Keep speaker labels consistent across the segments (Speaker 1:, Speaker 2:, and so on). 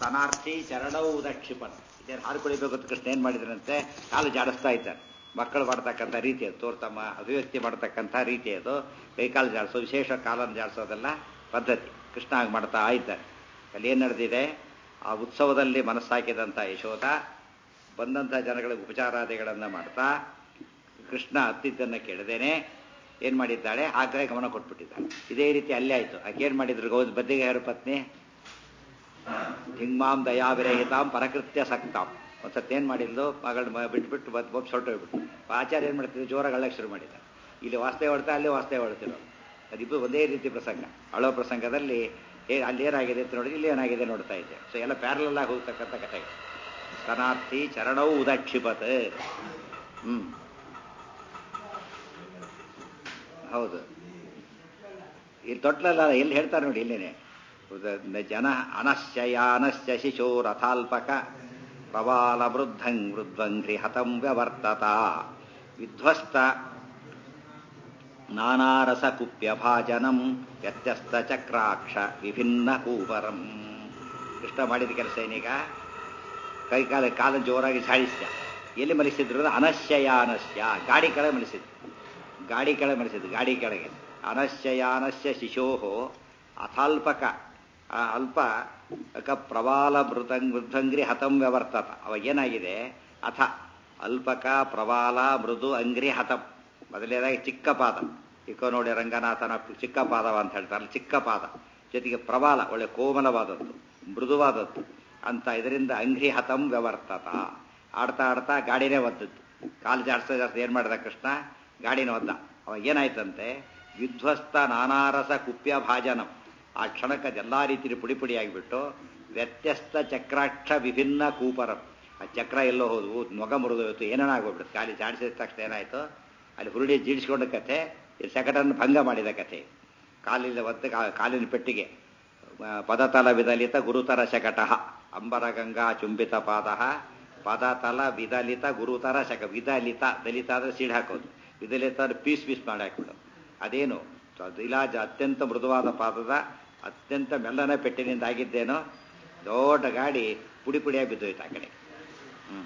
Speaker 1: ಸ್ತನಾರ್ಥಿ ಚರಣೌ ಉದಕ್ಷಿಪನ್ ಇದೇನು ಹಾಲು ಕುಡಿಬೇಕು ಅಂತ ಕೃಷ್ಣ ಏನು ಮಾಡಿದ್ರಂತೆ ಕಾಲು ಜಾಡಿಸ್ತಾ ಇದ್ದಾರೆ ಮಕ್ಕಳು ಮಾಡ್ತಕ್ಕಂಥ ರೀತಿ ಅದು ತೋರ್ತಮ್ಮ ಅಭಿವ್ಯಕ್ತಿ ಮಾಡ್ತಕ್ಕಂಥ ರೀತಿ ಅದು ಕೈಕಾಲು ಜಾಡಿಸೋ ವಿಶೇಷ ಕಾಲನ್ನು ಜಾಡಿಸೋದೆಲ್ಲ ಪದ್ಧತಿ ಕೃಷ್ಣ ಹಾಗೆ ಮಾಡ್ತಾ ಇದ್ದಾರೆ ಅಲ್ಲಿ ಏನು ನಡೆದಿದೆ ಆ ಉತ್ಸವದಲ್ಲಿ ಮನಸ್ಸಾಕಿದಂಥ ಯಶೋಧ ಬಂದಂಥ ಜನಗಳಿಗೆ ಉಪಚಾರಾದಿಗಳನ್ನು ಮಾಡ್ತಾ ಕೃಷ್ಣ ಹತ್ತಿದ್ದನ್ನು ಕೇಳದೇನೆ ಏನು ಮಾಡಿದ್ದಾಳೆ ಆ ಕಡೆ ಗಮನ ಕೊಟ್ಬಿಟ್ಟಿದ್ದಾಳೆ ಇದೇ ರೀತಿ ಅಲ್ಲೇ ಆಯಿತು ಆಕೆ ಏನು ಮಾಡಿದ್ರು ಗೌದ್ ಬದ್ದಿಗೆ ಯಾರು ಪತ್ನಿ ಹಿಂಗ್ಮಾಂ ದಯಾವಿರಹಿತಾಂ ಪರಕೃತ್ಯ ಸಕ್ತಾಂ ಒಂದ್ಸತಿ ಏನು ಮಾಡಿದ್ಲು ಮಗಳನ್ನ ಬಿಟ್ಬಿಟ್ಟು ಬದ್ ಬೊಬ್ಬ ಹೊರಟೋಗ್ಬಿಟ್ಟು ಆಚಾರ್ಯ ಏನು ಮಾಡ್ತಿದ್ರು ಜೋರಾಗಿ ಅಳ್ಳಕ್ಕೆ ಶುರು ಮಾಡಿದ ಇಲ್ಲಿ ವಾಸ್ತವ ಹೊಡ್ತಾ ಅಲ್ಲಿ ವಾಸ್ತವ ಹೊಡ್ತಿರೋ ಅದಿಬ್ಬರು ಒಂದೇ ರೀತಿ ಪ್ರಸಂಗ ಅಳೋ ಪ್ರಸಂಗದಲ್ಲಿ ಹೇ ಅಲ್ಲಿ ಏನಾಗಿದೆ ಅಂತ ನೋಡಿ ಇಲ್ಲಿ ಏನಾಗಿದೆ ನೋಡ್ತಾ ಇದ್ದೆ ಸೊ ಎಲ್ಲ ಪ್ಯಾರಲಲ್ ಆಗಿ ಹೋಗ್ತಕ್ಕಂಥ ಕಥೆ ಸ್ತನಾರ್ಥಿ ಚರಣವು ಉದಕ್ಷಿಪತ್ ಹ್ಮ್ ಹೌದು ಇಲ್ಲಿ ತೊಟ್ಲಲ್ಲ ಎಲ್ಲಿ ಹೇಳ್ತಾರೆ ನೋಡಿ ಇಲ್ಲೇನೆ ಉದ- ಜನ ಅನಶ್ಚಯಾನಶ್ಚ ಶಿಶೋ ರಥಾಲ್ಪಕ ಪ್ರವಾಲ ವೃದ್ಧಂ ವೃದ್ವಂಘ್ರಿ ಹತಂ ವ್ಯವರ್ತತ ವಿಧ್ವಸ್ತ ನಾನಾರಸ ಕುಪ್ಯಭಾಜನಂ ವ್ಯತ್ಯಸ್ತ ಚಕ್ರಾಕ್ಷ ವಿಭಿನ್ನ ಕೂಪರಂ ಕೃಷ್ಣ ಮಾಡಿದ ಕೆಲಸ ಏನೀಗ ಕೈ ಕಾಲ ಕಾಲ ಜೋರಾಗಿ ಝಾಡಿಸ್ಯ ಎಲ್ಲಿ ಮಲಿಸಿದ್ರು ಅಂದ್ರೆ ಅನಶ್ಯಯ ಅನಶ್ಯ ಗಾಡಿ ಕೆಳಗೆ ಮಲಿಸಿದ್ರು ಗಾಡಿ ಕೆಳಗೆ ಮಲಿಸಿದ್ರು ಗಾಡಿ ಕೆಳಗೆ ಅನಶ್ಯಯಾನಶ್ಯ ಶಿಶೋಹೋ ಅಥಾಲ್ಪಕ ಆ ಅಲ್ಪ ಕ ಪ್ರವಾಲ ಮೃದಂಗ್ ಮೃದಂಗ್ರಿ ಹತಂ ವ್ಯವರ್ತತ ಅವಾಗ ಏನಾಗಿದೆ ಅಥ ಅಲ್ಪಕ ಪ್ರವಾಲ ಮೃದು ಅಂಗ್ರಿ ಹತಂ ಮೊದಲನೇದಾಗಿ ಚಿಕ್ಕ ಪಾದ ಇಕೋ ನೋಡಿ ರಂಗನಾಥನ ಚಿಕ್ಕ ಪಾದವ ಅಂತ ಹೇಳ್ತಾರೆ ಚಿಕ್ಕ ಪಾದ ಜೊತೆಗೆ ಪ್ರವಾಲ ಒಳ್ಳೆ ಕೋಮಲವಾದದ್ದು ಮೃದುವಾದದ್ದು ಅಂತ ಇದರಿಂದ ಅಂಗ್ರಿ ಹತಂ ವ್ಯವರ್ತತ ಆಡ್ತಾ ಆಡ್ತಾ ಗಾಡಿನೇ ಒದ್ದದ್ದು ಕಾಲು ಜಾಡ್ಸ್ತಾ ಜಾಸ್ತಿ ಏನು ಮಾಡಿದ ಕೃಷ್ಣ ಗಾಡಿನ ಒದ್ದ ಅವಾಗ ಏನಾಯ್ತಂತೆ ವಿಧ್ವಸ್ತ ನಾನಾರಸ ಕುಪ್ಯ ಭಾಜನಂ ಆ ಕ್ಷಣಕ್ಕೆ ಅದೆಲ್ಲ ರೀತಿಯಲ್ಲಿ ಪುಡಿ ಪುಡಿ ಆಗಿಬಿಟ್ಟು ವ್ಯತ್ಯಸ್ತ ಚಕ್ರಾಕ್ಷ ವಿಭಿನ್ನ ಕೂಪರಂ ಆ ಚಕ್ರ ಎಲ್ಲೋ ಹೋದ್ವು ನೊಗ ಮುರಿದೋಯ್ತು ಏನೇನೋ ಆಗೋಗ್ಬಿಡುತ್ತೆ ಖಾಲಿ ಜಾಡಿಸಿದ ತಕ್ಷಣ ಏನಾಯ್ತು ಅಲ್ಲಿ ಹುರುಡಿ ಜೀಡಿಸ್ಕೊಂಡ ಕಥೆ ಈ ಸೆಕಟನ್ನು ಭಂಗ ಮಾಡಿದ ಕಥೆ ಕಾಲಿನ ಒತ್ತ ಕಾ- ಕಾಲಿನ ಪೆಟ್ಟಿಗೆ ಆ, ಪದತಲ ವಿದಲಿತ ಗುರುತರ ಶಕಟ ಅಂಬರ ಗಂಗಾ ಚುಂಬಿತ ಪಾದ ಪದತಲ ವಿದಲಿತ ಗುರುತರ ಶಕ ವಿದಲಿತ ದಲಿತ ಅಂದ್ರೆ ಸೀಡ್ ಹಾಕೋದು ವಿದಲಿತ ಅಂದ್ರೆ ಪೀಸ್ ಪೀಸ್ ಮಾಡಿ ಹಾಕ್ಬಿಡೋದು ಅದೇನು ಇಲಾಜ ಅತ್ಯಂತ ಮೃದುವಾದ ಪಾದದ ಅತ್ಯಂತ ಮೆಲ್ಲನ ಪೆಟ್ಟಿನಿಂದ ಆಗಿದ್ದೇನೋ ದೊಡ್ಡ ಗಾಡಿ ಪುಡಿ ಪುಡಿಯಾಗಿ ಬಿದ್ದೋಯ್ತು ಆ ಕಡೆ ಹ್ಮ್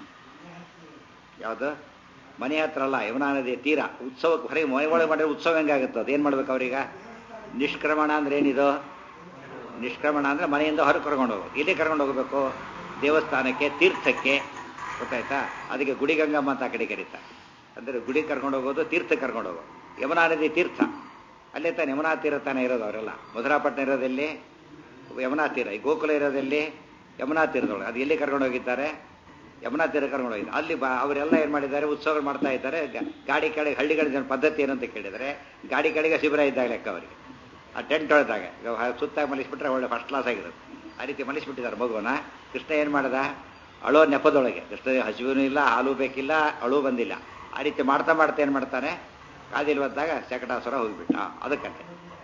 Speaker 1: ಯಾವುದು ಮನೆ ಹತ್ರ ಅಲ್ಲ ಯಮುನಾ ನದಿಯ ತೀರ ಉತ್ಸವಕ್ಕೆ ಹೊರಗೆ ಮನೆ ಒಳಗೆ ಮಾಡಿದ್ರೆ ಉತ್ಸವ ಹೆಂಗಾಗುತ್ತೆ ಅದು ಏನು ಮಾಡ್ಬೇಕು ಅವ್ರೀಗ ನಿಷ್ಕ್ರಮಣ ಅಂದ್ರೆ ಏನಿದು ನಿಷ್ಕ್ರಮಣ ಅಂದ್ರೆ ಮನೆಯಿಂದ ಹೊರಗೆ ಕರ್ಕೊಂಡು ಹೋಗೋದು ಎಲ್ಲಿ ಕರ್ಕೊಂಡು ಹೋಗಬೇಕು ದೇವಸ್ಥಾನಕ್ಕೆ ತೀರ್ಥಕ್ಕೆ ಗೊತ್ತಾಯ್ತಾ ಅದಕ್ಕೆ ಗುಡಿ ಗಂಗಮ್ಮ ಅಂತ ಆ ಕಡೆ ಕರೀತಾರೆ ಅಂದರೆ ಗುಡಿ ಕರ್ಕೊಂಡು ಹೋಗೋದು ತೀರ್ಥ ಕರ್ಕೊಂಡು ಹೋಗೋದು ಯಮುನಾ ನದಿ ತೀರ್ಥ ಅಲ್ಲೇ ತಾನೆ ಯಮುನಾ ತೀರ ತಾನೇ ಇರೋದು ಅವರೆಲ್ಲ ಮಧುರಾಪಟ್ಟಣ ಇರೋದೆಲ್ಲಿ ಯಮುನಾ ತೀರ ಈ ಗೋಕುಲ ಇರೋದೆಲ್ಲಿ ಯಮುನಾ ತೀರದೊಳಗೆ ಅದು ಎಲ್ಲಿ ಕರ್ಕೊಂಡು ಹೋಗಿದ್ದಾರೆ ಯಮುನಾ ತೀರ ಕರ್ಕೊಂಡು ಹೋಗಿದ್ದಾರೆ ಅಲ್ಲಿ ಬಾ ಅವರೆಲ್ಲ ಏನು ಮಾಡಿದ್ದಾರೆ ಉತ್ಸವಗಳು ಮಾಡ್ತಾ ಇದ್ದಾರೆ ಗ- ಗಾಡಿ ಕೆಳಗೆ ಹಳ್ಳಿಗಳ ಜನ ಪದ್ಧತಿ ಏನಂತ ಕೇಳಿದರೆ ಗಾಡಿ ಕೆಳಗೆ ಶಿಬಿರ ಇದ್ದಾಗ ಲೆಕ್ಕ ಅವರಿಗೆ ಆ ಟೆಂಟ್ ಹೊಡೆದಾಗ ಈಗ ಹ- ಸುತ್ತಾಗಿ ಮಲಿಸ್ಬಿಟ್ರೆ ಒಳ್ಳೆ ಫಸ್ಟ್ ಕ್ಲಾಸ್ ಆಗಿರುತ್ತೆ ಆ ರೀತಿ ಮಲಿಸ್ಬಿಟ್ಟಿದ್ದಾರೆ ಮಗುವನ್ನ ಕೃಷ್ಣ ಏನು ಮಾಡ್ದ ಅಳೋ ನೆಪದೊಳಗೆ ಕೃಷ್ಣ ಹಸಿವಿನೂ ಇಲ್ಲ ಹಾಲು ಬೇಕಿಲ್ಲ ಅಳು ಬಂದಿಲ್ಲ ಆ ರೀತಿ ಮಾಡ್ತಾ ಮಾಡ್ತಾ ಏನು ಮಾಡ್ತಾನೆ ಕಾದಿಲ್ ಬಂದಾಗ ಶಕಟಾಸುರ ಹೋಗಿಬಿಟ್ಟ ಅದಕ್ಕಂತೆ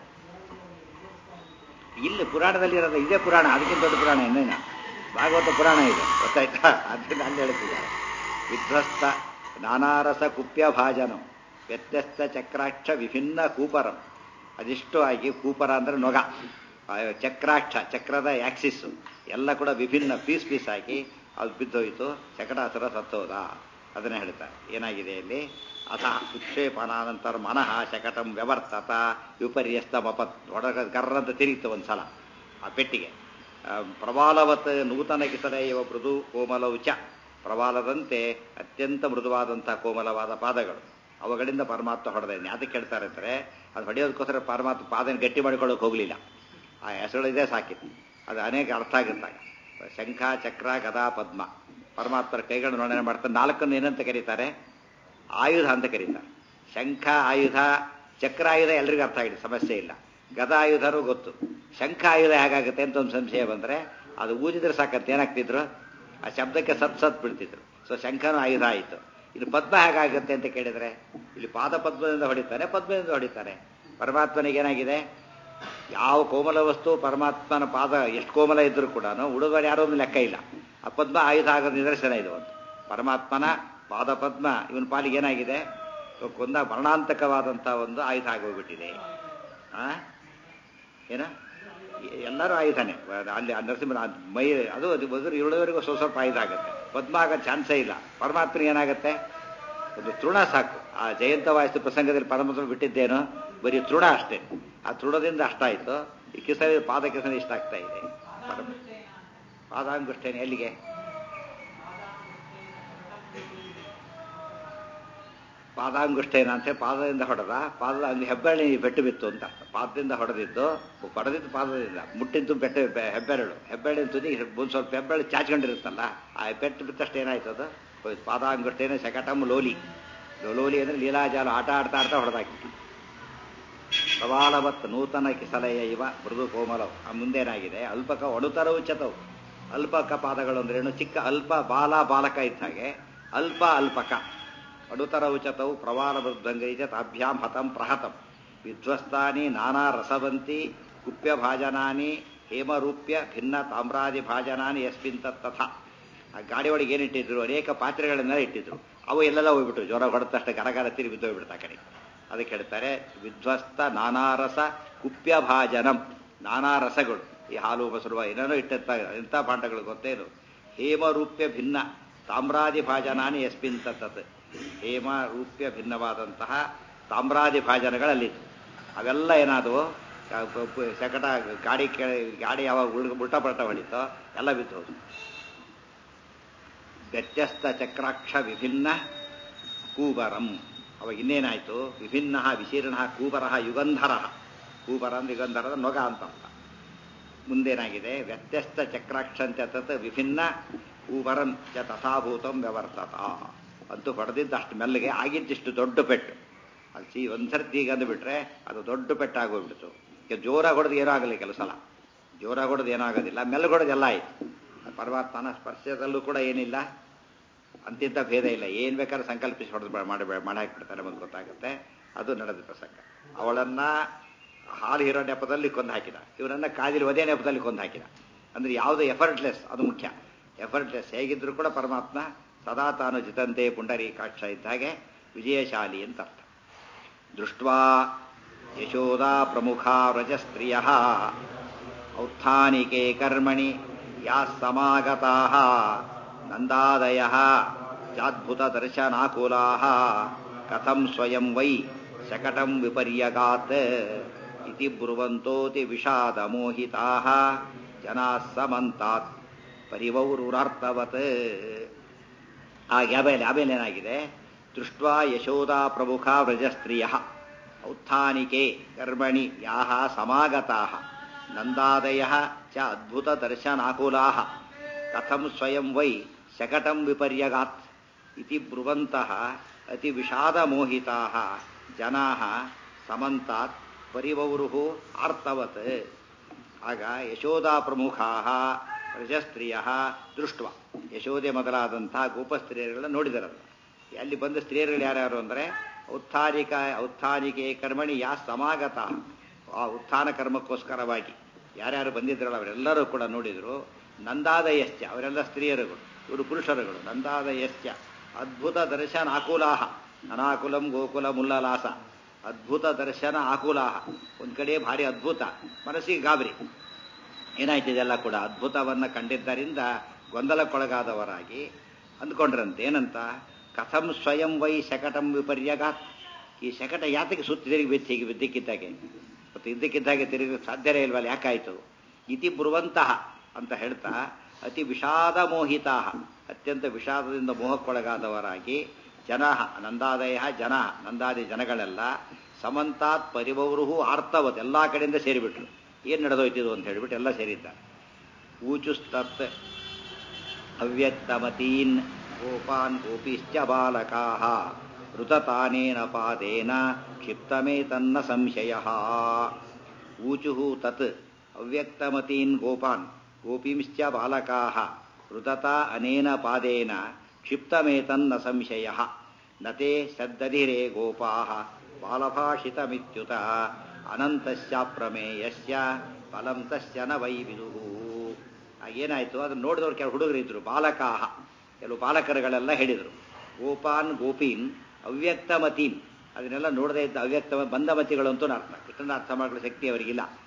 Speaker 1: ಇಲ್ಲಿ ಪುರಾಣದಲ್ಲಿ ಇರೋದು ಇದೇ ಪುರಾಣ ಅದಕ್ಕಿಂತ ದೊಡ್ಡ ಪುರಾಣ ಇನ್ನೇನ ಭಾಗವತ ಪುರಾಣ ಇದೆ ಗೊತ್ತಾಯ್ತಾ ಅದರಿಂದ ಅಲ್ಲಿ ಹೇಳ್ತಿದ್ದಾರೆ ವಿಧ್ವಸ್ತ ನಾನಾರಸ ಕುಪ್ಯ ಭಾಜನಂ ವ್ಯತ್ಯಸ್ತ ಚಕ್ರಾಕ್ಷ ವಿಭಿನ್ನ ಕೂಪರಂ ಅದಿಷ್ಟು ಆಗಿ ಕೂಪರ ಅಂದ್ರೆ ನೊಗ ಆ ಚಕ್ರಾಕ್ಷ ಚಕ್ರದ ಆಕ್ಸಿಸ್ ಎಲ್ಲ ಕೂಡ ವಿಭಿನ್ನ ಪೀಸ್ ಪೀಸ್ ಆಗಿ ಅದು ಬಿದ್ದೋಯ್ತು ಚಕಟಾಸುರ ಸತ್ತೋದ ಅದನ್ನ ಹೇಳ್ತಾರೆ ಏನಾಗಿದೆ ಇಲ್ಲಿ ಅಥ ಉಕ್ಷೇಪನಾನಂತರ ಮನಃ ಶಕಟಂ ವ್ಯವರ್ತತ ವಿಪರ್ಯಸ್ತ ಮಪತ್ ಒಡಗ ಗರ್ರಂತ ತಿರುಗಿತು ಒಂದ್ಸಲ ಆ ಪೆಟ್ಟಿಗೆ ಆ, ಪ್ರವಾಲವತ್ ನೂತನ ಕಿಸಲೆಯುವ ಮೃದು ಕೋಮಲವು ಚ ಪ್ರವಾಲದಂತೆ ಅತ್ಯಂತ ಮೃದುವಾದಂಥ ಕೋಮಲವಾದ ಪಾದಗಳು ಅವುಗಳಿಂದ ಪರಮಾತ್ಮ ಹೊಡೆದ ಅದಕ್ಕೆ ಹೇಳ್ತಾರೆ ಅಂದರೆ ಅದು ಹೊಡೆಯೋದಕ್ಕೋಸ್ಕರ ಪರಮಾತ್ಮ ಪಾದನ ಗಟ್ಟಿ ಮಾಡ್ಕೊಳ್ಳೋಕೆ ಹೋಗಲಿಲ್ಲ ಆ ಹೆಸರುಗಳಿದೆ ಸಾಕಿತ್ತು ಅದು ಅನೇಕ ಅರ್ಥ ಆಗುತ್ತಾಗ ಶಂಖ ಚಕ್ರ ಗದಾ ಪದ್ಮ ಪರಮಾತ್ಮರ ಕೈಗಳನ್ನು ವರ್ಣನೆ ಮಾಡ್ತಾರೆ ನಾಲ್ಕನ್ನು ಏನಂತ ಕರೀತಾರೆ ಆಯುಧ ಅಂತ ಕರೀತಾರೆ ಶಂಖ ಆಯುಧ ಚಕ್ರ ಆಯುಧ ಎಲ್ರಿಗೂ ಅರ್ಥ ಆಗಿದೆ ಸಮಸ್ಯೆ ಇಲ್ಲ ಗದಾ ಆಯುಧನೂ ಗೊತ್ತು ಶಂಖ ಆಯುಧ ಹೇಗಾಗುತ್ತೆ ಅಂತ ಒಂದು ಸಂಶಯ ಬಂದರೆ ಅದು ಊದಿದ್ರೆ ಸಾಕಂತ ಏನಾಗ್ತಿದ್ರು ಆ ಶಬ್ದಕ್ಕೆ ಸತ್ ಸತ್ ಬಿಡ್ತಿದ್ರು ಸೊ ಶಂಖನೂ ಆಯುಧ ಆಯಿತು ಇಲ್ಲಿ ಪದ್ಮ ಹೇಗಾಗುತ್ತೆ ಅಂತ ಕೇಳಿದರೆ ಇಲ್ಲಿ ಪಾದ ಪದ್ಮದಿಂದ ಹೊಡಿತಾರೆ ಪದ್ಮದಿಂದ ಹೊಡಿತಾರೆ ಪರಮಾತ್ಮನಿಗೆ ಏನಾಗಿದೆ ಯಾವ ಕೋಮಲ ವಸ್ತು ಪರಮಾತ್ಮನ ಪಾದ ಎಷ್ಟು ಕೋಮಲ ಇದ್ರೂ ಕೂಡ ಉಡುಗೊರೆ ಯಾರೋ ಒಂದು ಲೆಕ್ಕ ಇಲ್ಲ ಆ ಪದ್ಮ ಆಯುಧ ಆಗೋದು ನಿದರ್ಶನ ಇದು ಒಂದು ಪರಮಾತ್ಮನ ಪಾದ ಪದ್ಮ ಇವನ ಪಾಲಿಗೆ ಏನಾಗಿದೆ ಕೊಂದ ಮರಣಾಂತಕವಾದಂಥ ಒಂದು ಆಯುಧ ಆಗೋಗ್ಬಿಟ್ಟಿದೆ ಆ ಏನ ಎಲ್ಲರೂ ಆಯುಧನೇ ಅಲ್ಲಿ ಆ ನರಸಿಂಹ ಆ ಮೈ ಅದು ಅದು ಬಗರು ಇಳುವರೆಗೂ ಸ್ವಲ್ಪ ಸ್ವಲ್ಪ ಆಯುಧ ಆಗುತ್ತೆ ಪದ್ಮ ಆಗೋ ಚಾನ್ಸೇ ಇಲ್ಲ ಪರಮಾತ್ಮನಿಗೆ ಏನಾಗುತ್ತೆ ಒಂದು ತೃಣ ಸಾಕು ಆ ಜಯಂತ ವಾಯಸ್ಸು ಪ್ರಸಂಗದಲ್ಲಿ ಪರಮಾತ್ಮ ಬಿಟ್ಟಿದ್ದೇನೋ ಬರೀ ತೃಣ ಅಷ್ಟೇ ಆ ತೃಣದಿಂದ ಅಷ್ಟಾಯಿತು ಈ ಕಿಸನ ಪಾದ ಕಿಸನ ಇಷ್ಟ ಆಗ್ತಾ ಇದೆ ಪರಮ ಪಾದಾಂಗುಷ್ಟೇನೆ ಎಲ್ಲಿಗೆ ಪಾದಾಂಗುಷ್ಟೇನ ಅಂತ ಪಾದದಿಂದ ಹೊಡೆದ ಪಾದದ ಅಂಗ ಹೆಬ್ಬೆರಳಿ ಪೆಟ್ಟು ಬಿತ್ತು ಅಂತ ಪಾದದಿಂದ ಹೊಡೆದಿದ್ದು ಹೊಡೆದಿದ್ದು ಪಾದದಿಂದ ಮುಟ್ಟಿದ್ದು ಬೆಟ್ಟ ಬೆ- ಹೆಬ್ಬೆರಳು ಹೆಬ್ಬೆರಳಿನ ತುದಿ ಒಂದು ಸ್ವಲ್ಪ ಹೆಬ್ಬೆರಳು ಚಾಚ್ಕೊಂಡಿರುತ್ತಲ್ಲ ಆ ಪೆಟ್ಟು ಬಿತ್ತಷ್ಟು ಏನಾಯ್ತು ಅದು ಹೋಯ್ತು ಪಾದಾಂಗುಷ್ಟೇನ ಶಕಟಂ ಲೋಲಿ ಲೋಲಿ ಅಂದ್ರೆ ಲೀಲಾಜಾಲ ಆಟ ಆಡ್ತಾ ಆಡ್ತಾ ಹೊಡೆದಾಕಿ ಪ್ರವಾಲವತ್ ನೂತನ ಕಿಸಲೆಯ ಇವ ಮೃದು ಕೋಮಲವು ಆ ಮುಂದೇನಾಗಿದೆ ಅಲ್ಪಕ ಒಣುತರವು ಚತವು ಅಲ್ಪಕ ಪಾದಗಳು ಅಂದ್ರೇನು ಚಿಕ್ಕ ಅಲ್ಪ ಬಾಲ ಬಾಲಕ ಇದ್ದ ಹಾಗೆ ಅಲ್ಪ ಅಲ್ಪಕ ಅಡುತರ ಉಚತವು ಪ್ರವಾಲ ಮೃದ್ವಂಗೈಚ ತಾಭ್ಯಾಂ ಹತಂ ಪ್ರಹತಂ ವಿಧ್ವಸ್ತಾನಿ ನಾನಾ ರಸವಂತಿ ಕುಪ್ಯ ಭಾಜನಾನಿ ಹೇಮರೂಪ್ಯ ಭಿನ್ನ ತಾಮ್ರಾದಿ ಭಾಜನಾನಿ ಯಸ್ಮಿನ್ ತಥಾ ಆ ಗಾಡಿ ಒಳಗೆ ಏನಿಟ್ಟಿದ್ರು ಅನೇಕ ಪಾತ್ರೆಗಳನ್ನೆಲ್ಲ ಇಟ್ಟಿದ್ರು ಅವು ಎಲ್ಲೆಲ್ಲ ಹೋಗ್ಬಿಟ್ಟು ಜ್ವರ ಹೊಡೆದಷ್ಟು ಗರಗರ ತಿರುಗಿ ಬಿದ್ದು ಹೋಗ್ಬಿಡ್ತು ಆ ಕಡೆ ಅದಕ್ಕೆ ಹೇಳ್ತಾರೆ ವಿಧ್ವಸ್ತ ನಾನಾರಸ ಕುಪ್ಯ ಭಾಜನಂ ನಾನಾ ರಸಗಳು ಈ ಹಾಲು ಮೊಸರು ಏನೇನೋ ಇಟ್ಟಿರ್ತ ಇಂಥ ಭಾಂಡಗಳು ಗೊತ್ತೇನು ಹೇಮರೂಪ್ಯ ಭಿನ್ನ ತಾಮ್ರಾದಿ ಭಾಜನಾನಿ ಯಸ್ಮಿನ್ ತತ್ ಹೇಮ ರೂಪ್ಯ ಭಿನ್ನವಾದಂತಹ ತಾಮ್ರಾದಿ ಭಾಜನಗಳಲ್ಲಿತ್ತು ಅವೆಲ್ಲ ಏನಾದವು ಕ- ಪ- ಪ- ಶಕಟ ಗಾಡಿ ಕೆಳ ಗಾಡಿ ಯಾವಾಗ ಉಲ್ಟ ಉಲ್ಟಾ ಪಲ್ಟಾ ಹೊಡಿತೋ ಎಲ್ಲ ಬಿದ್ದು ಹೋದ್ರು ವ್ಯತ್ಯಸ್ತ ಚಕ್ರಾಕ್ಷ ವಿಭಿನ್ನ ಕೂಬರಂ ಅವಾಗ ಇನ್ನೇನಾಯ್ತು ವಿಭಿನ್ನ ವಿಶೀರ್ಣ ಕೂಬರ ಯುಗಂಧರ ಕೂಬರ ಅಂದ್ರೆ ಯುಗಂಧರದ ನೊಗ ಅಂತ ಅರ್ಥ ಮುಂದೇನಾಗಿದೆ ವ್ಯತ್ಯಸ್ತ ಚಕ್ರಾಕ್ಷಂತ ತತ್ ವಿಭಿನ್ನ ಕೂಬರಂ ಚ ತಥಾಭೂತಂ ವ್ಯವರ್ತತ ಅಂತೂ ಹೊಡೆದಿದ್ದು ಅಷ್ಟು ಮೆಲ್ಲಗೆ ಆಗಿದ್ದಿಷ್ಟು ದೊಡ್ಡ ಪೆಟ್ಟು ಅಲ್ಲಿ ಸಿ ಒಂದ್ಸರ್ತಿ ಈಗ ಅಂದುಬಿಟ್ರೆ ಅದು ದೊಡ್ಡ ಪೆಟ್ಟಾಗೋಗ್ಬಿಡ್ತು ಈಗ ಜೋರಾಗಿ ಹೊಡೆದು ಏನೂ ಆಗಲ್ಲ ಕೆಲವು ಸಲ ಜೋರಾಗಿ ಹೊಡೆದು ಏನೂ ಆಗೋದಿಲ್ಲ ಮೆಲ್ಲಗೆ ಹೊಡೆದು ಎಲ್ಲ ಆಯ್ತು ಪರಮಾತ್ಮನ ಸ್ಪರ್ಶದಲ್ಲೂ ಕೂಡ ಏನಿಲ್ಲ ಅಂತಿಂತ ಭೇದ ಇಲ್ಲ ಏನ್ ಬೇಕಾದ್ರೆ ಸಂಕಲ್ಪಿಸಿ ಹೊಡೆದು ಮಾಡಿ ಮಾಡಿ ಹಾಕ್ಬಿಡ್ತಾರೆ ನಮಗೆ ಗೊತ್ತಾಗುತ್ತೆ ಅದು ನಡೆದ ಪ್ರಸಂಗ ಅವಳನ್ನ ಹಾಲು ಹೀರೋ ನೆಪದಲ್ಲಿ ಕೊಂದು ಹಾಕಿದ ಇವರನ್ನ ಕಾದಿಲ್ ಒದೇ ನೆಪದಲ್ಲಿ ಕೊಂದು ಹಾಕಿದ ಅಂದ್ರೆ ಯಾವುದು ಎಫರ್ಟ್ಲೆಸ್ ಅದು ಮುಖ್ಯ ಎಫರ್ಟ್ಲೆಸ್ ಹೇಗಿದ್ರು ಕೂಡ ಪರಮಾತ್ಮ ಸದಾ ತಾನು ಜಿತಂತೆ ಪುಂಡರೀಕಾಕ್ಷ ಇದ್ದಾಗೆ ವಿಜಯಶಾಲಿ ಅಂತ ಅರ್ಥ ದೃಷ್ಟ್ವಾ ಯಶೋದಾ ಪ್ರಮುಖ ವ್ರಜಸ್ತ್ರಿಯ ಔತ್ಥಾನಿಕೆ ಕರ್ಮಣಿ ಯಾ ಸಮಾಗತಾ ನಂದಾದಯ ಚಾದ್ಭುತ ದರ್ಶನಾಕುಲಾ ಕಥಂ ಸ್ವಯಂ ವೈ ಶಕಟಂ ವಿಪರ್ಯಗಾತ್ ಇತಿ ಬ್ರುವಂತೋತಿ ವಿಷಾದ ಮೋಹಿತಾ ಜನಾ ಸಮಂತಾತ್ ಪರಿವೌರುರಾರ್ಥವತ್ ಹಾಗೆ ಆಮೇಲೆ ಆಮೇಲೆ ಏನಾಗಿದೆ ದೃಷ್ಟ್ವಾ ಯಶೋದಾ ಪ್ರಮುಖ ವ್ರಜಸ್ತ್ರೀಯ ಔತ್ಥಾನಿಕೆ ಕರ್ಮಣಿ ಯಾಹ ಸಮಾಗತಾ ನಂದಾದಯ ಚ ಅದ್ಭುತ ದರ್ಶನಾಕುಲಾ ಕಥಂ ಸ್ವಯಂ ವೈ ಶಕಟಂ ವಿಪರ್ಯಗಾತ್ ಇತಿ ಬ್ರುವಂತಹ ಅತಿ ವಿಷಾದ ಮೋಹಿತಾ ಜನಾ ಸಮಂತಾತ್ ಪರಿವೌರು ಆರ್ತವತ್ ಆಗ ಯಶೋದಾ ಪ್ರಮುಖಾ ಪ್ರಜಸ್ತ್ರೀಯ ದೃಷ್ಟ ಯಶೋದೆ ಮೊದಲಾದಂತಹ ಗೋಪಸ್ತ್ರೀಯರುಗಳನ್ನ ನೋಡಿದರಲ್ಲ ಅಲ್ಲಿ ಬಂದ ಸ್ತ್ರೀಯರುಗಳು ಯಾರ್ಯಾರು ಅಂದರೆ ಉತ್ಥಾನಿಕ ಉತ್ಥಾನಿಕೆ ಕರ್ಮಣಿ ಯಾ ಸಮಾಗತ ಆ ಉತ್ಥಾನ ಕರ್ಮಕ್ಕೋಸ್ಕರವಾಗಿ ಯಾರ್ಯಾರು ಬಂದಿದ್ರಲ್ಲ ಅವರೆಲ್ಲರೂ ಕೂಡ ನೋಡಿದ್ರು ನಂದಾದಯಶ್ಚ ಅವರೆಲ್ಲ ಸ್ತ್ರೀಯರುಗಳು ಇವರು ಪುರುಷರುಗಳು ನಂದಾದಯಶ್ಚ ಅದ್ಭುತ ದರ್ಶನ ಆಕುಲಾಹ ಅನಾಕುಲಂ ಗೋಕುಲ ಮುಲ್ಲಲಾಸ ಅದ್ಭುತ ದರ್ಶನ ಆಕುಲಾಹ ಒಂದ್ ಕಡೆ ಭಾರಿ ಅದ್ಭುತ ಮನಸ್ಸಿಗೆ ಗಾಬರಿ ಏನಾಯ್ತು ಇದೆಲ್ಲ ಕೂಡ ಅದ್ಭುತವನ್ನ ಕಂಡಿದ್ದರಿಂದ ಗೊಂದಲಕ್ಕೊಳಗಾದವರಾಗಿ ಅಂದ್ಕೊಂಡ್ರಂತೆ ಏನಂತ ಕಥಂ ಸ್ವಯಂ ವೈ ಶಕಟಂ ವಿಪರ್ಯಗಾತ್ ಈ ಶಕಟ ಯಾತಕ್ಕೆ ಸುತ್ತಿ ತಿರುಗಿ ಬಿತ್ತು ಹೀಗೆ ಬಿದ್ದಕ್ಕಿದ್ದಾಗೆ ಮತ್ತು ಇದ್ದಕ್ಕಿದ್ದಾಗೆ ತಿರುಗಿ ಸಾಧ್ಯನೇ ಇಲ್ವಲ್ಲ ಯಾಕಾಯ್ತು ಇತಿ ಬರುವಂತಹ ಅಂತ ಹೇಳ್ತಾ ಅತಿ ವಿಷಾದ ಮೋಹಿತಾ ಅತ್ಯಂತ ವಿಷಾದದಿಂದ ಮೋಹಕ್ಕೊಳಗಾದವರಾಗಿ ಜನ ನಂದಾದಯ ಜನ ನಂದಾದಿ ಜನಗಳೆಲ್ಲ ಸಮಂತಾತ್ ಪರಿವೌರುಹು ಆರ್ತವತ್ ಎಲ್ಲ ಕಡೆಯಿಂದ ಸೇರಿಬಿಟ್ರು ಏನು ನಡೆದೋಯ್ತಿದು ಅಂತ ಹೇಳಿಬಿಟ್ಟು ಎಲ್ಲ ಸೇರಿದ್ದಾರೆ ಊಚುಸ್ತತ್ ಅವ್ಯಕ್ತಮತೀನ್ ಗೋಪಾನ್ ಗೋಪಿಶ್ಚ ಬಾಲಕಾ ಋತತಾನೇನ ಪಾದೇನ ಕ್ಷಿಪ್ತಮೇ ತನ್ನ ಸಂಶಯ ಊಚು ತತ್ ಅವ್ಯಕ್ತಮತೀನ್ ಗೋಪಾನ್ ಗೋಪೀಂಶ್ಚ ಬಾಲಕಾ ಋತತ ಅನೇನ ಪಾದೇನ ಕ್ಷಿಪ್ತಮೇತನ್ನ ಸಂಶಯ ನತೆ ಸದ್ದಧಿರೇ ಗೋಪಾ ಬಾಲಭಾಷಿತಮಿತ್ಯುತ ಅನಂತಸ್ಯ ಪ್ರಮೇಯಸ್ಯ ಫಲಂ ತಸ್ಯ ನ ವೈ ವಿದುಹು ಏನಾಯ್ತು ಅದನ್ನ ನೋಡಿದವ್ರು ಕೆಲವು ಹುಡುಗರು ಇದ್ರು ಬಾಲಕಾಹ ಕೆಲವು ಬಾಲಕರುಗಳೆಲ್ಲ ಹೇಳಿದರು ಗೋಪಾನ್ ಗೋಪೀನ್ ಅವ್ಯಕ್ತಮತೀನ್ ಅದನ್ನೆಲ್ಲ ನೋಡದೇ ಇದ್ದ ಅವ್ಯಕ್ತ ಬಂಧಮತಿಗಳು ಅಂತೂ ಅರ್ಥ ಕೃಷ್ಣನ ಅರ್ಥ ಮಾಡ್ಕೊಳ್ಳೋ ಶಕ್ತಿ ಅವರಿಗಿಲ್ಲ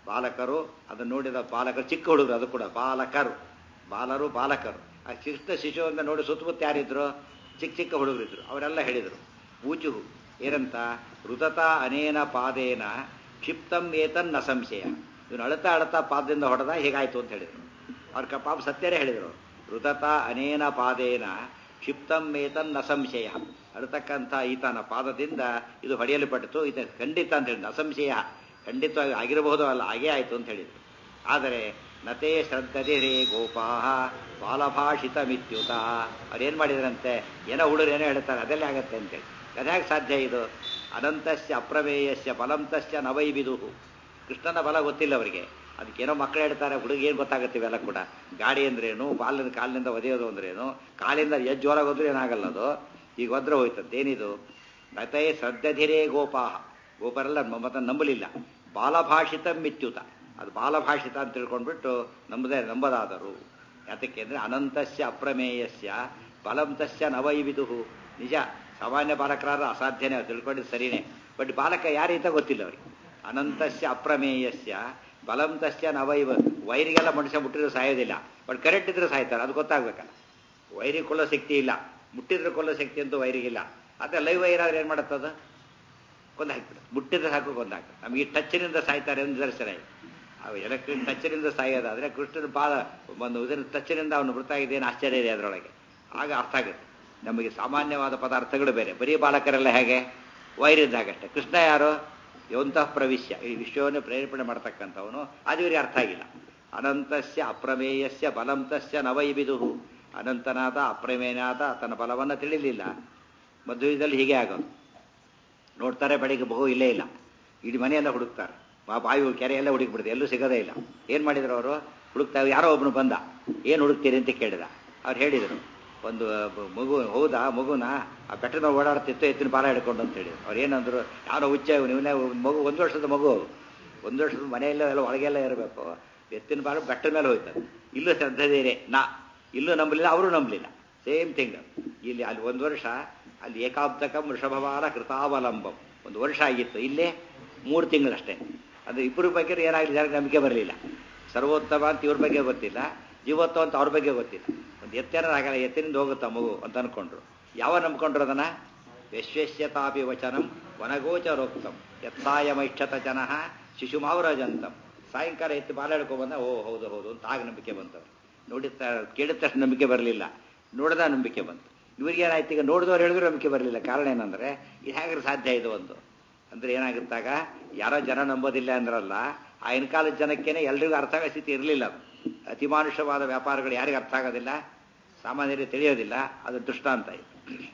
Speaker 1: ಬಾಲಕರು ಅದನ್ನು ನೋಡಿದ ಬಾಲಕರು ಚಿಕ್ಕ ಹುಡುಗರು ಅದು ಕೂಡ ಬಾಲಕರು ಬಾಲರು ಬಾಲಕರು ಆ ಚಿಕ್ಕ ಶಿಶುವನ್ನ ನೋಡಿ ಸುತ್ತಮುತ್ತ ಯಾರಿದ್ರು ಚಿಕ್ಕ ಚಿಕ್ಕ ಹುಡುಗರಿದ್ರು ಅವರೆಲ್ಲ ಹೇಳಿದರು ಊಚುಹು ಏನಂತ ಋತತ ಅನೇನ ಪಾದೇನ ಕ್ಷಿಪ್ತಂ ಏತನ್ನ ಸಂಶಯ ಇವನು ಅಳತಾ ಅಳತಾ ಪಾದದಿಂದ ಹೊಡೆದ ಹೇಗಾಯ್ತು ಅಂತ ಹೇಳಿದರು ಅವ್ರ ಕ ಪಾಪ ಸತ್ಯರೇ ಹೇಳಿದರು ಋತತ ಅನೇನ ಪಾದೇನ ಕ್ಷಿಪ್ತಂ ಏತನ್ನ ಸಂಶಯ ಅಳತಕ್ಕಂಥ ಈತನ ಪಾದದಿಂದ ಇದು ಹೊಡೆಯಲ್ಪಟ್ಟಿತು ಇದು ಖಂಡಿತ ಅಂತ ಹೇಳಿದ ಅಸಂಶಯ ಖಂಡಿತವಾಗಿ ಆಗಿರಬಹುದು ಅಲ್ಲ ಹಾಗೇ ಆಯಿತು ಅಂತ ಹೇಳಿದರು ಆದರೆ ನತೇ ಶ್ರದ್ಧದಿರೇ ಗೋಪಾಹ ಬಾಲಭಾಷಿತ ಮಿತ್ಯುತ ಅವ್ರೇನು ಮಾಡಿದ್ರಂತೆ ಏನೋ ಹುಡುಗರು ಏನೋ ಹೇಳ್ತಾರೆ ಅದೆಲ್ಲ ಆಗತ್ತೆ ಅಂತೇಳಿ ಅದ್ಯಾಕೆ ಸಾಧ್ಯ ಇದು ಅನಂತಸ್ಯ ಅಪ್ರಮೇಯಸ್ಯ ಬಲಂತಸ್ಯ ನವೈಬಿದುಹು ಕೃಷ್ಣನ ಬಲ ಗೊತ್ತಿಲ್ಲ ಅವರಿಗೆ ಅದಕ್ಕೇನೋ ಮಕ್ಕಳು ಹೇಳ್ತಾರೆ ಹುಡುಗ ಏನು ಗೊತ್ತಾಗುತ್ತೆ ಇವೆಲ್ಲ ಕೂಡ ಗಾಡಿ ಅಂದ್ರೇನು ಬಾಲಿನ ಕಾಲಿನಿಂದ ಒದೆಯೋದು ಅಂದ್ರೇನು ಕಾಲಿಂದ ಎಷ್ಟು ಜೋರಾಗಿ ಹೋದ್ರೂ ಏನಾಗಲ್ಲ ಅದು ಈಗ ಒದ್ರೆ ಹೋಯ್ತಂತೆ ಏನಿದು ನತೇ ಶ್ರದ್ಧಧಿರೇ ಗೋಪಾಹ ಗೋಪರೆಲ್ಲ ಮತ ನಂಬಲಿಲ್ಲ ಬಾಲಭಾಷಿತ ಮಿತ್ಯುತ ಅದು ಬಾಲಭಾಷಿತ ಅಂತ ತಿಳ್ಕೊಂಡ್ಬಿಟ್ಟು ನಂಬದೇ ನಂಬದಾದರು ಯಾತಕ್ಕೆ ಅಂದರೆ ಅನಂತಸ್ಯ ಅಪ್ರಮೇಯಸ್ಯ ಬಲಂತಸ್ಯ ನವೈವಿದುಹು ನಿಜ ಸಾಮಾನ್ಯ ಬಾಲಕರಾದ ಅಸಾಧ್ಯನೇ ಅವ್ರು ತಿಳ್ಕೊಂಡಿದ್ದು ಸರಿನೇ ಬಟ್ ಬಾಲಕ ಯಾರೀತ ಗೊತ್ತಿಲ್ಲ ಅವರಿಗೆ ಅನಂತಸ್ಯ ಅಪ್ರಮೇಯಸ್ಯ ಬಲಂತಸ್ಯ ನವೈವ ವೈರಿಗೆಲ್ಲ ಮನುಷ್ಯ ಮುಟ್ಟಿದ್ರೆ ಸಾಯೋದಿಲ್ಲ ಬಟ್ ಕರೆಕ್ಟ್ ಇದ್ರೆ ಸಾಯ್ತಾರೆ ಅದು ಗೊತ್ತಾಗ್ಬೇಕಲ್ಲ ವೈರಿ ಕೊಲ್ಲೋ ಶಕ್ತಿ ಇಲ್ಲ ಮುಟ್ಟಿದ್ರೆ ಕೊಲ್ಲೋ ಶಕ್ತಿ ಅಂತೂ ವೈರಿಗಿಲ್ಲ ಅದೇ ಲೈವ್ ವೈರ್ ಆದ್ರೆ ಏನು ಮಾಡುತ್ತದು ಕೊಂದು ಹಾಕ್ಬಿಡುತ್ತೆ ಮುಟ್ಟಿದ್ರೆ ಸಾಕು ಕೊಂದು ಹಾಕ್ತಾರೆ ನಮಗೆ ಈ ಟಚ್ನಿಂದ ಸಾಯ್ತಾರೆ ಅಂತ ನಿದರ್ಶನ ಇದೆ ಅವು ಎಲೆಕ್ಟ್ರಿಕ್ ಟಚ್ನಿಂದ ಸಾಯೋದಾದ್ರೆ ಕೃಷ್ಣನ ಪಾದ ಒಂದು ಇದರ ಟಚ್ನಿಂದ ಅವನು ಮೃತ ಇದೇನು ಆಶ್ಚರ್ಯ ಇದೆ ಅದರೊಳಗೆ ಆಗ ಅರ್ಥ ಆಗುತ್ತೆ ನಮಗೆ ಸಾಮಾನ್ಯವಾದ ಪದಾರ್ಥಗಳು ಬೇರೆ ಬರೀ ಬಾಲಕರೆಲ್ಲ ಹೇಗೆ ವೈರಿದ್ದಾಗಷ್ಟೇ ಕೃಷ್ಣ ಯಾರು ಯವಂತಹ ಪ್ರವಿಶ್ಯ ಈ ವಿಶ್ವವನ್ನು ಪ್ರೇರೇಪಣೆ ಮಾಡ್ತಕ್ಕಂಥವನು ಅದು ಇವರಿಗೆ ಅರ್ಥ ಆಗಿಲ್ಲ ಅನಂತಸ್ಯ ಅಪ್ರಮೇಯಸ್ಯ ಬಲಂತಸ್ಯ ನವೈಬಿದುಹು ಅನಂತನಾದ ಅಪ್ರಮೇಯನಾದ ತನ್ನ ಬಲವನ್ನು ತಿಳಿಲಿಲ್ಲ ಮದುವೆದಲ್ಲಿ ಹೀಗೆ ಆಗೋದು ನೋಡ್ತಾರೆ ಬೆಳಿಗ್ಗೆ ಬಹು ಇಲ್ಲೇ ಇಲ್ಲ ಇಡೀ ಮನೆಯೆಲ್ಲ ಹುಡುಕ್ತಾರೆ ಆ ಬಾವಿ ಕೆರೆ ಎಲ್ಲ ಹುಡುಕ್ಬಿಡ್ತಾರೆ ಎಲ್ಲೂ ಸಿಗೋದೇ ಇಲ್ಲ ಏನು ಮಾಡಿದ್ರು ಅವರು ಹುಡುಕ್ತಾ ಯಾರೋ ಒಬ್ಬನು ಬಂದ ಏನು ಹುಡುಕ್ತೀರಿ ಅಂತ ಕೇಳಿದ ಅವ್ರು ಹೇಳಿದರು ಒಂದು ಮಗು ಹೌದಾ ಮಗುನ ಆ ಬೆಟ್ಟದ ಓಡಾಡ್ತಿತ್ತು ಎತ್ತಿನ ಪಾಲ ಹಿಡ್ಕೊಂಡು ಅಂತ ಹೇಳಿದ್ರು ಅವ್ರು ಏನಂದ್ರು ಯಾರೋ ಹುಚ್ಚ ನೀವನೇ ಮಗು ಒಂದು ವರ್ಷದ ಮಗು ಒಂದು ವರ್ಷದ ಮನೆಯಲ್ಲ ಎಲ್ಲ ಒಳಗೆಲ್ಲ ಇರಬೇಕು ಎತ್ತಿನ ಪಾಲು ಬೆಟ್ಟದ ಮೇಲೆ ಹೋಯ್ತದೆ ಇಲ್ಲೂ ಶ್ರದ್ಧೆದೇನೆ ನಾ ಇಲ್ಲೂ ನಂಬಲಿಲ್ಲ ಅವರು ನಂಬಲಿಲ್ಲ ಸೇಮ್ ಥಿಂಗ್ ಇಲ್ಲಿ ಅಲ್ಲಿ ಒಂದು ವರ್ಷ ಅಲ್ಲಿ ಏಕಾಬ್ದಕಂ ವೃಷಭವಾಲ ಕೃತಾವಲಂಬಂ ಒಂದು ವರ್ಷ ಆಗಿತ್ತು ಇಲ್ಲೇ ಮೂರು ತಿಂಗಳಷ್ಟೇ ಅದು ಇಬ್ಬರ ಬಗ್ಗೆ ಏನಾಗಲಿ ಯಾರಿಗೆ ನಂಬಿಕೆ ಬರಲಿಲ್ಲ ಸರ್ವೋತ್ತಮ ಅಂತ ಇವ್ರ ಬಗ್ಗೆ ಗೊತ್ತಿಲ್ಲ ಜೀವೋತ್ತಮ ಅಂತ ಅವ್ರ ಬಗ್ಗೆ ಗೊತ್ತಿಲ್ಲ ಒಂದು ಎತ್ತೇನ ಆಗಲ್ಲ ಎತ್ತಿನಿಂದ ಹೋಗುತ್ತಾ ಮಗು ಅಂತ ಅನ್ಕೊಂಡ್ರು ಯಾವ ನಂಬ್ಕೊಂಡ್ರು ಅದನ್ನ ಯಶ್ವೇಶ್ಯತಾಪಿ ವಚನಂ ವನಗೋಚರೋಕ್ತಂ ಯತ್ಸಾಯಮೈಕ್ಷತ ಜನ ಶಿಶುಮಾವರಜಂತಂ ಸಾಯಂಕಾಲ ಎತ್ತು ಬಾಲ ಬಂದ ಓ ಹೌದು ಹೌದು ಅಂತ ಆಗ ನಂಬಿಕೆ ಬಂತವ್ರು ನೋಡಿದ ಕೇಳಿದ ತಕ್ಷಣ ನಂಬಿಕೆ ಬರಲಿಲ್ಲ ನೋಡಿದ ನಂಬಿಕೆ ಬಂತು ಇವ್ರಿಗೆ ಏನಾಯ್ತು ಈಗ ನೋಡಿದವ್ರು ಹೇಳಿದ್ರು ನಂಬಿಕೆ ಬರಲಿಲ್ಲ ಕಾರಣ ಏನಂದ್ರೆ ಇದು ಹೇಗೆ ಸಾಧ್ಯ ಇದು ಒಂದು ಅಂದ್ರೆ ಏನಾಗುತ್ತಾಗ ಯಾರೋ ಜನ ನಂಬೋದಿಲ್ಲ ಅಂದ್ರಲ್ಲ ಆಗಿನ ಕಾಲದ ಜನಕ್ಕೇನೆ ಎಲ್ರಿಗೂ ಅರ್ಥ ಆಗೋ ಸ್ಥಿತಿ ಇರಲಿಲ್ಲ ಅದು ಅತಿಮಾನುಷವಾದ ವ್ಯಾಪಾರಗಳು ಯಾರಿಗೆ ಅರ್ಥ ಆಗೋದಿಲ್ಲ ಸಾಮಾನ್ಯರಿಗೆ ತಿಳಿಯೋದಿಲ್ಲ ಅದು ದೃಷ್ಟಾಂತ ಇದು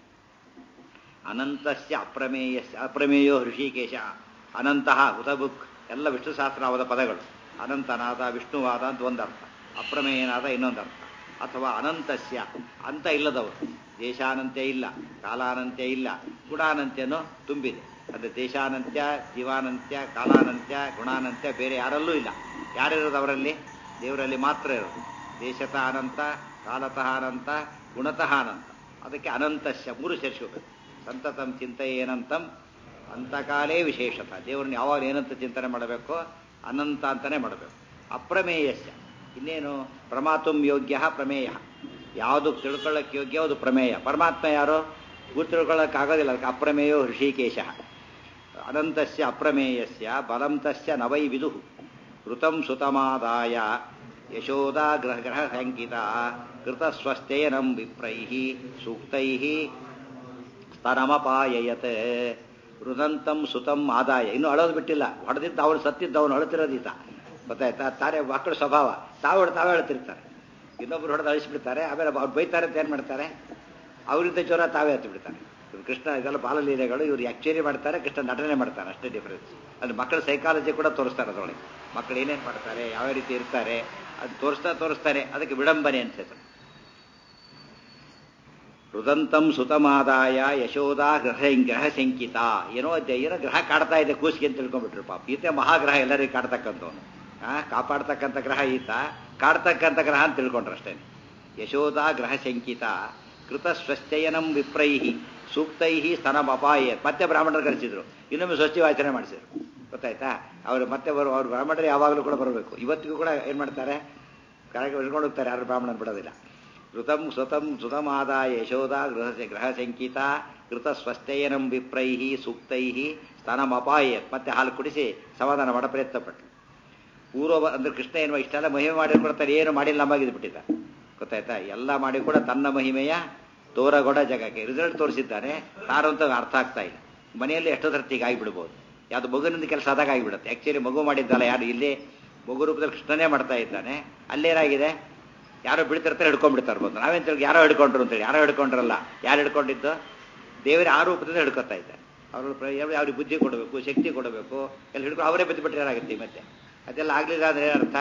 Speaker 1: ಅನಂತಸ್ಯ ಅಪ್ರಮೇಯಸ್ಯ ಅಪ್ರಮೇಯೋ ಹೃಷಿಕೇಶ ಅನಂತಹ ಹುತಬುಕ್ ಎಲ್ಲ ವಿಷ್ಣು ಸಹಸ್ರನಾಮದ ಪದಗಳು ಅನಂತನಾದ ವಿಷ್ಣುವಾದ ಅಂತ ಒಂದರ್ಥ ಅಪ್ರಮೇಯನಾದ ಇನ್ನೊಂದರ್ಥ ಅಥವಾ ಅನಂತಸ್ಯ ಅಂತ ಇಲ್ಲದವರು ದೇಶಾನಂತ್ಯ ಇಲ್ಲ ಕಾಲಾನಂತ್ಯ ಇಲ್ಲ ಗುಣಾನಂತ್ಯನೂ ತುಂಬಿದೆ ಅಂದರೆ ದೇಶಾನಂತ್ಯ ಜೀವಾನಂತ್ಯ ಕಾಲಾನಂತ್ಯ ಗುಣಾನಂತ್ಯ ಬೇರೆ ಯಾರಲ್ಲೂ ಇಲ್ಲ ಯಾರಿರೋದು ಅವರಲ್ಲಿ ದೇವರಲ್ಲಿ ಮಾತ್ರ ಇರೋದು ದೇಶತಃ ಅನಂತ ಕಾಲತಃ ಅನಂತ ಗುಣತಃ ಅನಂತ ಅದಕ್ಕೆ ಅನಂತಸ್ಯ ಮೂರು ಸೇರಿಸ್ಕೋಬೇಕು ಸಂತತಂ ಚಿಂತೆಯೇನಂತಂ ಅಂತಕಾಲೇ ವಿಶೇಷತಃ ದೇವರನ್ನ ಯಾವಾಗ ಏನಂತ ಚಿಂತನೆ ಮಾಡಬೇಕು ಅನಂತ ಅಂತಲೇ ಮಾಡಬೇಕು ಅಪ್ರಮೇಯಸ್ಯ ಇನ್ನೇನು ಪ್ರಮಾತುಂ ಯೋಗ್ಯ ಪ್ರಮೇಯ ಯಾವುದು ತಿಳ್ಕೊಳ್ಳೋಕೆ ಯೋಗ್ಯ ಅದು ಪ್ರಮೇಯ ಪರಮಾತ್ಮ ಯಾರು ಗುರು ತಿಳ್ಕೊಳ್ಳೋಕ್ಕಾಗೋದಿಲ್ಲ ಅದಕ್ಕೆ ಅಪ್ರಮೇಯೋ ಹೃಷಿಕೇಶ ಅನಂತಸ್ಯ ಅಪ್ರಮೇಯಸ್ಯ ಬಲಂತಸ್ಯ ನವೈ ವಿದುಹು ಋತಂ ಸುತಮಾದಾಯ ಯಶೋದಾ ಗ್ರಹ ಗ್ರಹ ಸಂಕಿತ ಕೃತಸ್ವಸ್ಥೇನಂ ವಿಪ್ರೈ ಸೂಕ್ತೈ ಸ್ತನಮಪಾಯಯತ್ ರುದಂತಂ ಸುತಂ ಆದಾಯ ಇನ್ನು ಅಳೋದು ಬಿಟ್ಟಿಲ್ಲ ಹೊಡೆದಿದ್ದ ಅವನು ಸತ್ತಿದ್ದ ಅವನು ಅಳುತ್ತಿರೋದೀತ ಗೊತ್ತಾಯ್ತಾ ತಾರೆ ಮಕ್ಕಳ ಸ್ವಭಾವ ತಾವು ತಾವೇ ಅಳ್ತಿರ್ತಾರೆ ಇನ್ನೊಬ್ರು ಹೊಡೆದು ಅಳಿಸ್ಬಿಡ್ತಾರೆ ಆಮೇಲೆ ಅವ್ರು ಬೈತಾರೆ ಅಂತ ಏನು ಮಾಡ್ತಾರೆ ಅವರಿಂದ ಜ್ವರ ತಾವೇ ಹತ್ತು ಬಿಡ್ತಾರೆ ಇವ್ರು ಕೃಷ್ಣ ಇದೆಲ್ಲ ಬಾಲಲೀಲೆಗಳು ಇವ್ರು ಆಕ್ಚುಲಿ ಮಾಡ್ತಾರೆ ಕೃಷ್ಣ ನಟನೆ ಮಾಡ್ತಾರೆ ಅಷ್ಟೇ ಡಿಫರೆನ್ಸ್ ಅಲ್ಲಿ ಮಕ್ಕಳ ಸೈಕಾಲಜಿ ಕೂಡ ತೋರಿಸ್ತಾರೆ ಅದರೊಳಗೆ ಮಕ್ಕಳು ಏನೇನು ಮಾಡ್ತಾರೆ ಯಾವ ರೀತಿ ಇರ್ತಾರೆ ಅದು ತೋರಿಸ್ತಾ ತೋರಿಸ್ತಾರೆ ಅದಕ್ಕೆ ವಿಡಂಬನೆ ಅಂತ ಹೆಸರು ರುದಂತಂ ಸುತಮಾದಾಯ ಯಶೋದಾ ಗ್ರಹ ಗ್ರಹ ಶಂಕಿತ ಏನೋ ಏನೋ ಗ್ರಹ ಕಾಡ್ತಾ ಇದೆ ಕೂಸಿಗೆ ಅಂತ ತಿಳ್ಕೊಂಡ್ಬಿಟ್ರು ಪಾಪ ಈತ ಮಹಾಗ್ರಹ ಎಲ್ಲರಿಗೂ ಕಾಡ್ತಕ್ಕಂಥವನು ಆ ಕಾಪಾಡ್ತಕ್ಕಂಥ ಗ್ರಹ ಈತ ಕಾಡ್ತಕ್ಕಂಥ ಗ್ರಹ ಅಂತ ತಿಳ್ಕೊಂಡ್ರು ಅಷ್ಟೇ ಯಶೋದಾ ಗ್ರಹ ಶಂಕಿತ ಕೃತ ಸ್ವಸ್ಥಯನಂ ವಿಪ್ರೈ ಸೂಕ್ತೈ ಸ್ತನಂ ಅಪಾಯ ಮತ್ತೆ ಬ್ರಾಹ್ಮಣರು ಕರೆಸಿದ್ರು ಇನ್ನೊಮ್ಮೆ ಸ್ವಚ್ಛವಾಚನೆ ಮಾಡಿಸಿದ್ರು ಗೊತ್ತಾಯ್ತಾ ಅವರು ಮತ್ತೆ ಬರೋ ಅವ್ರು ಬ್ರಾಹ್ಮಣರು ಯಾವಾಗಲೂ ಕೂಡ ಬರಬೇಕು ಇವತ್ತಿಗೂ ಕೂಡ ಏನು ಮಾಡ್ತಾರೆ ಕರೆಗೆ ಹಿಡ್ಕೊಂಡು ಹೋಗ್ತಾರೆ ಯಾರು ಬ್ರಾಹ್ಮಣನ ಬಿಡೋದಿಲ್ಲ ಋತಂ ಸ್ವತಂ ಸುತಮಾದಾಯ ಯಶೋಧ ಗೃಹ ಗ್ರಹ ಶಂಕಿತ ಕೃತ ಸ್ವಸ್ಥಯನಂ ವಿಪ್ರೈಹಿ ಸೂಕ್ತೈಹಿ ಸ್ತನಮಪಾಯ ಮತ್ತೆ ಹಾಲು ಕುಡಿಸಿ ಸಮಾಧಾನ ಮಾಡ ಪ್ರಯತ್ನ ಪಟ್ಟು ಪೂರ್ವ ಅಂದ್ರೆ ಕೃಷ್ಣ ಏನು ಇಷ್ಟೆಲ್ಲ ಮಹಿಮೆ ಮಾಡಿಕೊಡ್ತಾರೆ ಏನು ಮಾಡಿಲ್ಲ ನಮಗಿದ್ ಬಿಟ್ಟಿದ್ದ ಗೊತ್ತಾಯ್ತಾ ಎಲ್ಲ ಮಾಡಿ ಕೂಡ ತನ್ನ ಮಹಿಮೆಯ ತೋರಗೊಡ ಜಗಕ್ಕೆ ರಿಸಲ್ಟ್ ತೋರಿಸಿದ್ದಾನೆ ತಾರು ಅಂತ ಅರ್ಥ ಆಗ್ತಾ ಇಲ್ಲ ಮನೆಯಲ್ಲಿ ಎಷ್ಟೋ ಸರ್ತಿಗೆ ಆಗಿಬಿಡ್ಬೋದು ಯಾವುದು ಮಗುವಿನಿಂದ ಕೆಲಸ ಆದಾಗ ಆಗಿಬಿಡುತ್ತೆ ಆ್ಯಕ್ಚುಲಿ ಮಗು ಮಾಡಿದ್ದಲ್ಲ ಯಾರು ಇಲ್ಲಿ ಮಗು ರೂಪದಲ್ಲಿ ಕೃಷ್ಣನೇ ಮಾಡ್ತಾ ಇದ್ದಾನೆ ಅಲ್ಲೇನಾಗಿದೆ ಯಾರೋ ಬಿಡ್ತಿರ್ತಾರೆ ಹಿಡ್ಕೊಂಡ್ಬಿಡ್ತಾರೆ ಬಂದು ನಾವೇನು ತಿಳ್ಕೊ ಯಾರೋ ಹಿಡ್ಕೊಂಡ್ರು ಅಂತೇಳಿ ಯಾರೋ ಹಿಡ್ಕೊಂಡ್ರಲ್ಲ ಯಾರು ಹಿಡ್ಕೊಂಡಿದ್ದು ದೇವರ ಆ ರೂಪದಿಂದ ಹಿಡ್ಕೊತಾ ಇದ್ದಾರೆ ಅವರು ಅವ್ರಿಗೆ ಬುದ್ಧಿ ಕೊಡಬೇಕು ಶಕ್ತಿ ಕೊಡಬೇಕು ಎಲ್ಲ ಹಿಡ್ಕೊಂಡು ಅವರೇ ಬಿದ್ದುಬಿಟ್ರೆ ಏನಾಗುತ್ತೆ ಮತ್ತೆ ಅದೆಲ್ಲ ಆಗಲಿಲ್ಲ ಅಂದ್ರೆ ಅರ್ಥ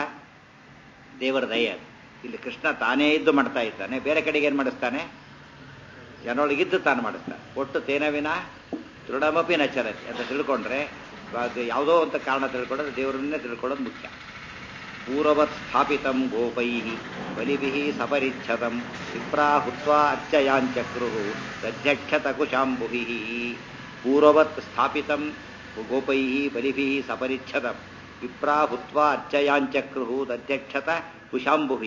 Speaker 1: ದೇವರ ದಯ ಅದು ಇಲ್ಲಿ ಕೃಷ್ಣ ತಾನೇ ಇದ್ದು ಮಾಡ್ತಾ ಇದ್ದಾನೆ ಬೇರೆ ಕಡೆಗೆ ಏನು ಮಾಡಿಸ್ತಾನೆ ಜನರೊಳಗಿದ್ದು ತಾನು ಮಾಡಿಸ್ತಾನೆ ಒಟ್ಟು ತೇನವಿನ ದೃಢಮಪಿ ನಚರತಿ ಅಂತ ತಿಳ್ಕೊಂಡ್ರೆ ಅದು ಯಾವುದೋ ಅಂತ ಕಾರಣ ತಿಳ್ಕೊಂಡ್ರೆ ದೇವರನ್ನೇ ತಿಳ್ಕೊಳ್ಳೋದು ಮುಖ್ಯ ಪೂರ್ವವತ್ ಸ್ಥಾಪಿತಂ ಗೋಪೈ ಬಲಿಭಿ ಸಪರಿಚ್ಛತಂ ವಿಪ್ರಾಹುತ್ವಾ ಅರ್ಚಯಾಂಚಕ್ರು ತಧ್ಯಕ್ಷತ ಕುಶಾಂಬುಭಿ ಪೂರ್ವವತ್ ಸ್ಥಾಪಿತಂ ಗೋಪೈ ಬಲಿಭಿ ಸಪರಿಚ್ಛತಂ ವಿಪ್ರಾಹುತ್ವಾ ಅರ್ಚಯಾಂಚಕ್ರು ತಧ್ಯಕ್ಷತ ಕುಶಾಂಬುಭಿ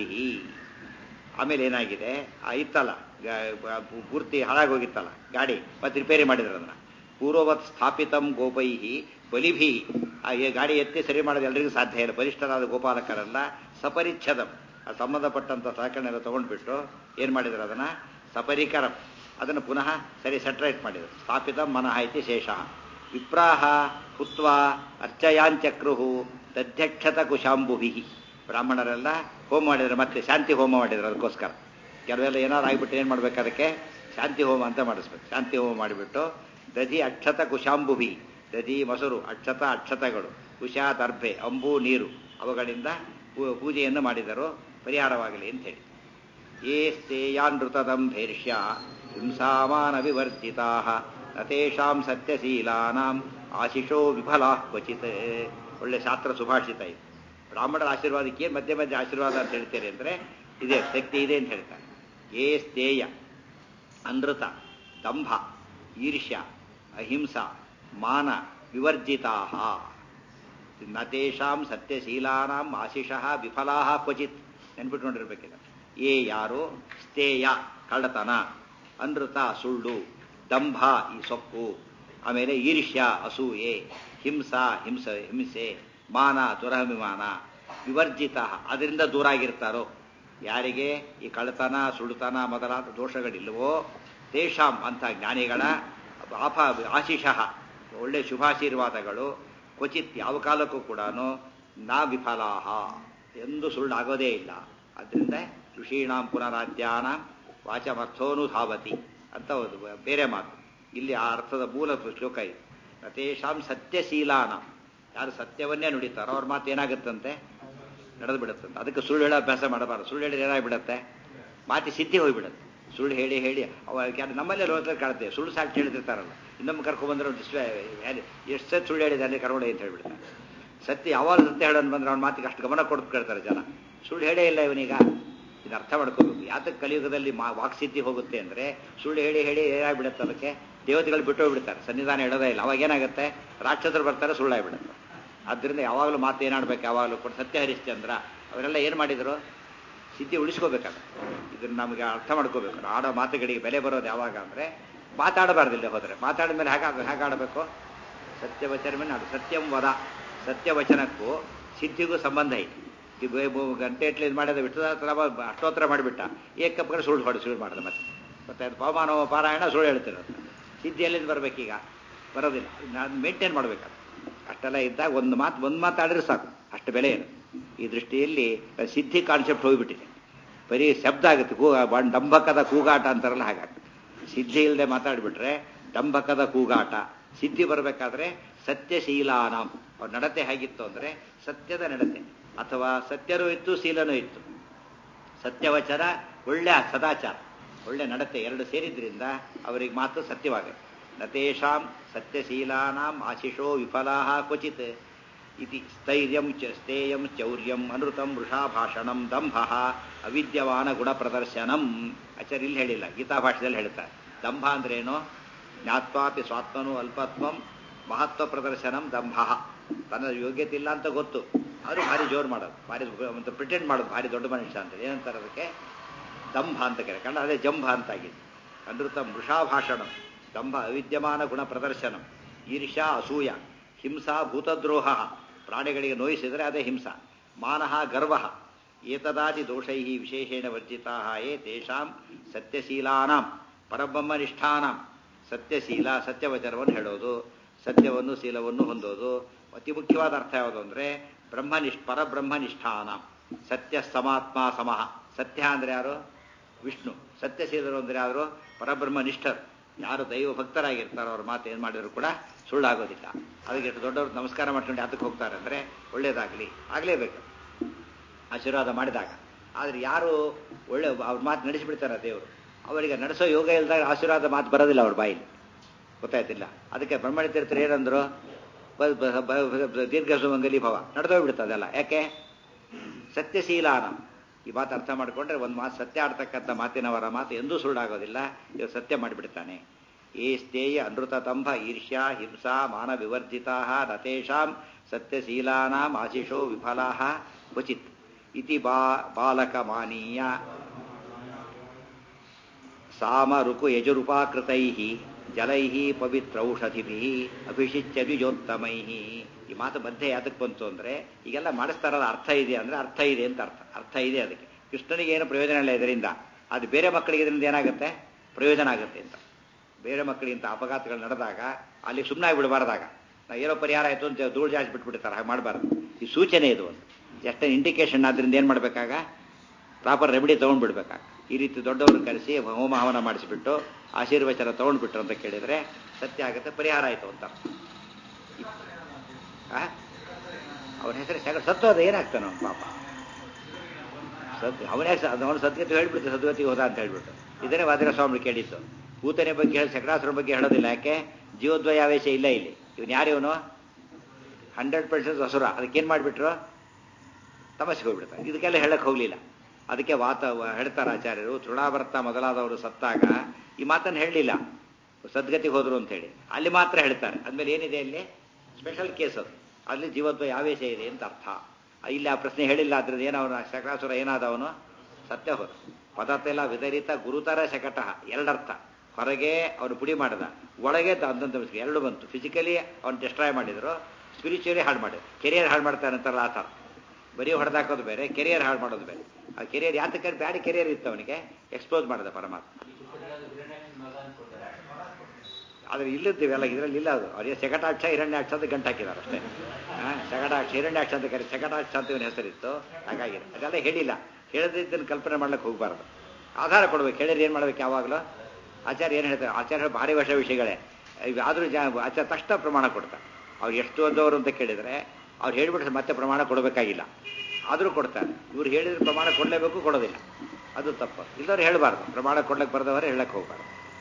Speaker 1: ಆಮೇಲೆ ಏನಾಗಿದೆ ಆ ಇತ್ತಲ್ಲ ಗ- ಪೂರ್ತಿ ಹಾಳಾಗೋಗಿತ್ತಲ್ಲ ಗಾಡಿ ಮತ್ತೆ ರಿಪೇರಿ ಮಾಡಿದ್ರು ಅದನ್ನ ಪೂರ್ವವತ್ ಸ್ಥಾಪಿತಂ ಗೋಪೈ ಬಲಿಭಿ ಆ ಈ ಗಾಡಿ ಎತ್ತಿ ಸರಿ ಮಾಡೋದು ಎಲ್ರಿಗೂ ಸಾಧ್ಯ ಇಲ್ಲ ಬಲಿಷ್ಠರಾದ ಗೋಪಾಲಕರಲ್ಲ ಸಪರಿಚ್ಛದಂ ಆ ಸಂಬಂಧಪಟ್ಟಂತ ಸಹಕರಣೆ ಎಲ್ಲ ತಗೊಂಡ್ಬಿಟ್ಟು ಏನ್ ಮಾಡಿದ್ರು ಅದನ್ನ ಸಪರಿಕರಂ ಅದನ್ನು ಪುನಃ ಸರಿ ಸೆಟ್ರೈಟ್ ಮಾಡಿದರು ಸ್ಥಾಪಿತಂ ಮನಃ ಇತಿ ಶೇಷ ವಿಪ್ರಾಹ ಹುತ್ವ ಅರ್ಚಯಾಂಚಕ್ರುಹು ತಧ್ಯಕ್ಷತ ಕುಶಾಂಬುಭಿ ಬ್ರಾಹ್ಮಣರೆಲ್ಲ ಹೋಮ ಮಾಡಿದ್ರು ಮತ್ತೆ ಶಾಂತಿ ಹೋಮ ಮಾಡಿದ್ರು ಅದಕ್ಕೋಸ್ಕರ ಕೆಲವೆಲ್ಲ ಏನಾದ್ರು ಆಗಿಬಿಟ್ಟು ಏನು ಮಾಡ್ಬೇಕು ಅದಕ್ಕೆ ಶಾಂತಿ ಹೋಮ ಅಂತ ಮಾಡಿಸ್ಬೇಕು ಶಾಂತಿ ಹೋಮ ಮಾಡಿಬಿಟ್ಟು ದಧಿ ಅಕ್ಷತ ಕುಶಾಂಬುಭಿ ದಧಿ ಮೊಸರು ಅಕ್ಷತ ಅಕ್ಷತಗಳು ಕುಶ ದರ್ಭೆ ಅಂಬು ನೀರು ಅವುಗಳಿಂದ ಪೂ- ಪೂಜೆಯನ್ನು ಮಾಡಿದರು ಪರಿಹಾರವಾಗಲಿ ಅಂತ ಹೇಳಿ ಯೇ ಸ್ಥೇಯಾನೃತದಂ ಭೈರ್ಷ್ಯ ಹಿಂಸಾಮಾನ ವಿವರ್ಜಿತಾ ನತೇಷಾಂ ಸತ್ಯಶೀಲಾನಾಂ ಆಶಿಷೋ ವಿಫಲಾ ಕ್ವಚಿತ್ ಒಳ್ಳೆ ಶಾಸ್ತ್ರ ಸುಭಾಷಿತ ಇದೆ ಬ್ರಾಹ್ಮಣರ ಆಶೀರ್ವಾದಕ್ಕೆ ಏನ್ ಮಧ್ಯೆ ಮಧ್ಯೆ ಆಶೀರ್ವಾದ ಅಂತ ಹೇಳ್ತೀರಿ ಅಂದ್ರೆ ಇದೆ ಶಕ್ತಿ ಇದೆ ಅಂತ ಹೇಳ್ತಾರೆ ಯೇ ಸ್ಥೇಯ ಅನೃತ ದಂಭ ಈರ್ಷ್ಯ ಅಹಿಂಸಾ ಮಾನ ವಿವರ್ಜಿತಾ ನತೇಷಾಂ ಸತ್ಯಶೀಲಾನಾಂ ಆಶಿಷಃ ವಿಫಲಾ ಕ್ವಚಿತ್ ನೆನ್ಪಿಟ್ಕೊಂಡಿರ್ಬೇಕಿಲ್ಲ ಏ ಯಾರು ಸ್ಥೇಯ ಕಳ್ಳತನ ಅನೃತ ಸುಳ್ಳು ದಂಭ ಈ ಸೊಕ್ಕು ಆಮೇಲೆ ಈರ್ಷ್ಯ ಅಸೂಯೆ ಹಿಂಸಾ ಹಿಂಸ ಹಿಂಸೆ ಮಾನ ದುರಭಿಮಾನ ವಿವರ್ಜಿತ ಅದರಿಂದ ದೂರ ಆಗಿರ್ತಾರೋ ಯಾರಿಗೆ ಈ ಕಳ್ಳತನ ಸುಳ್ಳುತನ ಮೊದಲಾದ ದೋಷಗಳಿಲ್ವೋ ತೇಷಾಂ ಅಂತ ಜ್ಞಾನಿಗಳ ಆಪ ಆಶಿಷಃ ಒಳ್ಳೆ ಶುಭಾಶೀರ್ವಾದಗಳು ಕ್ವಚಿತ್ ಯಾವ ಕಾಲಕ್ಕೂ ಕೂಡ ನಾ ವಿಫಲಾಹ ಎಂದು ಸುಳ್ಳಾಗೋದೇ ಇಲ್ಲ ಅದರಿಂದ ಋಷೀಣಾಂ ಪುನರಾಧ್ಯಾನ ವಾಚಮರ್ಥೋನುಧಾವತಿ ಅಂತ ಒಂದು ಬೇರೆ ಮಾತು ಇಲ್ಲಿ ಆ ಅರ್ಥದ ಮೂಲ ಶ್ಲೋಕ ಇದೆ ನತೇಷಾಂ ಸತ್ಯಶೀಲಾನ ಯಾರು ಸತ್ಯವನ್ನೇ ನುಡಿತಾರೋ ಅವ್ರ ಮಾತು ಏನಾಗುತ್ತಂತೆ ನಡೆದು ಬಿಡುತ್ತಂತೆ ಅದಕ್ಕೆ ಸುಳ್ಳು ಹೇಳೋ ಅಭ್ಯಾಸ ಮಾಡಬಾರ್ದು ಸುಳ್ಳು ಹೇಳಿದ್ರೆ ಏನಾಗ್ಬಿಡತ್ತೆ ಮಾತಿ ಸಿದ್ಧಿ ಹೋಗ್ಬಿಡುತ್ತೆ ಸುಳ್ಳು ಹೇಳಿ ಹೇಳಿ ಅವ ಯಾರು ನಮ್ಮಲ್ಲೇ ಲೋಕದಲ್ಲಿ ಕಾಣುತ್ತೆ ಸುಳ್ಳು ಸಾಕ್ಷಿ ಹೇಳ್ತಿರ್ತಾರಲ್ಲ ಇನ್ನೊಮ್ಮೆ ಕರ್ಕೊಂಡ್ಬಂದ್ರೆ ಒಂದು ಎಷ್ಟು ಸತ್ ಸುಳ್ಳು ಹೇಳಿದೆ ಅಲ್ಲಿ ಕರ್ಕೊಂಡೆ ಅಂತ ಹೇಳ್ಬಿಡ್ತಾರೆ ಸತ್ಯ ಯಾವಾಗ ಸತ್ಯ ಹೇಳೋನು ಬಂದ್ರೆ ಅವ್ನ ಮಾತಿಗೆ ಅಷ್ಟು ಗಮನ ಕೊಡ್ತು ಕೇಳ್ತಾರೆ ಜನ ಸುಳ್ಳು ಹೇಳೇ ಇಲ್ಲ ಇವನೀಗ ಇದು ಅರ್ಥ ಮಾಡ್ಕೋಬೇಕು ಯಾತಕ್ಕೆ ಕಲಿಯುಗದಲ್ಲಿ ಮಾ ವಾಕ್ಸಿದ್ಧಿ ಹೋಗುತ್ತೆ ಅಂದ್ರೆ ಸುಳ್ಳು ಹೇಳಿ ಹೇಳಿ ಏನಾಗ್ಬಿಡುತ್ತೆ ಅದಕ್ಕೆ ದೇವತೆಗಳು ಬಿಟ್ಟು ಹೋಗ್ಬಿಡ್ತಾರೆ ಸನ್ನಿಧಾನ ಹೇಳೋದೇ ಇಲ್ಲ ಅವಾಗ ಏನಾಗುತ್ತೆ ರಾಕ್ಷಸರು ಬರ್ತಾರೆ ಸುಳ್ಳಾಗ್ಬಿಡುತ್ತೆ ಆದ್ದರಿಂದ ಯಾವಾಗಲೂ ಮಾತು ಏನಾಡ್ಬೇಕು ಯಾವಾಗಲೂ ಕೂಡ ಸತ್ಯ ಹರಿಶ್ಚಂದ್ರ ಅವರೆಲ್ಲ ಏನು ಮಾಡಿದರು ಸಿದ್ಧಿ ಉಳಿಸ್ಕೋಬೇಕಲ್ಲ ಇದನ್ನ ನಮಗೆ ಅರ್ಥ ಮಾಡ್ಕೋಬೇಕು ಆಡೋ ಮಾತುಗಳಿಗೆ ಬೆಲೆ ಬರೋದು ಯಾವಾಗ ಅಂದರೆ ಮಾತಾಡಬಾರ್ದಿಲ್ಲ ಹೋದರೆ ಮಾತಾಡಿದ ಮೇಲೆ ಹೇಗೆ ಹೇಗೆ ಆಡಬೇಕು ಸತ್ಯವಚನ ಮೇಲೆ ಆಡು ಸತ್ಯಂ ವದ ಸತ್ಯವಚನಕ್ಕೂ ಸಿದ್ಧಿಗೂ ಸಂಬಂಧ ಐತಿ ಈ ಬೇ- ಬೋ- ಗಂಟೆ ಇಟ್ಲಿ ಇದು ಮಾಡಿದ ಬಿಟ್ಟದ ಅಷ್ಟೋತ್ತರ ಮಾಡಿಬಿಟ್ಟ ಏಕಪ್ಪಗಳು ಸುಳ್ಳು ಹೊಡೆ ಸುಳ್ಳು ಮಾಡಿದ ಮತ್ತೆ ಮತ್ತೆ ಅದು ಪವಮಾನ ಪಾರಾಯಣ ಸುಳ್ಳು ಹೇಳ್ತಿರೋದು ಸಿದ್ಧಿ ಎಲ್ಲಿಂದ ಬರ್ಬೇಕೀಗ ಬರೋದಿಲ್ಲ ನಾನು ಮೇಂಟೈನ್ ಮಾಡ್ಬೇಕಲ್ಲ ಅಷ್ಟೆಲ್ಲ ಇದ್ದಾಗ ಒಂದು ಮಾತು ಒಂದು ಮಾತಾಡಿದ್ರೆ ಸಾಕು ಅಷ್ಟು ಬೆಲೆ ಏನು ಈ ದೃಷ್ಟಿಯಲ್ಲಿ ಸಿದ್ಧಿ ಕಾನ್ಸೆಪ್ಟ್ ಹೋಗ್ಬಿಟ್ಟಿದೆ ಬರೀ ಶಬ್ದ ಆಗುತ್ತೆ ಕೂ ಬ- ಡಂಬಕದ ಕೂಗಾಟ ಅಂತಾರಲ್ಲ ಹಾಗಾಗುತ್ತೆ ಸಿದ್ಧಿ ಇಲ್ಲದೆ ಮಾತಾಡ್ಬಿಟ್ರೆ ಡಂಬಕದ ಕೂಗಾಟ ಸಿದ್ಧಿ ಬರಬೇಕಾದ್ರೆ ಸತ್ಯಶೀಲಾನಾಂ ಅವ್ರ ನಡತೆ ಹೇಗಿತ್ತು ಅಂದ್ರೆ ಸತ್ಯದ ನಡತೆ ಅಥವಾ ಸತ್ಯನೂ ಇತ್ತು ಶೀಲನೂ ಇತ್ತು ಸತ್ಯವಚನ ಒಳ್ಳೆ ಸದಾಚಾರ ಒಳ್ಳೆ ನಡತೆ ಎರಡು ಸೇರಿದ್ರಿಂದ ಅವರಿಗೆ ಮಾತು ಸತ್ಯವಾಗುತ್ತೆ ನತೇಷಾಂ ಸತ್ಯಶೀಲಾನಾಂ ಆಶಿಷೋ ವಿಫಲಾ ಕ್ವಚಿತ್ ಇತಿ ಸ್ಥೈರ್ಯಂ ಚ ಸ್ಥೇಯಂ ಚೌರ್ಯಂ ಅನೃತಂ ವೃಷಾಭಾಷಣಂ ದಂಭ ಅವಿದ್ಯಮಾನ ಗುಣ ಪ್ರದರ್ಶನಂ ಆಚಾರ್ಯ ಇಲ್ಲಿ ಹೇಳಿಲ್ಲ ಗೀತಾ ಭಾಷೆಯಲ್ಲಿ ಹೇಳ್ತಾರೆ ದಂಭ ಅಂದ್ರೇನು ಜ್ಞಾತ್ವಾಪಿ ಸ್ವಾತ್ಮನು ಅಲ್ಪತ್ವಂ ಮಹತ್ವ ಪ್ರದರ್ಶನಂ ದಂಭ ತನ್ನ ಯೋಗ್ಯತೆ ಇಲ್ಲ ಅಂತ ಗೊತ್ತು ಆದರೂ ಭಾರಿ ಜೋರು ಮಾಡೋದು ಭಾರಿ ಮತ್ತು ಪ್ರಿಟೆಂಡ್ ಮಾಡೋದು ಭಾರಿ ದೊಡ್ಡ ಮನುಷ್ಯ ಅಂತ ಏನಂತಾರೆ ಅದಕ್ಕೆ ದಂಭ ಅಂತ ಕರೆ ಕನ್ನಡ ಅದೇ ಜಂಭ ಅಂತಾಗಿದೆ ಅನೃತ ಮೃಷಾಭಾಷಣ ದಂಭ ಅವಿದ್ಯಮಾನ ಗುಣ ಪ್ರದರ್ಶನ ಈರ್ಷಾ ಅಸೂಯ ಹಿಂಸಾ ಭೂತದ್ರೋಹ ಪ್ರಾಣಿಗಳಿಗೆ ನೋಯಿಸಿದರೆ ಅದೇ ಹಿಂಸಾ ಮಾನಃ ಗರ್ವ ಏತದಾದಿ ದೋಷೈ ವಿಶೇಷೇಣ ವರ್ಜಿತಾ ಯೇ ತೇಷಾಂ ಸತ್ಯಶೀಲಾನಾಂ ಪರಬ್ರಹ್ಮನಿಷ್ಠಾನಾಂ ಸತ್ಯಶೀಲ ಸತ್ಯವಚನವನ್ನು ಹೇಳೋದು ಸತ್ಯವನ್ನು ಶೀಲವನ್ನು ಹೊಂದೋದು ಅತಿ ಮುಖ್ಯವಾದ ಅರ್ಥ ಯಾವುದು ಅಂದರೆ ಬ್ರಹ್ಮನಿಷ್ಠ ಪರಬ್ರಹ್ಮನಿಷ್ಠಾನ ಸತ್ಯ ಸಮಾತ್ಮ ಸಮಃ ಸತ್ಯ ಅಂದರೆ ಯಾರು ವಿಷ್ಣು ಸತ್ಯಶೀಲರು ಅಂದರೆ ಯಾರು ಪರಬ್ರಹ್ಮನಿಷ್ಠರು ಯಾರು ದೈವ ಭಕ್ತರಾಗಿರ್ತಾರೋ ಅವ್ರ ಮಾತು ಏನು ಮಾಡಿದ್ರು ಕೂಡ ಸುಳ್ಳಾಗೋದಿಲ್ಲ ಅದಕ್ಕೆ ಎಷ್ಟು ದೊಡ್ಡವ್ರು ನಮಸ್ಕಾರ ಮಾಡ್ಕೊಂಡು ಯಾತಕ್ಕೆ ಹೋಗ್ತಾರೆ ಅಂದರೆ ಒಳ್ಳೇದಾಗಲಿ ಆಗಲೇಬೇಕು ಆಶೀರ್ವಾದ ಮಾಡಿದಾಗ ಆದರೆ ಯಾರು ಒಳ್ಳೆ ಅವ್ರ ಮಾತು ನಡೆಸಿಬಿಡ್ತಾರೆ ದೇವರು ಅವರಿಗೆ ನಡೆಸೋ ಯೋಗ ಇಲ್ದಾಗ ಆಶೀರ್ವಾದ ಮಾತು ಬರೋದಿಲ್ಲ ಅವ್ರ ಬಾಯಲ್ಲಿ ಗೊತ್ತಾಯ್ತಿಲ್ಲ ಅದಕ್ಕೆ ಬ್ರಹ್ಮಣ್ಯ ತೀರ್ಥರು ಏನಂದ್ರು ದೀರ್ಘ ಸುಮಂಗಲಿ ಭವ ನಡೆದೋಗ್ಬಿಡ್ತದಲ್ಲ ಯಾಕೆ ಸತ್ಯಶೀಲಾನ ಈ ಮಾತು ಅರ್ಥ ಮಾಡಿಕೊಂಡ್ರೆ ಒಂದು ಮಾತು ಸತ್ಯ ಆಡ್ತಕ್ಕಂಥ ಮಾತಿನವರ ಮಾತು ಎಂದೂ ಸುಳ್ಳಾಗೋದಿಲ್ಲ ಇವರು ಸತ್ಯ ಮಾಡಿಬಿಡ್ತಾನೆ ಏ ಸ್ಥೇಯ ಅನೃತ ತಂಭ ಈರ್ಷ್ಯಾ ಹಿಂಸಾ ಮಾನ ವಿವರ್ಜಿತಾ ನತೇಷಾಂ ಸತ್ಯಶೀಲಾನಾಂ ಆಶಿಷೋ ವಿಫಲಾ ಕ್ವಚಿತ್ ಇತಿ ಬಾ ಬಾಲಕಮಾನೀಯ ಸಾಮ ರುಕು ಯಜುರುಪಾಕೃತೈ ಜಲೈ ಪವಿತ್ರೌಷಧಿಭಿ ಅಭಿಷಿಚ್ಯ ದ್ವಿಜೋತ್ತಮೈ ಈ ಮಾತು ಮಧ್ಯೆ ಯಾತಕ್ಕೆ ಬಂತು ಅಂದರೆ ಈಗೆಲ್ಲ ಮಾಡಿಸ್ತಾರಲ್ಲ ಅರ್ಥ ಇದೆ ಅಂದರೆ ಅರ್ಥ ಇದೆ ಅಂತ ಅರ್ಥ ಅರ್ಥ ಇದೆ ಅದಕ್ಕೆ ಕೃಷ್ಣನಿಗೆ ಏನು ಪ್ರಯೋಜನ ಇಲ್ಲ ಇದರಿಂದ ಅದು ಬೇರೆ ಮಕ್ಕಳಿಗೆ ಇದರಿಂದ ಏನಾಗುತ್ತೆ ಪ್ರಯೋಜನ ಆಗುತ್ತೆ ಅಂತ ಬೇರೆ ಮಕ್ಕಳಿಗಿಂತ ಅಪಘಾತಗಳು ನಡೆದಾಗ ಅಲ್ಲಿ ಸುಮ್ಮನೆ ಬಿಡಬಾರ್ದಾಗ ನಾವು ಏನೋ ಪರಿಹಾರ ಆಯಿತು ಅಂತ ಧೂಳು ಜಾಸ್ತಿ ಬಿಟ್ಬಿಡ್ತಾರೆ ಹಾಗೆ ಮಾಡಬಾರ್ದು ಈ ಸೂಚನೆ ಇದು ಒಂದು ಎಷ್ಟೇ ಇಂಡಿಕೇಶನ್ ಆದ್ರಿಂದ ಏನು ಮಾಡಬೇಕಾಗ ಪ್ರಾಪರ್ ರೆಮಿಡಿ ತೊಗೊಂಡ್ಬಿಡ್ಬೇಕಾಗ ಈ ರೀತಿ ದೊಡ್ಡವರು ಕರೆಸಿ ಹೋಮ ಹವನ ಮಾಡಿಸಿಬಿಟ್ಟು ಆಶೀರ್ವಚನ ತೊಗೊಂಡ್ಬಿಟ್ರು ಅಂತ ಕೇಳಿದರೆ ಸತ್ಯ ಆಗುತ್ತೆ ಪರಿಹಾರ ಆಯಿತು ಅಂತ ಅವನ ಹೆಸರು ಸಗ ಸತ್ತೋದ ಏನಾಗ್ತಾನೆ ಅವನು ಪಾಪ ಸತ್ ಅವನೇ ಅವನು ಸದ್ಗತಿ ಹೇಳ್ಬಿಡ್ತು ಸದ್ಗತಿಗೆ ಹೋದ ಅಂತ ಹೇಳ್ಬಿಟ್ಟು ಇದನ್ನೇ ವಾದಿರ ಸ್ವಾಮಿ ಕೇಳಿತ್ತು ಭೂತನೆ ಬಗ್ಗೆ ಹೇಳಿ ಸಕರಾಸುರ ಬಗ್ಗೆ ಹೇಳೋದಿಲ್ಲ ಯಾಕೆ ಜೀವದ್ವಯಾವೇಶ ಇಲ್ಲ ಇಲ್ಲಿ ಇವನು ಯಾರು ಇವನು ಹಂಡ್ರೆಡ್ ಪರ್ಸೆಂಟ್ ಹಸುರ ಅದಕ್ಕೇನು ಮಾಡಿಬಿಟ್ರು ತಮಸ್ಸಿಗೆ ಹೋಗ್ಬಿಡ್ತಾರೆ ಇದಕ್ಕೆಲ್ಲ ಹೇಳಕ್ಕೆ ಹೋಗಲಿಲ್ಲ ಅದಕ್ಕೆ ವಾತ ಹೇಳ್ತಾರೆ ಆಚಾರ್ಯರು ತೃಣಾಭರ್ತ ಮೊದಲಾದವರು ಸತ್ತಾಗ ಈ ಮಾತನ್ನು ಹೇಳಲಿಲ್ಲ ಸದ್ಗತಿಗೆ ಹೋದ್ರು ಅಂತ ಹೇಳಿ ಅಲ್ಲಿ ಮಾತ್ರ ಹೇಳ್ತಾರೆ ಅದ್ಮೇಲೆ ಏನಿದೆ ಅಲ್ಲಿ ಸ್ಪೆಷಲ್ ಕೇಸ್ ಅದು ಅಲ್ಲಿ ಜೀವತ್ವ ಆವೇಶ ಇದೆ ಅಂತ ಅರ್ಥ ಇಲ್ಲಿ ಆ ಪ್ರಶ್ನೆ ಹೇಳಿಲ್ಲ ಅದ್ರದ್ದು ಏನವನ ಶಕರಾಸುರ ಏನಾದವನು ಸತ್ಯ ಹೋದ ಪದಾರ್ಥ ವಿತರಿತ ಗುರುತರ ಶಕಟ ಎರಡರ್ಥ ಹೊರಗೆ ಅವನು ಪುಡಿ ಮಾಡಿದ ಒಳಗೆ ಅಂದಂತ ಎರಡು ಬಂತು ಫಿಸಿಕಲಿ ಅವನು ಡಿಸ್ಟ್ರಾಯ್ ಮಾಡಿದ್ರು ಸ್ಪಿರಿಚುವಲಿ ಹಾಳು ಮಾಡಿದ್ರು ಕೆರಿಯರ್ ಹಾಳು ಮಾಡ್ತಾನೆ ಅಂತಾರಲ್ಲ ಆ ಥರ ಬರೀ ಹೊಡೆದಾಕೋದು ಬೇರೆ ಕೆರಿಯರ್ ಹಾಳು ಮಾಡೋದು ಬೇರೆ ಆ ಕೆರಿಯರ್ ಯಾತಕ್ಕೆ ಬ್ಯಾಡಿ ಕೆರಿಯರ್ ಇತ್ತು ಅವನಿಗೆ ಎಕ್ಸ್ಪೋಸ್ ಮಾಡಿದ ಪರಮಾತ್ಮ ಆದ್ರೆ ಇಲ್ಲಿದ್ದೀವೆಲ್ಲ ಇದರಲ್ಲಿ ಇಲ್ಲ ಅದು ಅವರಿಗೆ ಸೆಕಟಾಕ್ಷ ಹಿರಣ್ಯಾಕ್ಷ ಅಂತ ಗಂಟು ಹಾಕಿದ್ದಾರೆ ಅಷ್ಟೇ ಸೆಕಟಾಕ್ಷ ಹಿರಣ್ಯಾಕ್ಷ ಅಂತ ಕರಿ ಸೆಕಟಾಕ್ಷ ಅಂತ ಇವನ ಹೆಸರಿತ್ತು ಹಾಗಾಗಿ ಅದೆಲ್ಲ ಹೇಳಿಲ್ಲ ಹೇಳದಿದ್ದನ್ನು ಕಲ್ಪನೆ ಮಾಡ್ಲಿಕ್ಕೆ ಹೋಗಬಾರ್ದು ಆಧಾರ ಕೊಡ್ಬೇಕು ಹೇಳಿದ್ರೆ ಏನು ಮಾಡ್ಬೇಕು ಯಾವಾಗಲೂ ಆಚಾರ್ಯ ಏನು ಹೇಳ್ತಾರೆ ಆಚಾರ್ಯ ಭಾರಿ ವರ್ಷ ವಿಷಯಗಳೇ ಆದರೂ ಜಾ ಆಚಾರ್ಯ ತಕ್ಷಣ ಪ್ರಮಾಣ ಕೊಡ್ತಾರೆ ಅವ್ರು ಎಷ್ಟು ಓದೋರು ಅಂತ ಕೇಳಿದರೆ ಅವ್ರು ಹೇಳಿಬಿಟ್ರೆ ಮತ್ತೆ ಪ್ರಮಾಣ ಕೊಡಬೇಕಾಗಿಲ್ಲ ಆದರೂ ಕೊಡ್ತಾರೆ ಇವ್ರು ಹೇಳಿದ್ರೆ ಪ್ರಮಾಣ ಕೊಡಲೇಬೇಕು ಕೊಡೋದಿಲ್ಲ ಅದು ತಪ್ಪು ಇಲ್ಲದವ್ರು ಹೇಳಬಾರ್ದು ಪ್ರಮಾಣ ಕೊಡ್ಲಿಕ್ಕೆ ಬರೆದವರು ಹೇಳಕ್ಕೆ ಹೋಗ್ಬಾರ್ದು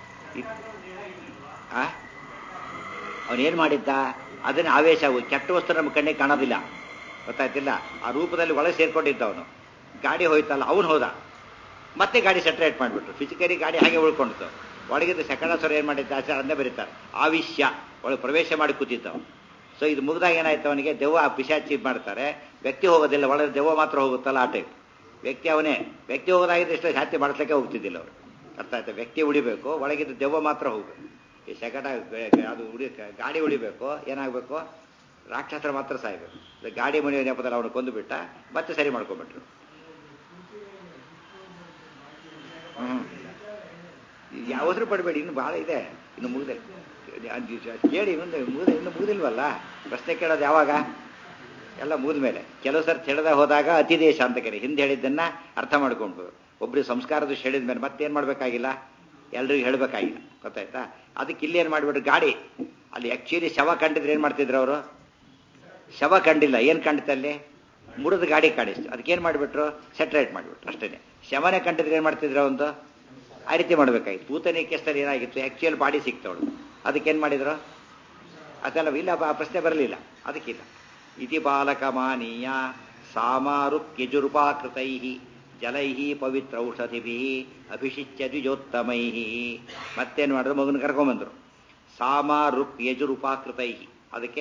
Speaker 1: ಆ ಅವನೇನು ಮಾಡಿದ್ದ ಅದನ್ನ ಆವೇಶ ಕೆಟ್ಟ ವಸ್ತು ನಮ್ಮ ಕಣ್ಣಿಗೆ ಕಾಣೋದಿಲ್ಲ ಗೊತ್ತಾಯ್ತಿಲ್ಲ ಆ ರೂಪದಲ್ಲಿ ಒಳಗೆ ಸೇರ್ಕೊಂಡಿದ್ದ ಅವನು ಗಾಡಿ ಹೋಯ್ತಲ್ಲ ಅವನು ಹೋದ ಮತ್ತೆ ಗಾಡಿ ಸೆಟ್ರೇಟ್ ಮಾಡಿಬಿಟ್ರು ಫಿಸಿಕಲಿ ಗಾಡಿ ಹಾಗೆ ಉಳ್ಕೊಂಡಿತ್ತು ಒಳಗಿದ್ದ ಸಕಣಾಸುರ ಏನು ಮಾಡಿದ್ದ ಆಚಾರ ಅದನ್ನೇ ಬರೀತಾರೆ ಆವಿಷ್ಯ ಒಳಗೆ ಪ್ರವೇಶ ಮಾಡಿ ಕೂತಿದ್ದವು ಸೊ ಇದು ಮುಗಿದಾಗ ಏನಾಯ್ತು ಅವನಿಗೆ ದೆವ್ವ ಪಿಶಾಚಿ ಮಾಡ್ತಾರೆ ವ್ಯಕ್ತಿ ಹೋಗೋದಿಲ್ಲ ಒಳಗೆ ದೆವ್ವ ಮಾತ್ರ ಹೋಗುತ್ತಲ್ಲ ಆ ಟೈಪ್ ವ್ಯಕ್ತಿ ಅವನೇ ವ್ಯಕ್ತಿ ಹೋಗೋದಾಗಿದ್ದು ಇಷ್ಟು ಹತ್ಯೆ ಮಾಡಿಸ್ಲಿಕ್ಕೆ ಹೋಗ್ತಿದ್ದಿಲ್ಲ ಅವರು ಅರ್ಥ ಆಯ್ತು ವ್ಯಕ್ತಿ ಉಳಿಬೇಕು ಒಳಗಿದ್ದ ದೆವ್ವ ಮಾತ್ರ ಹೋಗ್ಬೇಕು ಈ ಸೆಕಟ ಅದು ಉಳಿ ಗಾಡಿ ಉಳಿಬೇಕು ಏನಾಗಬೇಕು ರಾಕ್ಷಸರ ಮಾತ್ರ ಸಾಯ್ಬೇಕು ಗಾಡಿ ಮನೆಯ ನೆಪದಲ್ಲಿ ಅವನು ಕೊಂದು ಬಿಟ್ಟ ಮತ್ತೆ ಸರಿ ಮಾಡ್ಕೊಂಡ್ಬಿಟ್ರು ಹ್ಮ್ ಯಾವ್ದ್ರ ಪಡಬೇಡಿ ಇನ್ನು ಬಹಳ ಇದೆ ಇನ್ನು ಮುಗಿದೆ ಕೇಳಿ ಇನ್ನೊಂದು ಮುಗಿದ ಇನ್ನು ಮುಗಿದಿಲ್ವಲ್ಲ ಪ್ರಶ್ನೆ ಕೇಳೋದು ಯಾವಾಗ ಎಲ್ಲ ಮುಗಿದ ಮೇಲೆ ಕೆಲವು ಸರ್ತಿ ಹೇಳದ ಹೋದಾಗ ಅತಿದೇಶ ಅಂತ ಕರಿ ಹಿಂದೆ ಹೇಳಿದ್ದನ್ನ ಅರ್ಥ ಮಾಡ್ಕೊಂಡು ಒಬ್ರಿಗೆ ಸಂಸ್ಕಾರದ ಹೇಳಿದ ಮೇಲೆ ಮತ್ತೇನು ಮಾಡಬೇಕಾಗಿಲ್ಲ ಎಲ್ರಿಗೂ ಹೇಳಬೇಕಾಗಿಲ್ಲ ಗೊತ್ತಾಯ್ತಾ ಅದಕ್ಕೆ ಇಲ್ಲಿ ಏನು ಮಾಡಿಬಿಟ್ರು ಗಾಡಿ ಅಲ್ಲಿ ಆ್ಯಕ್ಚುಲಿ ಶವ ಕಂಡಿದ್ರೆ ಏನು ಮಾಡ್ತಿದ್ರು ಅವರು ಶವ ಕಂಡಿಲ್ಲ ಏನು ಕಂಡಿತ್ತು ಅಲ್ಲಿ ಮುರಿದ ಗಾಡಿ ಕಾಣಿಸ್ತು ಅದಕ್ಕೇನು ಮಾಡಿಬಿಟ್ರು ಸೆಟ್ರೇಟ್ ಮಾಡಿಬಿಟ್ರು ಅಷ್ಟೇ ಶವನೇ ಕಂಡಿದ್ರೆ ಏನು ಮಾಡ್ತಿದ್ರು ಒಂದು ಆ ರೀತಿ ಮಾಡಬೇಕಾಗಿತ್ತು ಭೂತನಿ ಕೇಸಲ್ಲಿ ಏನಾಗಿತ್ತು ಆ್ಯಕ್ಚುಯಲ್ ಬಾಡಿ ಸಿಕ್ತವಳು ಅದಕ್ಕೇನು ಮಾಡಿದ್ರು ಅದೆಲ್ಲ ಇಲ್ಲ ಆ ಪ್ರಶ್ನೆ ಬರಲಿಲ್ಲ ಅದಕ್ಕಿಲ್ಲ ಇತಿ ಬಾಲಕಮಾನೀಯ ಸಾಮಾರುಕ್ಯಜುರುಪಾಕೃತೈ ಜಲೈ ಪವಿತ್ರ ಔಷಧಿಭಿ ಅಭಿಷಿಚ್ಯ ದ್ವಿಜೋತ್ತಮೈ ಮತ್ತೇನು ಮಾಡಿದ್ರು ಮಗನ ಕರ್ಕೊಂಬಂದರು ಸಾಮ ರುಕ್ ಯಜುರುಪಾಕೃತೈ ಅದಕ್ಕೆ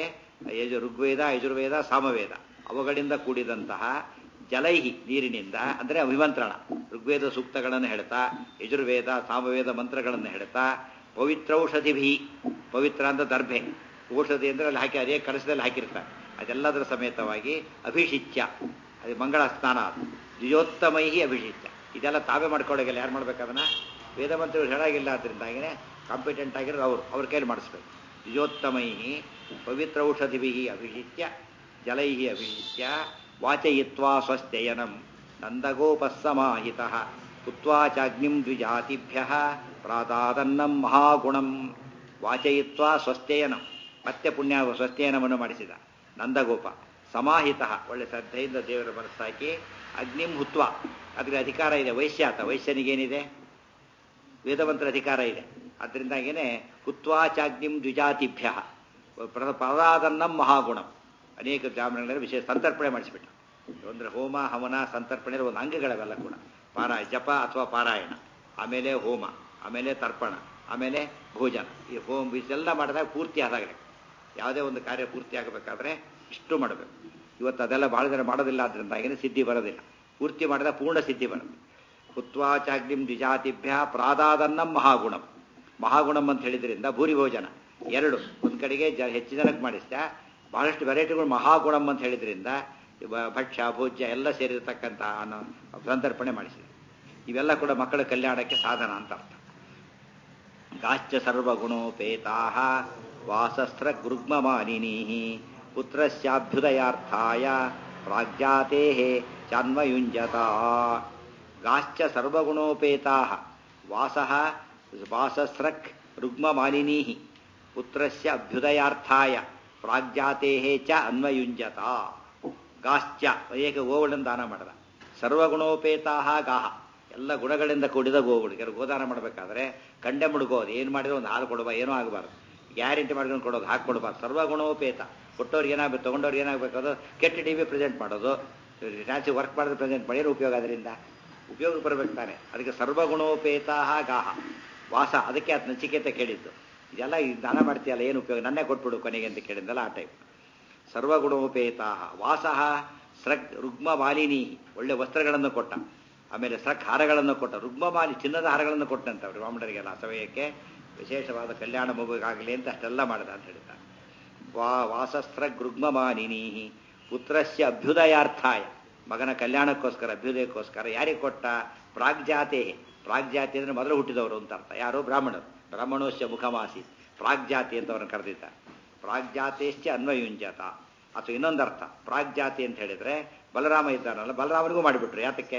Speaker 1: ಯಜು ಋಗ್ವೇದ ಯಜುರ್ವೇದ ಸಾಮವೇದ ಅವುಗಳಿಂದ ಕೂಡಿದಂತಹ ಜಲೈಹಿ ನೀರಿನಿಂದ ಅಂದರೆ ಅಭಿಮಂತ್ರಣ ಋಗ್ವೇದ ಸೂಕ್ತಗಳನ್ನು ಹೇಳ್ತಾ ಯಜುರ್ವೇದ ಸಾಮವೇದ ಮಂತ್ರಗಳನ್ನು ಹೇಳ್ತಾ ಪವಿತ್ರೌಷಧಿಭಿ ಪವಿತ್ರ ಅಂತ ದರ್ಭೆ ಔಷಧಿ ಅಂದರೆ ಅಲ್ಲಿ ಹಾಕಿ ಅದೇ ಕಲಸದಲ್ಲಿ ಹಾಕಿರ್ತಾರೆ ಅದೆಲ್ಲದರ ಸಮೇತವಾಗಿ ಅಭಿಷಿಚ್ಯ ಅದು ಮಂಗಳ ಸ್ನಾನ ಅದು ದ್ವಿಜೋತ್ತಮೈಹಿ ಅಭಿಷಿಚ್ಯ ಇದೆಲ್ಲ ತಾವೇ ಮಾಡ್ಕೊಳಗಿಲ್ಲ ಯಾರು ಮಾಡ್ಬೇಕದನ್ನ ವೇದ ಮಂತ್ರಗಳು ಹೇಳಾಗಿಲ್ಲ ಅದರಿಂದಾಗಿನೇ ಕಾಂಪಿಟೆಂಟ್ ಆಗಿರೋದು ಅವರು ಅವ್ರ ಕೈಲಿ ಮಾಡಿಸ್ಬೇಕು ದ್ವಿಜೋತ್ತಮೈಹಿ ಪವಿತ್ರ ಔಷಧಿಭಿ ಅಭಿಷಿಚ್ಯ ಜಲೈ ಅಭಿಷಿಚ್ಯ ವಾಚಯಿತ್ವಾ ಸ್ವಸ್ಥಯನಂ ನಂದಗೋಪಸ್ಸಮಾಹಿತ ಕುತ್ವಾಚಾಗ್ನಿಂ ದ್ವಿಜಾತಿಭ್ಯ ಪ್ರಾತಾದನ್ನಂ ಮಹಾಗುಣಂ ವಾಚಯಿತ್ವಾ ಸ್ವಸ್ಥಯನಂ ಮತ್ತೆ ಪುಣ್ಯ ಸ್ವಸ್ಥಯನವನ್ನು ಮಾಡಿಸಿದ ನಂದಗೋಪ ಸಮಾಹಿತ ಒಳ್ಳೆ ಶ್ರದ್ಧೆಯಿಂದ ದೇವರ ಮನಸ್ಸಾಕಿ ಅಗ್ನಿಂ ಹುತ್ವ ಅದಕ್ಕೆ ಅಧಿಕಾರ ಇದೆ ವೈಶ್ಯಾತ ವೈಶ್ಯನಿಗೇನಿದೆ ವೇದವಂತರ ಅಧಿಕಾರ ಇದೆ ಅದರಿಂದಾಗೇನೆ ಹುತ್ವಾಚಾಗ್ನಿಂ ದ್ವಿಜಾತಿಭ್ಯ ಪ್ರದಾದನ್ನಂ ಮಹಾಗುಣಂ ಅನೇಕ ಬ್ರಾಹ್ಮಣಗಳಲ್ಲಿ ವಿಶೇಷ ಸಂತರ್ಪಣೆ ಮಾಡಿಸಿಬಿಟ್ಟ ಅಂದ್ರೆ ಹೋಮ ಹವನ ಸಂತರ್ಪಣೆ ಒಂದು ಅಂಗಗಳವೆಲ್ಲ ಕೂಡ ಪಾರಾಯ ಜಪ ಅಥವಾ ಪಾರಾಯಣ ಆಮೇಲೆ ಹೋಮ ಆಮೇಲೆ ತರ್ಪಣ ಆಮೇಲೆ ಭೋಜನ ಈ ಹೋಮ ಇಷ್ಟೆಲ್ಲ ಮಾಡಿದಾಗ ಪೂರ್ತಿ ಆದಾಗ ಯಾವುದೇ ಒಂದು ಕಾರ್ಯ ಪೂರ್ತಿ ಆಗಬೇಕಾದ್ರೆ ಇಷ್ಟು ಮಾಡಬೇಕು ಇವತ್ತು ಅದೆಲ್ಲ ಬಹಳ ಜನ ಮಾಡೋದಿಲ್ಲ ಅದರಿಂದಾಗಿನೇ ಸಿದ್ಧಿ ಬರೋದಿಲ್ಲ ಪೂರ್ತಿ ಮಾಡಿದ ಪೂರ್ಣ ಸಿದ್ಧಿ ಬರುತ್ತೆ ಹುತ್ವಾಚಾಗ್ನಿಂ ದ್ವಿಜಾತಿಭ್ಯ ಪ್ರಾದಾದನ್ನಂ ಮಹಾಗುಣಂ ಮಹಾಗುಣಂ ಅಂತ ಹೇಳಿದ್ರಿಂದ ಭೂರಿ ಭೋಜನ ಎರಡು ಒಂದು ಕಡೆಗೆ ಜ ಹೆಚ್ಚು ಜನಕ್ಕೆ ಮಾಡಿಸ್ತಾ ಬಹಳಷ್ಟು ವೆರೈಟಿಗಳು ಮಹಾಗುಣಂ ಅಂತ ಹೇಳಿದ್ರಿಂದ ಭಕ್ಷ್ಯ ಭೋಜ್ಯ ಎಲ್ಲ ಸೇರಿರತಕ್ಕಂತಹ ಅನ್ನೋ ಸಂತರ್ಪಣೆ ಮಾಡಿಸಿದೆ ಇವೆಲ್ಲ ಕೂಡ ಮಕ್ಕಳ ಕಲ್ಯಾಣಕ್ಕೆ ಸಾಧನ ಅಂತ ಅರ್ಥ ಗಾಶ್ಚ ಸರ್ವಗುಣೋಪೇತಾ ವಾಸಸ್ತ್ರ ಗೃಗ್ಮಮಾನಿನೀ ಪುತ್ರಸ್ಯಾಭ್ಯುದಯಾರ್ಥಾಯ ಪ್ರಾಗ್ಜಾತೆ ಚಾನ್ವಯುಂಜತ ಗಾಶ್ಚ ಸರ್ವಗುಣೋಪೇತಾ ವಾಸಃ ವಾಸಸ್ರಕ್ ರುಗ್ಮಮಾಲಿನೀ ಪುತ್ರಸ್ಯ ಅಭ್ಯುದಯಾರ್ಥಾಯ ಪ್ರಾಗ್ಜಾತೆ ಚ ಅನ್ವಯುಂಜತ ಗಾಶ್ಚ ಏಕ ಗೋವುಗಳನ್ನು ದಾನ ಮಾಡದ ಸರ್ವಗುಣೋಪೇತಾ ಗಾಹ ಎಲ್ಲ ಗುಣಗಳಿಂದ ಕೂಡಿದ ಗೋವುಗಳು ಕೆಲವು ಗೋದಾನ ಮಾಡಬೇಕಾದ್ರೆ ಕಂಡೆ ಮುಡುಗೋದು ಏನು ಮಾಡಿದ್ರೆ ಒಂದು ಹಾಲು ಕೊಡುವ ಏನೂ ಆಗಬಾರ್ದು ಗ್ಯಾರಂಟಿ ಮಾಡ್ಕೊಂಡು ಕೊಡೋದು ಹಾಕಿ ಕೊಡಬಾರ್ದು ಸರ್ವಗುಣೋಪೇತ ಕೊಟ್ಟವ್ರಿಗೆ ಏನಾಗಬೇಕು ತೊಗೊಂಡವ್ರಿಗೆ ಏನಾಗಬೇಕು ಅದು ಕೆಟ್ಟ ಟಿ ವಿ ಪ್ರೆಸೆಂಟ್ ಮಾಡೋದು ನ್ಯಾಚು ವರ್ಕ್ ಮಾಡಿದ್ರೆ ಪ್ರೆಸೆಂಟ್ ಮಾಡಿ ಏನು ಉಪಯೋಗ ಅದರಿಂದ ಉಪಯೋಗ ಬರಬೇಕು ತಾನೆ ಅದಕ್ಕೆ ಸರ್ವಗುಣೋಪೇತಾ ಗಾಹ ವಾಸ ಅದಕ್ಕೆ ಅದು ನಚಿಕೇತ ಕೇಳಿದ್ದು ಇದೆಲ್ಲ ಈ ದಾನ ಮಾಡ್ತೀಯಲ್ಲ ಏನು ಉಪಯೋಗ ನನ್ನೇ ಕೊಟ್ಬಿಡು ಕೊನೆಗೆ ಅಂತ ಕೇಳಿದ್ದಲ್ಲ ಆ ಟೈಪ್ ಸರ್ವಗುಣೋಪೇತಾ ವಾಸಃ ಸ್ರಕ್ ರುಗ್ಮ ಮಾಲಿನಿ ಒಳ್ಳೆ ವಸ್ತ್ರಗಳನ್ನು ಕೊಟ್ಟ ಆಮೇಲೆ ಸ್ರಕ್ ಹಾರಗಳನ್ನು ಕೊಟ್ಟ ರುಗ್ಮ ಮಾಲಿ ಚಿನ್ನದ ಹಾರಗಳನ್ನು ಕೊಟ್ಟಂತವ್ರು ಬ್ರಾಹ್ಮಣರಿಗೆಲ್ಲ ಸಮಯಕ್ಕೆ ವಿಶೇಷವಾದ ಕಲ್ಯಾಣ ಮಗುವಾಗಲಿ ಅಂತ ಅಷ್ಟೆಲ್ಲ ಮಾಡಿದ ಅಂತ ಹೇಳ್ತಾರೆ ವಾ ವಾಸಸ್ತ್ರ ಗೃಗ್ಮ ಮಾಲಿನಿ ಪುತ್ರಸ್ಯ ಅಭ್ಯುದಯಾರ್ಥಾಯ ಮಗನ ಕಲ್ಯಾಣಕ್ಕೋಸ್ಕರ ಅಭ್ಯುದಯಕ್ಕೋಸ್ಕರ ಯಾರಿಗೆ ಕೊಟ್ಟ ಪ್ರಾಗ್ಜಾತೆ ಪ್ರಾಗ್ಜಾತಿ ಅಂದ್ರೆ ಮೊದಲು ಹುಟ್ಟಿದವರು ಅಂತ ಅರ್ಥ ಯಾರು ಬ್ರಾಹ್ಮಣರು ಬ್ರಾಹ್ಮಣೋಶ್ಯ ಮುಖಮಾಸಿ ಪ್ರಾಗ್ಜಾತಿ ಅಂತ ಅವ್ರನ್ನ ಕರೆದಿದ್ದಾರೆ ಪ್ರಾಗ್ಜಾತೇಶ್ಚ ಅನ್ವಯುಂಜತ ಅಥವಾ ಇನ್ನೊಂದು ಅರ್ಥ ಪ್ರಾಗ್ಜಾತಿ ಅಂತ ಹೇಳಿದ್ರೆ ಬಲರಾಮ ಇದ್ದಾನಲ್ಲ ಬಲರಾಮನಿಗೂ ಮಾಡಿಬಿಟ್ರು ಯಾತಕ್ಕೆ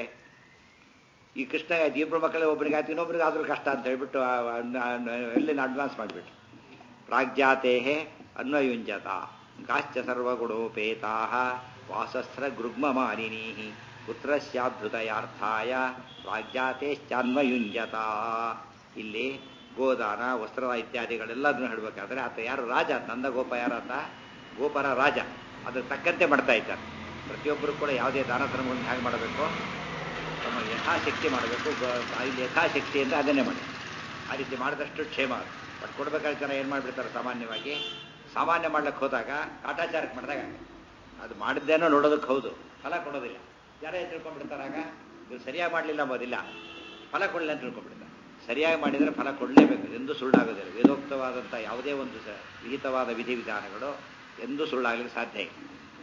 Speaker 1: ಈ ಕೃಷ್ಣ ಇಬ್ಬರು ಮಕ್ಕಳೇ ಒಬ್ಬರಿಗೆ ಆಯ್ತು ಇನ್ನೊಬ್ರಿಗೆ ಆದ್ರೂ ಕಷ್ಟ ಅಂತ ಹೇಳ್ಬಿಟ್ಟು ಎಲ್ಲಿನ ಅಡ್ವಾನ್ಸ್ ಮಾಡಿಬಿಟ್ರು ಪ್ರಾಗ್ಜಾತೆ ಅನ್ವಯುಂಜತ ಗಾಶ್ಚ ಸರ್ವಗುಣೋಪೇತಾ ವಾಸಸ್ತ್ರ ಗೃಗ್ಮ ಮಾಲಿನೀ ಪುತ್ರಸ್ಯಾಭ್ಯುದಯಾರ್ಥಾಯ ಪ್ರಾಗ್ಜಾತೇಶ್ಚಾನ್ವಯುಂಜತ ಇಲ್ಲಿ ಗೋದಾನ ವಸ್ತ್ರ ಇತ್ಯಾದಿಗಳೆಲ್ಲದನ್ನು ಹೇಳಬೇಕಾದ್ರೆ ಆತ ಯಾರು ರಾಜ ನಂದಗೋಪ ಯಾರಾತ ಗೋಪರ ರಾಜ ಅದ್ರ ತಕ್ಕಂತೆ ಮಾಡ್ತಾ ಇದ್ದಾರೆ ಪ್ರತಿಯೊಬ್ಬರು ಕೂಡ ಯಾವುದೇ ದಾನ ಧರ್ಮಗಳನ್ನು ಹೇಗೆ ಮಾಡಬೇಕು ತಮ್ಮ ಯಥಾಶಕ್ತಿ ಮಾಡಬೇಕು ಇಲ್ಲಿ ಯಥಾಶಕ್ತಿ ಅಂತ ಅದನ್ನೇ ಮಾಡಿ ಆ ರೀತಿ ಮಾಡಿದಷ್ಟು ಕ್ಷೇಮ ಬಟ್ ಕೊಡ್ಬೇಕಾದ್ರೆ ಜನ ಏನು ಮಾಡಿಬಿಡ್ತಾರೆ ಸಾಮಾನ್ಯವಾಗಿ ಸಾಮಾನ್ಯ ಮಾಡ್ಲಿಕ್ಕೆ ಹೋದಾಗ ಕಾಟಾಚಾರಕ್ಕೆ ಮಾಡಿದಾಗ ಅದು ಮಾಡಿದ್ದೇನೋ ನೋಡೋದಕ್ಕೆ ಹೌದು ಫಲ ಕೊಡೋದಿಲ್ಲ ಜನ ಏನು ತಿಳ್ಕೊಂಡ್ಬಿಡ್ತಾರಾಗ ಇದು ಸರಿಯಾಗಿ ಮಾಡಲಿಲ್ಲ ಅಂಬೋದಿಲ್ಲ ಫಲ ಕೊಡಲಿಲ್ಲ ಅಂತ ತಿಳ್ಕೊಂಡ್ಬಿಡ್ತಾರೆ ಸರಿಯಾಗಿ ಮಾಡಿದರೆ ಫಲ ಕೊಡಲೇಬೇಕು ಎಂದು ಸುಳ್ಳಾಗೋದಿಲ್ಲ ವೇದೋಕ್ತವಾದಂಥ ಯಾವುದೇ ಒಂದು ವಿಹಿತವಾದ ವಿಧಿವಿಧಾನಗಳು ಎಂದೂ ಸುಳ್ಳಾಗಲಿಕ್ಕೆ ಸಾಧ್ಯ ಇಲ್ಲ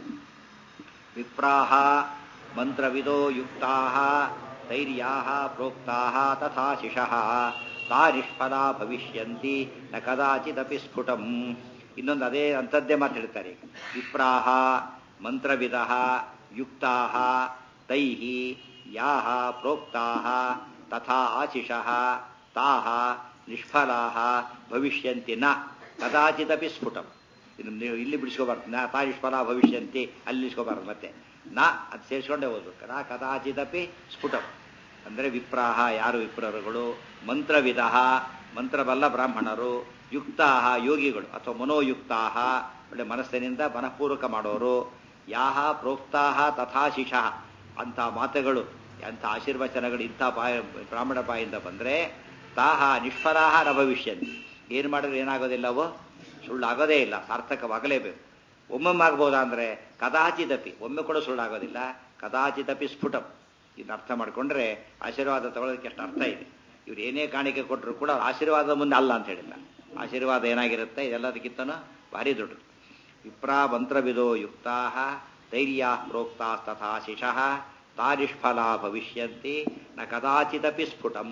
Speaker 1: ವಿಪ್ರಾಹ ಮಂತ್ರವಿದೋ ಯುಕ್ತಾ ತೈರ್ಯಾ ಪ್ರೋಕ್ತಾ ತಥಾ ಶಿಶಃ ತಾ ನಿಷ್ಫಲಾ ಭವಿಷ್ಯಂತಿ ನ ಕದಾಚಿದಪಿ ಸ್ಫುಟಂ ಇನ್ನೊಂದು ಅದೇ ಅಂಥದ್ದೇ ಮಾತಾಡ್ತಾರೆ ಈಗ ವಿಪ್ರಾಹ ಮಂತ್ರವಿದ ಯುಕ್ತಾ ತೈ ಯಾ ಪ್ರೋಕ್ತಾ ತಥಾ ಆಶಿಷಃ ತಾಹ ನಿಷ್ಫಲಾ ಭವಿಷ್ಯಂತಿ ನ ಕದಾಚಿದಪಿ ಸ್ಫುಟಂ ಇನ್ನು ನೀವು ಇಲ್ಲಿ ಬಿಡಿಸ್ಕೋಬಾರ್ದು ನಾ ತಾ ನಿಷ್ಫಲ ಭವಿಷ್ಯಂತಿ ಅಲ್ಲಿ ನಿಲ್ಸ್ಕೋಬಾರ್ದು ಮತ್ತೆ ನಾ ಅದು ಸೇರಿಸ್ಕೊಂಡೇ ಓದ್ಬೇಕು ನಾ ಕದಾಚಿದಪಿ ಸ್ಫುಟಂ ಅಂದರೆ ವಿಪ್ರಾಹ ಯಾರು ವಿಪ್ರರುಗಳು ಮಂತ್ರವಿಧ ಮಂತ್ರಬಲ್ಲ ಬ್ರಾಹ್ಮಣರು ಯುಕ್ತಾ ಯೋಗಿಗಳು ಅಥವಾ ಮನೋಯುಕ್ತಾ ಒಳ್ಳೆ ಮನಸ್ಸಿನಿಂದ ಮನಃಪೂರ್ವಕ ಮಾಡೋರು ಯಾಹ ಪ್ರೋಕ್ತಾ ತಥಾಶಿಷ ಅಂಥ ಮಾತುಗಳು ಅಂಥ ಆಶೀರ್ವಚನಗಳು ಇಂಥ ಬಾಯ ಬ್ರಾಹ್ಮಣ ಬಾಯಿಂದ ಬಂದರೆ ತಾಹ ನಿಷ್ಫಲಾಹ ನ ಭವಿಷ್ಯಂತಿ ಏನು ಮಾಡಿದ್ರೆ ಏನಾಗೋದಿಲ್ಲ ಅವು ಸುಳ್ಳಾಗೋದೇ ಇಲ್ಲ ಸಾರ್ಥಕವಾಗಲೇಬೇಕು ಒಮ್ಮೊಮ್ಮೆ ಆಗ್ಬೋದಾ ಅಂದರೆ ಕದಾಚಿತಪಿ ಒಮ್ಮೆ ಕೂಡ ಸುಳ್ಳಾಗೋದಿಲ್ಲ ಕದಾಚಿತಪಿ ಸ್ಫುಟಂ ಇದನ್ನ ಅರ್ಥ ಮಾಡಿಕೊಂಡ್ರೆ ಆಶೀರ್ವಾದ ತಗೊಳ್ಳೋದಕ್ಕೆ ಎಷ್ಟು ಅರ್ಥ ಇದೆ ಇವ್ರು ಏನೇ ಕಾಣಿಕೆ ಕೊಟ್ಟರು ಕೂಡ ಅವ್ರ ಆಶೀರ್ವಾದ ಮುಂದೆ ಅಲ್ಲ ಅಂತ ಹೇಳಿಲ್ಲ ಆಶೀರ್ವಾದ ಏನಾಗಿರುತ್ತೆ ಇದೆಲ್ಲದಕ್ಕಿಂತನೂ ಭಾರಿ ದೊಡ್ಡದು ವಿಪ್ರಾ ಮಂತ್ರವಿದೋ ಯುಕ್ತಾ ಧೈರ್ಯ ಪ್ರೋಕ್ತಾ ತಥಾ ಶಿಶಃ ತಾರಿಷ್ಫಲಾ ಭವಿಷ್ಯಂತಿ ನ ಕದಾಚಿದಪಿ ಸ್ಫುಟಂ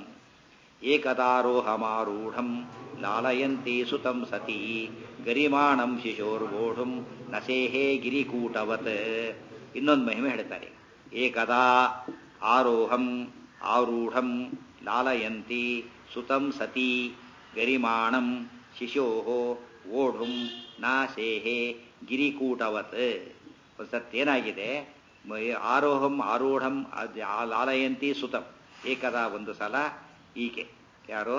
Speaker 1: ಏಕದಾರೋಹಮಾರೂಢಂ ಲಾಲಯಂತಿ ಸುತಂ ಸತಿ ಗರಿಮಾಣಂ ಶಿಶೋರ್ವೋಢುಂ ನಸೇಹೇ ಗಿರಿಕೂಟವತ್ ಇನ್ನೊಂದು ಮಹಿಮೆ ಹೇಳ್ತಾರೆ ಏಕದಾ ಆರೋಹಂ ಆರೂಢಂ ಲಾಲಯಂತಿ ಸುತಂ ಸತಿ ಗರಿಮಾಣಂ ಶಿಶೋ ಓಢುಂ ನಾಸೇಹೆ ಗಿರಿಕೂಟವತ್ ಒಂದ್ಸತ್ತೇನಾಗಿದೆ ಆರೋಹಂ ಆರೂಢಂ ಅದ್- ಆ ಲಾಲಯಂತಿ ಸುತಂ ಏಕದಾ ಒಂದು ಸಲ ಈಕೆ ಯಾರು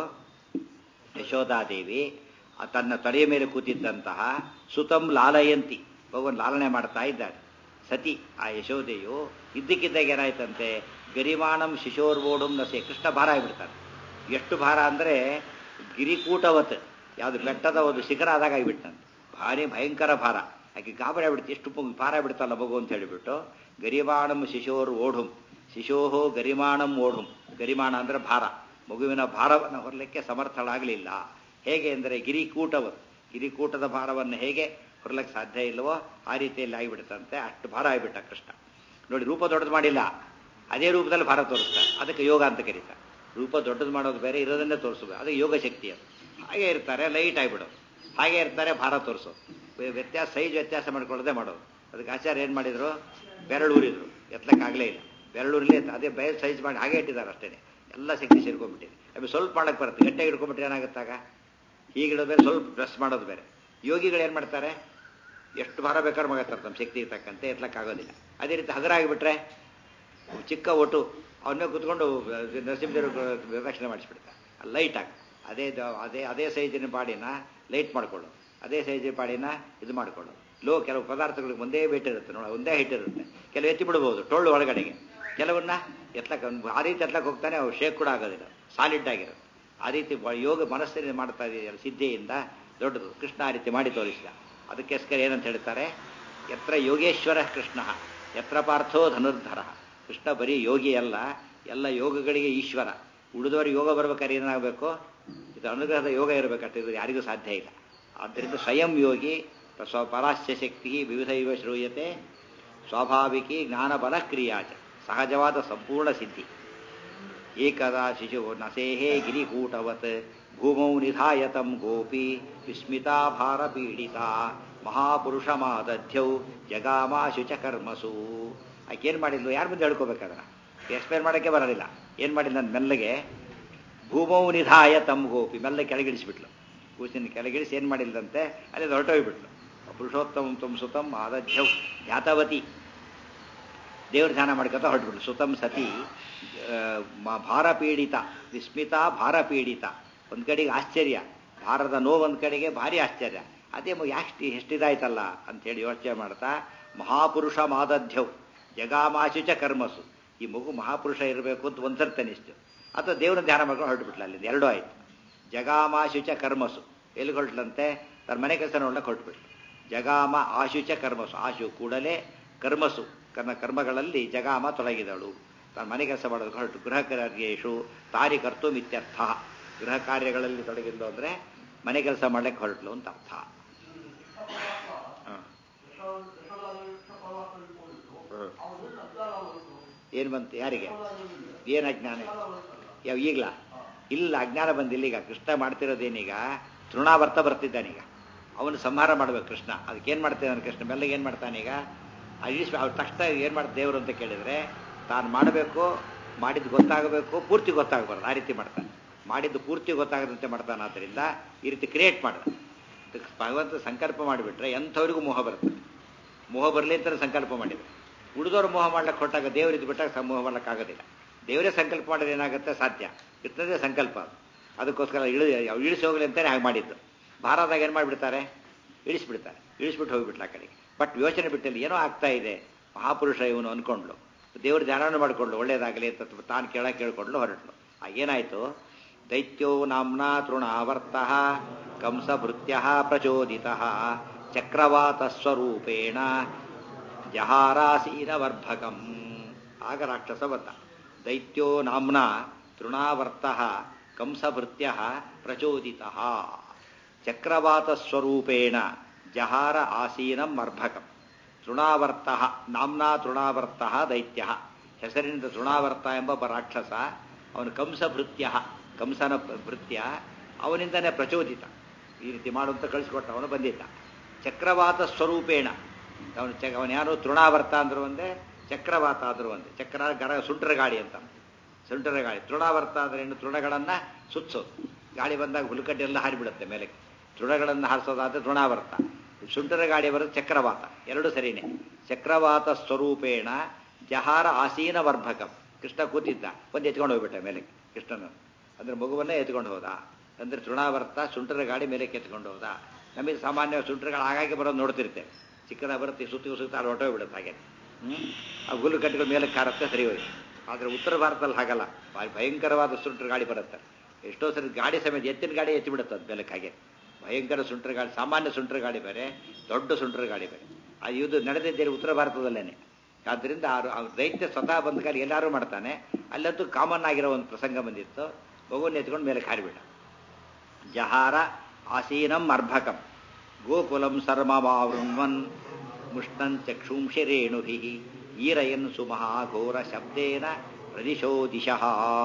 Speaker 1: ಯಶೋಧಾದೇವಿ ಆ ತನ್ನ ತಲೆಯ ಮೇಲೆ ಕೂತಿದ್ದಂತಹ ಸುತಂ ಲಾಲಯಂತಿ ಭಗವನ್ ಲಾಲನೆ ಮಾಡ್ತಾ ಇದ್ದಾಳೆ ಸತಿ ಆ ಯಶೋದೆಯು ಇದ್ದಕ್ಕಿದ್ದಾಗ ಏನಾಯ್ತಂತೆ ಗರಿಮಾಣಂ ಶಿಶೋರ್ವೋಡಂ ನಸೆ ಕೃಷ್ಣ ಭಾರ ಆಗಿಬಿಡ್ತಾನೆ ಎಷ್ಟು ಭಾರ ಅಂದರೆ ಗಿರಿಕೂಟವತ್ ಯಾವುದು ಬೆಟ್ಟದ ಒಂದು ಶಿಖರ ಆದಾಗ ಆಗಿಬಿಟ್ಟಂತೆ ಭಾರಿ ಭಯಂಕರ ಭಾರ ಆಕೆ ಗಾಬರಿ ಆಗ್ಬಿಡ್ತು ಎಷ್ಟು ಪು- ಭಾರ ಬಿಡ್ತಲ್ಲ ಮಗು ಅಂತ ಹೇಳಿಬಿಟ್ಟು ಗರಿಮಾಣಂ ಶಿಶೋರ್ ಓಢುಂ ಶಿಶೋಹೋ ಗರಿಮಾಣಂ ಓಢುಂ ಗರಿಮಾಣ ಅಂದ್ರೆ ಭಾರ ಮಗುವಿನ ಭಾರವನ್ನು ಹೊರಲಿಕ್ಕೆ ಸಮರ್ಥಳಾಗಲಿಲ್ಲ ಹೇಗೆ ಅಂದರೆ ಗಿರಿಕೂಟವ ಗಿರಿಕೂಟದ ಭಾರವನ್ನು ಹೇಗೆ ಹೊರಲಿಕ್ಕೆ ಸಾಧ್ಯ ಇಲ್ಲವೋ ಆ ರೀತಿಯಲ್ಲಿ ಆಗಿಬಿಡುತ್ತಂತೆ ಅಷ್ಟು ಭಾರ ಆಗಿಬಿಟ್ಟ ಕೃಷ್ಣ ನೋಡಿ ರೂಪ ದೊಡ್ಡದು ಮಾಡಿಲ್ಲ ಅದೇ ರೂಪದಲ್ಲಿ ಭಾರ ತೋರಿಸ್ತಾರೆ ಅದಕ್ಕೆ ಯೋಗ ಅಂತ ಕರೀತಾರೆ ರೂಪ ದೊಡ್ಡದು ಮಾಡೋದು ಬೇರೆ ಇರೋದನ್ನೇ ತೋರಿಸೋದು ಅದು ಯೋಗ ಶಕ್ತಿ ಅದು ಹಾಗೆ ಇರ್ತಾರೆ ಲೈಟ್ ಆಗಿಬಿಡೋದು ಹಾಗೆ ಇರ್ತಾರೆ ಭಾರ ತೋರಿಸೋದು ವ್ಯ- ವ್ಯತ್ಯಾಸ ಸೈಜ್ ವ್ಯತ್ಯಾಸ ಮಾಡ್ಕೊಳ್ಳೋದೇ ಮಾಡೋದು ಅದಕ್ಕೆ ಆಚಾರ್ಯ ಏನು ಮಾಡಿದ್ರು ಬೆರಳು ಊರಿದ್ರು ಎತ್ತಲಕ್ಕಾಗಲೇ ಇಲ್ಲ ಬೆರಳು ಉರಿಲಿ ಅದೇ ಬೇರೆ ಸೈಜ್ ಮಾಡಿ ಹಾಗೆ ಇಟ್ಟಿದ್ದಾರೆ ಅಷ್ಟೇ ಎಲ್ಲ ಶಕ್ತಿ ಸೇರ್ಕೊಂಡ್ಬಿಟ್ಟಿದೆ ಆಮೇಲೆ ಸ್ವಲ್ಪ ಮಾಡಕ್ಕೆ ಬರುತ್ತೆ ಗಟ್ಟಿಯಾಗಿ ಹಿಡ್ಕೊಂಡ್ಬಿಟ್ರೆ ಏನಾಗುತ್ತಾಗ ಹೀಗಿಡೋದು ಬೇರೆ ಸ್ವಲ್ಪ ಡ್ರೆಸ್ ಮಾಡೋದು ಬೇರೆ ಯೋಗಿಗಳು ಏನು ಮಾಡ್ತಾರೆ ಎಷ್ಟು ಭಾರ ಬೇಕಾದ್ರೂ ಮಗತ್ತಾರೆ ತಮ್ಮ ಶಕ್ತಿ ತಕ್ಕಂತೆ ಎತ್ತಲಕ್ಕಾಗೋದಿಲ್ಲ ಅದೇ ರೀತಿ ಹಗರ ಆಗಿಬಿಟ್ರೆ ಚಿಕ್ಕ ಒಟ್ಟು ಅವನ್ನೇ ಕುತ್ಕೊಂಡು ನರಸಿಂಹದೇವರು ಪ್ರದಕ್ಷಿಣೆ ಮಾಡಿಸ್ಬಿಡ್ತಾರೆ ಲೈಟ್ ಆಗಿ ಅದೇ ದ- ಅದೇ ಅದೇ ಸೈಜಿನ ಬಾಡಿನ ಲೈಟ್ ಮಾಡ್ಕೊಳ್ಳು ಅದೇ ಸೈಜಿನ ಬಾಡಿನ ಇದು ಮಾಡ್ಕೊಳ್ಳು ಲೋ ಕೆಲವು ಪದಾರ್ಥಗಳಿಗೆ ಒಂದೇ ವೇಟ್ ಇರುತ್ತೆ ನೋಡಿ ಒಂದೇ ಹೈಟ್ ಇರುತ್ತೆ ಕೆಲವು ಎತ್ತಿ ಬಿಡ್ಬೋದು ಟೊಳ್ಳು ಒಳಗಡೆಗೆ ಕೆಲವನ್ನ ಎತ್ಲಕ್ಕೆ ಅವ್ನು ಆ ರೀತಿ ಎತ್ಲಕ್ಕೆ ಹೋಗ್ತಾನೆ ಅವ್ರು ಶೇಕ್ ಕೂಡ ಆಗೋದಿಲ್ಲ ಸಾಲಿಡ್ ಆಗಿರುತ್ತೆ ಆ ರೀತಿ ಬ- ಯೋಗ ಮನಸ್ಸಿನ ಮಾಡ್ತಾ ಇದೆಯಲ್ಲ ಸಿದ್ಧಿಯಿಂದ ದೊಡ್ಡದು ಕೃಷ್ಣ ಆ ರೀತಿ ಮಾಡಿ ತೋರಿಸಿದ ಅದಕ್ಕೋಸ್ಕರ ಏನಂತ ಹೇಳ್ತಾರೆ ಯತ್ರ ಯೋಗೇಶ್ವರ ಕೃಷ್ಣ ಯತ್ರ ಪಾರ್ಥೋ ಧನುರ್ಧರ ಕೃಷ್ಣ ಬರೀ ಯೋಗಿ ಅಲ್ಲ ಎಲ್ಲ ಯೋಗಗಳಿಗೆ ಈಶ್ವರ ಉಳಿದವರು ಯೋಗ ಬರ್ಬೇಕಾದ್ರೆ ಏನಾಗಬೇಕು ಇದು ಅನುಗ್ರಹದ ಯೋಗ ಇರಬೇಕಂತ ಇದು ಯಾರಿಗೂ ಸಾಧ್ಯ ಇಲ್ಲ ಆದ್ದರಿಂದ ಸ್ವಯಂ ಯೋಗಿ ಸ್ವ ಪರಾಸ್ಯ ಶಕ್ತಿ ವಿವಿಧ ಇವ ಶ್ರೂಯತೆ ಸ್ವಾಭಾವಿಕಿ ಜ್ಞಾನಬಲ ಕ್ರಿಯಾಚ ಸಹಜವಾದ ಸಂಪೂರ್ಣ ಸಿದ್ಧಿ ಏಕದಾ ಶಿಶು ನಸೇಹೇ ಗಿರಿಕೂಟವತ್ ಭೂಮೌ ನಿಧಾಯತಂ ಗೋಪಿ ವಿಸ್ಮಿತಾ ಭಾರ ಪೀಡಿತಾ ಮಹಾಪುರುಷ ಮಾದಧ್ಯೌ ಜಗಾಮಾಶು ಚ ಕರ್ಮಸು ಆಕೆ ಏನು ಮಾಡಿದ್ಲು ಯಾರ ಮುಂದೆ ಹೇಳ್ಕೋಬೇಕಾದ್ರೆ ಎಕ್ಸ್ಪ್ಲೇನ್ ಮಾಡೋಕ್ಕೆ ಬರೋದಿಲ್ಲ ಏನು ಮಾಡಿಲ್ಲ ನನ್ನ ಮೆಲ್ಲಗೆ ಭೂಮೌ ನಿಧಾಯ ತಮ್ ಗೋಪಿ ಮೆಲ್ಲ ಕೆಳಗಿಳಿಸ್ಬಿಟ್ಲು ಕೂಸಿನ ಕೆಳಗಿಳಿಸಿ ಏನು ಮಾಡಿಲ್ಲದಂತೆ ಅಲ್ಲಿ ಹೊರಟೋಗ್ಬಿಟ್ಲು ಪುರುಷೋತ್ತಮ ತುಮ್ ಸುತಂ ಆದಧ್ಯೌ ಜ್ಞಾತವತಿ ದೇವ್ರ ಧ್ಯಾನ ಮಾಡ್ಕೊತ ಹೊರಟ್ಬಿಟ್ಲು ಸುತಂ ಸತಿ ಆ, ಮ- ಭಾರಪೀಡಿತ ವಿಸ್ಮಿತ ಭಾರಪೀಡಿತ ಒಂದು ಕಡೆಗೆ ಆಶ್ಚರ್ಯ ಭಾರದ ನೋವು ಒಂದು ಕಡೆಗೆ ಭಾರಿ ಆಶ್ಚರ್ಯ ಅದೇ ಮ- ಯಾಕೆ ಎಷ್ಟಿದಾಯ್ತಲ್ಲ ಅಂತೇಳಿ ಯೋಚನೆ ಮಾಡ್ತಾ ಮಹಾಪುರುಷ ಮಾದಧ್ಯೌ ಜಗಾಮಾಶುಚ ಕರ್ಮಸು ಈ ಮಗು ಮಹಾಪುರುಷ ಇರಬೇಕು ಅಂತ ಒಂದ್ಸರ್ತಿ ಅನಿಸ್ತು ಅಥವಾ ದೇವ್ರ ಧ್ಯಾನ ಮಾಡ್ಕೊಂಡು ಹೊರಟ್ಬಿಟ್ಲ ಅಲ್ಲಿಂದ ಎರಡೂ ಆಯ್ತು ಜಗಾಮಾಶುಚ ಕರ್ಮಸು ಎಲ್ಲಿ ಹೊರಟ್ಲಂತೆ ತನ್ನ ಮನೆ ಕೆಲಸ ನೋಡ್ಲಕ್ಕೆ ಹೊರಟ್ಬಿಟ್ಲು ಜಗಾಮ ಆಶುಚ ಕರ್ಮಸು ಆಶು ಕೂಡಲೇ ಕರ್ಮಸು ಕರ್ಮ ಕರ್ಮಗಳಲ್ಲಿ ಜಗಾಮ ತೊಡಗಿದಳು ತಾನು ಮನೆ ಕೆಲಸ ಮಾಡೋದಕ್ಕೆ ಹೊರಟು ಗೃಹ ಕಾರ್ಯೇಶು ತಾರಿ ಕರ್ತು ಮಿತ್ಯರ್ಥ ಗೃಹ ಕಾರ್ಯಗಳಲ್ಲಿ ತೊಡಗಿದ್ಲು ಅಂದರೆ ಮನೆ ಕೆಲಸ ಮಾಡ್ಲಿಕ್ಕೆ ಹೊರಟ್ಲು ಅಂತ ಅರ್ಥ ಹ. ಏನು ಬಂತು ಯಾರಿಗೆ ಏನು ಅಜ್ಞಾನ ಯಾವ ಈಗ್ಲ ಇಲ್ಲ ಅಜ್ಞಾನ ಬಂದಿಲ್ಲ ಈಗ ಕೃಷ್ಣ ಮಾಡ್ತಿರೋದೇನೀಗ ತೃಣಾವರ್ತ ಬರ್ತಿದ್ದಾನೀಗ ಅವನು ಸಂಹಾರ ಮಾಡ್ಬೇಕು ಕೃಷ್ಣ ಅದಕ್ಕೇನು ಮಾಡ್ತಿದ್ದಾನೆ ಕೃಷ್ಣ ಮೆಲ್ಲಗೆ ಏನು ಮಾಡ್ತಾನೀಗ ಅಳಿಸ್ ಅವ್ರ ತಕ್ಷಣ ಏನು ಮಾಡ್ತ ದೇವರು ಅಂತ ಕೇಳಿದ್ರೆ ತಾನು ಮಾಡಬೇಕು ಮಾಡಿದ್ದು ಗೊತ್ತಾಗಬೇಕು ಪೂರ್ತಿ ಗೊತ್ತಾಗಬಾರ್ದು ಆ ರೀತಿ ಮಾಡ್ತಾನೆ ಮಾಡಿದ್ದು ಪೂರ್ತಿ ಗೊತ್ತಾಗದಂತೆ ಮಾಡ್ತಾನೆ ಆದ್ದರಿಂದ ಈ ರೀತಿ ಕ್ರಿಯೇಟ್ ಮಾಡ್ದ ಭಗವಂತ ಸಂಕಲ್ಪ ಮಾಡಿಬಿಟ್ರೆ ಎಂಥವ್ರಿಗೂ ಮೋಹ ಬರ್ತದೆ ಮೋಹ ಬರಲಿ ಅಂತ ಸಂಕಲ್ಪ ಮಾಡಿದ್ರು ಉಳಿದವರು ಮೋಹ ಮಾಡ್ಲಿಕ್ಕೆ ಹೊಟ್ಟಾಗ ದೇವರು ಇದು ಬಿಟ್ಟಾಗ ಸ- ಮೋಹ ಮಾಡ್ಲಿಕ್ಕಾಗೋದಿಲ್ಲ ದೇವರೇ ಸಂಕಲ್ಪ ಮಾಡಿದ್ರೆ ಏನಾಗುತ್ತೆ ಸಾಧ್ಯ ಇರ್ತದೆ ಸಂಕಲ್ಪ ಅದು. ಅದಕ್ಕೋಸ್ಕರ ಇಳಿ ಇಳಿಸಿ ಹೋಗ್ಲಿ ಅಂತಾನೆ ಹಾಗೆ ಮಾಡಿದ್ದು ಭಾರತದಾಗ ಏನು ಮಾಡಿಬಿಡ್ತಾರೆ ಇಳಿಸ್ಬಿಡ್ತಾರೆ ಇಳಿಸ್ಬಿಟ್ಟು ಹೋಗ್ಬಿಟ್ಲ ಆ ಕಡೆಗೆ ಬಟ್ ಯೋಚನೆ ಬಿಟ್ಟಲ್ಲಿ ಏನೋ ಆಗ್ತಾ ಇದೆ ಮಹಾಪುರುಷ ಇವನು ಅನ್ಕೊಂಡ್ಲು ದೇವ್ರ ಧ್ಯಾನ ಮಾಡ್ಕೊಂಡ್ಲು ಒಳ್ಳೇದಾಗಲಿ ಅಂತ ತಾನು ಕೇಳ ಕೇಳ್ಕೊಂಡ್ಲು ಹೊರಟ್ಲು ಏನಾಯ್ತು ದೈತ್ಯೋ ನಾಮ್ನಾ ತೃಣಾವರ್ತ ಕಂಸಭೃತ್ಯ ಪ್ರಚೋದಿತ ಚಕ್ರವಾತ ಸ್ವರೂಪೇಣ ಜಹಾರಾಸೀನವರ್ಭಕಂ ಆಗ ರಾಕ್ಷಸ ಬಂದ ದೈತ್ಯೋ ನಾಮ್ನ ತೃಣಾವರ್ತ ಕಂಸಭೃತ್ಯ ಪ್ರಚೋದಿತ ಚಕ್ರವಾತ ಸ್ವರೂಪೇಣ ಜಹಾರ ಆಸೀನಂ ಅರ್ಭಕಂ ತೃಣಾವರ್ತ ನಾಮ್ನಾ ತೃಣಾವರ್ತ ದೈತ್ಯ ಹೆಸರಿನಿಂದ ತೃಣಾವರ್ತ ಎಂಬ ಒಬ್ಬ ರಾಕ್ಷಸ ಅವನು ಕಂಸಭೃತ್ಯ ಕಂಸನ ಭೃತ್ಯ ಅವನಿಂದನೇ ಪ್ರಚೋದಿತ ಈ ರೀತಿ ಮಾಡುವಂತ ಕಳಿಸ್ಕೊಟ್ಟ ಅವನು ಬಂದಿದ್ದ ಚಕ್ರವಾತ ಸ್ವರೂಪೇಣ ಅವನು ಚ ಅವನು ಯಾರು ತೃಣಾವರ್ತ ಅಂದ್ರು ಒಂದೇ ಚಕ್ರವಾತ ಆದರೂ ಒಂದೇ ಚಕ್ರ ಗರ ಸುಂಟರ ಗಾಳಿ ಅಂತ ಸುಂಟರ ಗಾಳಿ ತೃಣಾವರ್ತ ಅಂದ್ರೆ ಏನು ತೃಣಗಳನ್ನು ಸುತ್ತೋದು ಗಾಳಿ ಬಂದಾಗ ಹುಲುಕಡ್ಡೆ ಎಲ್ಲ ಹಾರಿಬಿಡುತ್ತೆ ಮೇಲೆ ತೃಣಗಳನ್ನು ಹಾರಿಸೋದಾದ್ರೆ ತೃಣಾವರ್ತ ಸುಂಟರ ಗಾಳಿ ಬರೋದು ಚಕ್ರವಾತ ಎರಡು ಸರಿನೇ ಚಕ್ರವಾತ ಸ್ವರೂಪೇಣ ಜಹಾರ ಆಸೀನ ವರ್ಭಕಂ ಕೃಷ್ಣ ಕೂತಿದ್ದ ಒಂದು ಎತ್ಕೊಂಡು ಹೋಗ್ಬಿಟ್ಟ ಮೇಲೆ ಕೃಷ್ಣನ ಅಂದ್ರೆ ಮಗುವನ್ನೇ ಎತ್ಕೊಂಡು ಹೋದ ಅಂದ್ರೆ ತೃಣಾವರ್ತ ಸುಂಟರ ಗಾಡಿ ಮೇಲೆ ಎತ್ಕೊಂಡು ಹೋದ ನಮಗೆ ಸಾಮಾನ್ಯ ಸುಂಟರಗಳು ಆಗಾಗ್ಗೆ ಬರೋದು ನೋಡ್ತಿರ್ತೇವೆ ಚಿಕ್ಕದ ಬರುತ್ತೆ ಸುತ್ತಿ ಸುತ್ತ ಅಲ್ಲಿ ಹೊಟ್ಟೋಗ್ಬಿಡುತ್ತೆ ಹಾಗೆ ಹ್ಮ್ ಆ ಹುಲ್ಲು ಕಟ್ಟಿಗಳ ಮೇಲೆ ಕಾರತ್ತೆ ಸರಿ ಹೋಯ್ತು ಆದರೆ ಉತ್ತರ ಭಾರತದಲ್ಲಿ ಹಾಗಲ್ಲ ಭಾರಿ ಭಯಂಕರವಾದ ಸುಂಟರ ಗಾಡಿ ಬರುತ್ತೆ ಎಷ್ಟೋ ಸರಿ ಗಾಡಿ ಸಮೇತ ಎತ್ತಿನ ಗಾಡಿ ಎತ್ತಿ ಬಿಡುತ್ತೆ ಅದು ಬೆಲಕ್ಕೆ ಹಾಗೆ ಭಯಂಕರ ಸುಂಟರ ಗಾಡಿ ಸಾಮಾನ್ಯ ಸುಂಟರ ಗಾಡಿ ಬೇರೆ ದೊಡ್ಡ ಸುಂಟರ ಗಾಡಿ ಬೇರೆ ಅದು ಇದು ನಡೆದಿದ್ದೇನೆ ಉತ್ತರ ಭಾರತದಲ್ಲೇನೆ ಆದ್ದರಿಂದ ಅವ್ರ ದೈತ್ಯ ಸ್ವತಃ ಬಂದ ಕಾಲ ಎಲ್ಲರೂ ಮಾಡ್ತಾನೆ ಅಲ್ಲಂತೂ ಕಾಮನ್ ಆಗಿರೋ ಒಂದು ಪ್ರಸಂಗ ಬಂದಿತ್ತು ಮಗುವನ್ನು ಎತ್ಕೊಂಡು ಮೇಲೆ ಕಾರಿಬಿಡ ಜಹಾರ ಆಸೀನಂ ಅರ್ಭಕಂ ಗೋಕುಲಂ ಸರ್ಮಮಾವೃಣ್ವನ್ ಮುಷ್ಣನ್ ಚಕ್ಷುಂಷಿ ರೇಣುಭಿ ಈರಯನ್ ಸುಮಹಾಘೋರ ಶಬ್ದೇನ ಪ್ರದಿಶೋ ದಿಶಃ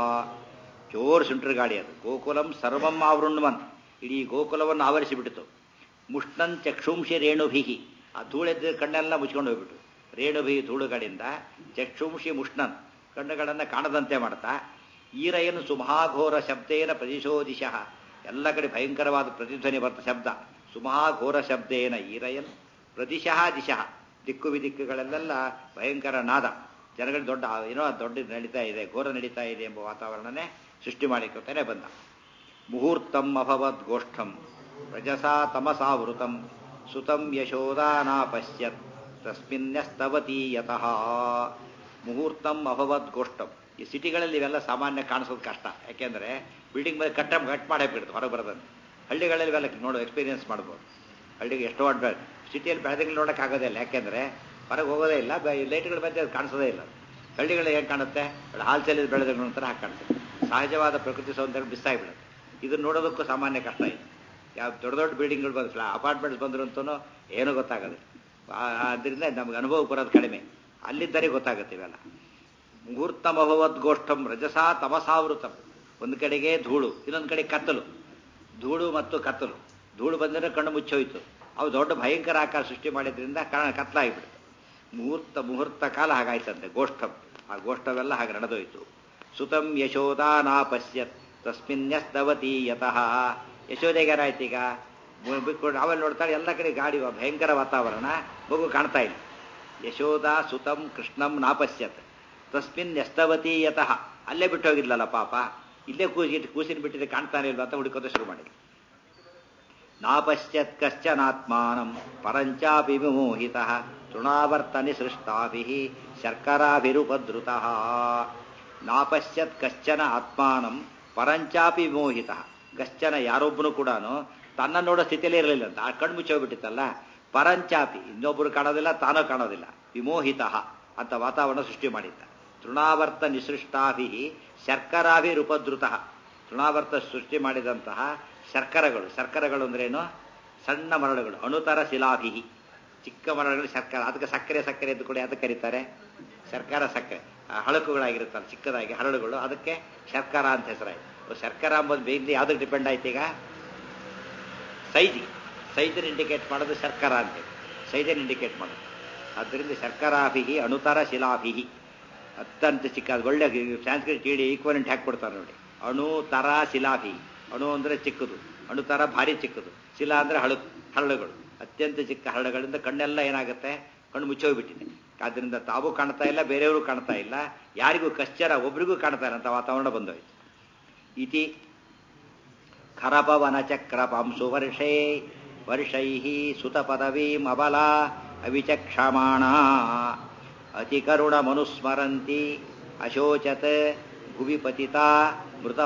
Speaker 1: ಜೋರ್ ಸುಂಟರ್ ಗಾಡಿ ಅದು ಗೋಕುಲಂ ಸರ್ವಂ ಆವೃಣ್ವನ್ ಇಡೀ ಗೋಕುಲವನ್ನು ಆವರಿಸಿಬಿಟ್ಟಿತು ಮುಷ್ಣನ್ ಚಕ್ಷುಂಷಿ ರೇಣುಭಿ ಆ ಧೂಳೆದ್ದ ಕಣ್ಣೆಲ್ಲ ಮುಚ್ಕೊಂಡು ಹೋಗ್ಬಿಟ್ಟು ರೇಣುಭಿ ಧೂಳುಗಳಿಂದ ಚಕ್ಷುಂಷಿ ಮುಷ್ಣನ್ ಕಣ್ಣುಗಳನ್ನು ಕಾಣದಂತೆ ಮಾಡ್ತಾ ಈರಯನ್ ಸುಮಹಾಘೋರ ಶಬ್ದೇನ ಪ್ರದಿಶೋ ದಿಶಃ ಎಲ್ಲ ಕಡೆ ಭಯಂಕರವಾದ ಪ್ರತಿಧ್ವನಿ ಬರ್ತ ಶಬ್ದ ಸುಮಹಾಘೋರ ಶಬ್ದೇನ ಈರಯನ್ ಪ್ರದಿಶಃ ದಿಶಃ ದಿಕ್ಕು ವಿದಿಕ್ಕುಗಳಲ್ಲೆಲ್ಲ ಭಯಂಕರ ನಾದ ಜನಗಳು ದೊಡ್ಡ ಏನೋ ದೊಡ್ಡ ನಡೀತಾ ಇದೆ ಘೋರ ನಡೀತಾ ಇದೆ ಎಂಬ ವಾತಾವರಣನೇ ಸೃಷ್ಟಿ ಮಾಡಿಕೊತಾನೆ ಬಂದ ಮುಹೂರ್ತಂ ಅಭವದ್ ಗೋಷ್ಠಂ ರಜಸಾ ತಮಸಾವೃತಂ ಸುತಂ ಯಶೋದಾನಾಪಶ್ಯತ್ ತಸ್ಮಿನ್ಯಸ್ತವತಿ ಯತಃ ಮುಹೂರ್ತಂ ಅಭವದ್ ಗೋಷ್ಠಂ ಈ ಸಿಟಿಗಳಲ್ಲಿ ಇವೆಲ್ಲ ಸಾಮಾನ್ಯ ಕಾಣಿಸೋದು ಕಷ್ಟ ಯಾಕೆಂದ್ರೆ ಬಿಲ್ಡಿಂಗ್ ಮೇಲೆ ಕಟ್ಟ ಕಟ್ ಮಾಡೇ ಬಿಡ್ತು ಹೊರಗೆ ಬರೋದಂತೆ ಹಳ್ಳಿಗಳಲ್ಲಿ ಇವೆಲ್ಲ ನೋಡೋ ಎಕ್ಸ್ಪೀರಿಯನ್ಸ್ ಮಾಡ್ಬೋದು ಹಳ್ಳಿಗೆ ಎಷ್ಟೋ ಅಡ್ವಾನ್ಸ್ ಸಿಟಿಯಲ್ಲಿ ಬೆಳೆದಂಗೆ ನೋಡೋಕ್ಕಾಗೋದೇ ಇಲ್ಲ ಯಾಕೆಂದ್ರೆ ಹೊರಗೆ ಹೋಗೋದೇ ಇಲ್ಲ ಲೈಟ್ಗಳ ಮಧ್ಯೆ ಅದು ಕಾಣಿಸೋದೇ ಇಲ್ಲ ಹಳ್ಳಿಗಳು ಏನು ಕಾಣುತ್ತೆ ಹಾಲ್ ಚೆಲ್ಲಿದ ಬೆಳೆದಂಗೆ ಒಂಥರ ಹಾಗೆ ಕಾಣುತ್ತೆ ಸಹಜವಾದ ಪ್ರಕೃತಿ ಸೌಂದರ್ಯ ಬಿಡುತ್ತೆ ಇದನ್ನ ನೋಡೋದಕ್ಕೂ ಸಾಮಾನ್ಯ ಕಷ್ಟ ಇದೆ ಯಾವ ದೊಡ್ಡ ದೊಡ್ಡ ಬಿಲ್ಡಿಂಗ್ಗಳು ಬಂದಿಲ್ಲ ಅಪಾರ್ಟ್ಮೆಂಟ್ಸ್ ಬಂದ್ರು ಅಂತೂ ಏನೂ ಗೊತ್ತಾಗೋದಿಲ್ಲ ಆದ್ದರಿಂದ ನಮ್ಗೆ ಅನುಭವ ಬರೋದು ಕಡಿಮೆ ಅಲ್ಲಿದ್ದರೆ ಗೊತ್ತಾಗುತ್ತೆ ಇವೆಲ್ಲ ಮುಹೂರ್ತಮಭವದ್ ಗೋಷ್ಠಂ ರಜಸಾ ತಮಸಾವೃತಂ ಒಂದು ಕಡೆಗೆ ಧೂಳು ಇನ್ನೊಂದು ಕಡೆ ಕತ್ತಲು ಧೂಳು ಮತ್ತು ಕತ್ತಲು ಧೂಳು ಬಂದರೆ ಕಣ್ಣು ಮುಚ್ಚೋಯ್ತು ಅವು ದೊಡ್ಡ ಭಯಂಕರ ಆಕಾರ ಸೃಷ್ಟಿ ಮಾಡಿದ್ರಿಂದ ಕಾರಣ ಕತ್ತಲಾಗಿಬಿಡ್ತು ಮುಹೂರ್ತ ಮುಹೂರ್ತ ಕಾಲ ಹಾಗಾಯ್ತಂತೆ ಗೋಷ್ಠಂ ಆ ಗೋಷ್ಠವೆಲ್ಲ ಹಾಗೆ ನಡೆದೋಯ್ತು ಸುತಂ ಯಶೋದಾನಾಪಶ್ಯತ್ ತಸ್ಮಿನ್ಯಸ್ತವತಿ ಯತಃ ಯಶೋದೆಗೇನಾಯ್ತು ಈಗ ಬಿಟ್ಕೊಂಡು ಅವಲ್ಲಿ ನೋಡ್ತಾಳೆ ಎಲ್ಲ ಕಡೆ ಗಾಡಿ ಭಯಂಕರ ವಾತಾವರಣ ಮಗು ಕಾಣ್ತಾ ಇಲ್ಲ ಯಶೋದ ಸುತಂ ಕೃಷ್ಣಂ ನಾಪಶ್ಯತ್ ತಸ್ಮಿನ್ ಎಸ್ತವತಿ ಯತಃ ಅಲ್ಲೇ ಬಿಟ್ಟು ಹೋಗಿದ್ಲಲ್ಲ ಪಾಪ ಇಲ್ಲೇ ಕೂಸಿಟ್ಟು ಕೂಸಿನ ಬಿಟ್ಟಿದ್ರೆ ಕಾಣ್ತಾನೆ ಇಲ್ವಾ ಅಂತ ಹುಡುಕೋದು ಶುರು ಮಾಡಿ ನಾಪಶ್ಯತ್ ಕಶ್ಚನಾತ್ಮಾನಂ ಪರಂಚಾಪಿ ವಿಮೋಹಿತ ತೃಣಾವರ್ತನಿ ಸೃಷ್ಟಾಭಿ ಶರ್ಕರಾಭಿರುಪದ್ರುತ ನಾಪಶ್ಯತ್ ಕಶ್ಚನ ಆತ್ಮಾನಂ ಪರಂಚಾಪಿ ವಿಮೋಹಿತ ಕಶ್ಚನ ಯಾರೊಬ್ಬನು ಕೂಡ ತನ್ನ ನೋಡೋ ಸ್ಥಿತಿಯಲ್ಲೇ ಇರಲಿಲ್ಲ ಅಂತ ಆ ಕಣ್ಣು ಮುಚ್ಚೋಗ್ಬಿಟ್ಟಿತ್ತಲ್ಲ ಪರಂಚಾಪಿ ಇನ್ನೊಬ್ಬರು ಕಾಣೋದಿಲ್ಲ ತಾನೂ ಕಾಣೋದಿಲ್ಲ ವಿಮೋಹಿತ ಅಂತ ವಾತಾವರಣ ಸೃಷ್ಟಿ ಮಾಡಿದ್ದ ತೃಣಾವರ್ತ ನಿಸೃಷ್ಟಾಭಿ ಶರ್ಕರಾಭಿರುಪದ್ರುತ ತೃಣಾವರ್ತ ಸೃಷ್ಟಿ ಮಾಡಿದಂತಹ ಶರ್ಕರಗಳು ಶರ್ಕರಗಳು ಅಂದ್ರೇನು ಸಣ್ಣ ಮರಳುಗಳು ಅಣುತರ ಶಿಲಾಭಿ ಚಿಕ್ಕ ಮರಳುಗಳು ಶರ್ಕರ ಅದಕ್ಕೆ ಸಕ್ಕರೆ ಸಕ್ಕರೆ ಎಂದು ಕೂಡ ಅದಕ್ಕೆ ಕರೀತಾರೆ ಶರ್ಕರ ಸಕ್ಕರೆ ಹಳಕುಗಳಾಗಿರುತ್ತಲ್ಲ ಚಿಕ್ಕದಾಗಿ ಹರಳುಗಳು ಅದಕ್ಕೆ ಶರ್ಕರ ಅಂತ ಹೆಸರಾಯ್ತು ಶರ್ಕರ ಅಂಬೋದು ಬೇಗ ಯಾವ್ದಕ್ಕೆ ಡಿಪೆಂಡ್ ಆಯ್ತು ಈಗ ಸೈಜಿಗೆ ಸೈಜನ್ನು ಇಂಡಿಕೇಟ್ ಮಾಡೋದು ಶರ್ಕರ ಅಂತೇಳಿ ಸೈಜನ್ನು ಇಂಡಿಕೇಟ್ ಮಾಡೋದು ಆದ್ದರಿಂದ ಶರ್ಕರಾಭಿಹಿ ಅಣುತರ ಶಿಲಾಭಿಹಿ ಅತ್ಯಂತ ಚಿಕ್ಕ ಅದು ಒಳ್ಳೆ ಸಂಸ್ಕೃತ ಇಡಿ ಈಕ್ವಲೆಂಟ್ ಹಾಕ್ಕೊಡ್ತಾರೆ ನೋಡಿ ಅಣು ತರ ಶಿಲಾಭಿ ಅಣು ಅಂದರೆ ಚಿಕ್ಕದು ಅಣು ತರ ಭಾರಿ ಚಿಕ್ಕದು ಶಿಲಾ ಅಂದರೆ ಹಳು ಹರಳುಗಳು ಅತ್ಯಂತ ಚಿಕ್ಕ ಹರಳುಗಳಿಂದ ಕಣ್ಣೆಲ್ಲ ಏನಾಗುತ್ತೆ ಕಣ್ಣು ಮುಚ್ಚೋಗ್ಬಿಟ್ಟಿದೆ ಆದ್ದರಿಂದ ತಾವು ಕಾಣ್ತಾ ಇಲ್ಲ ಬೇರೆಯವರು ಕಾಣ್ತಾ ಇಲ್ಲ ಯಾರಿಗೂ ಕಶ್ಚರ ಒಬ್ರಿಗೂ ಕಾಣ್ತಾ ಇಲ್ಲ ಅಂತ ವಾತಾವರಣ ಬಂದೋಯ್ತು ಇತಿ ಖರಪವನ ಚಕ್ರ ಪಾಂಸು ವರ್ಷೇ ವರ್ಷೈ ಸುತ ಪದವೀಂ ಅಬಲ ಅವಿಚಕ್ಷಮಾಣ ಅತಿಕರುಣ ಮನುಸ್ಮರಂತಿ ಅಶೋಚತ್ ಭುವಿ ಪತಿತಾ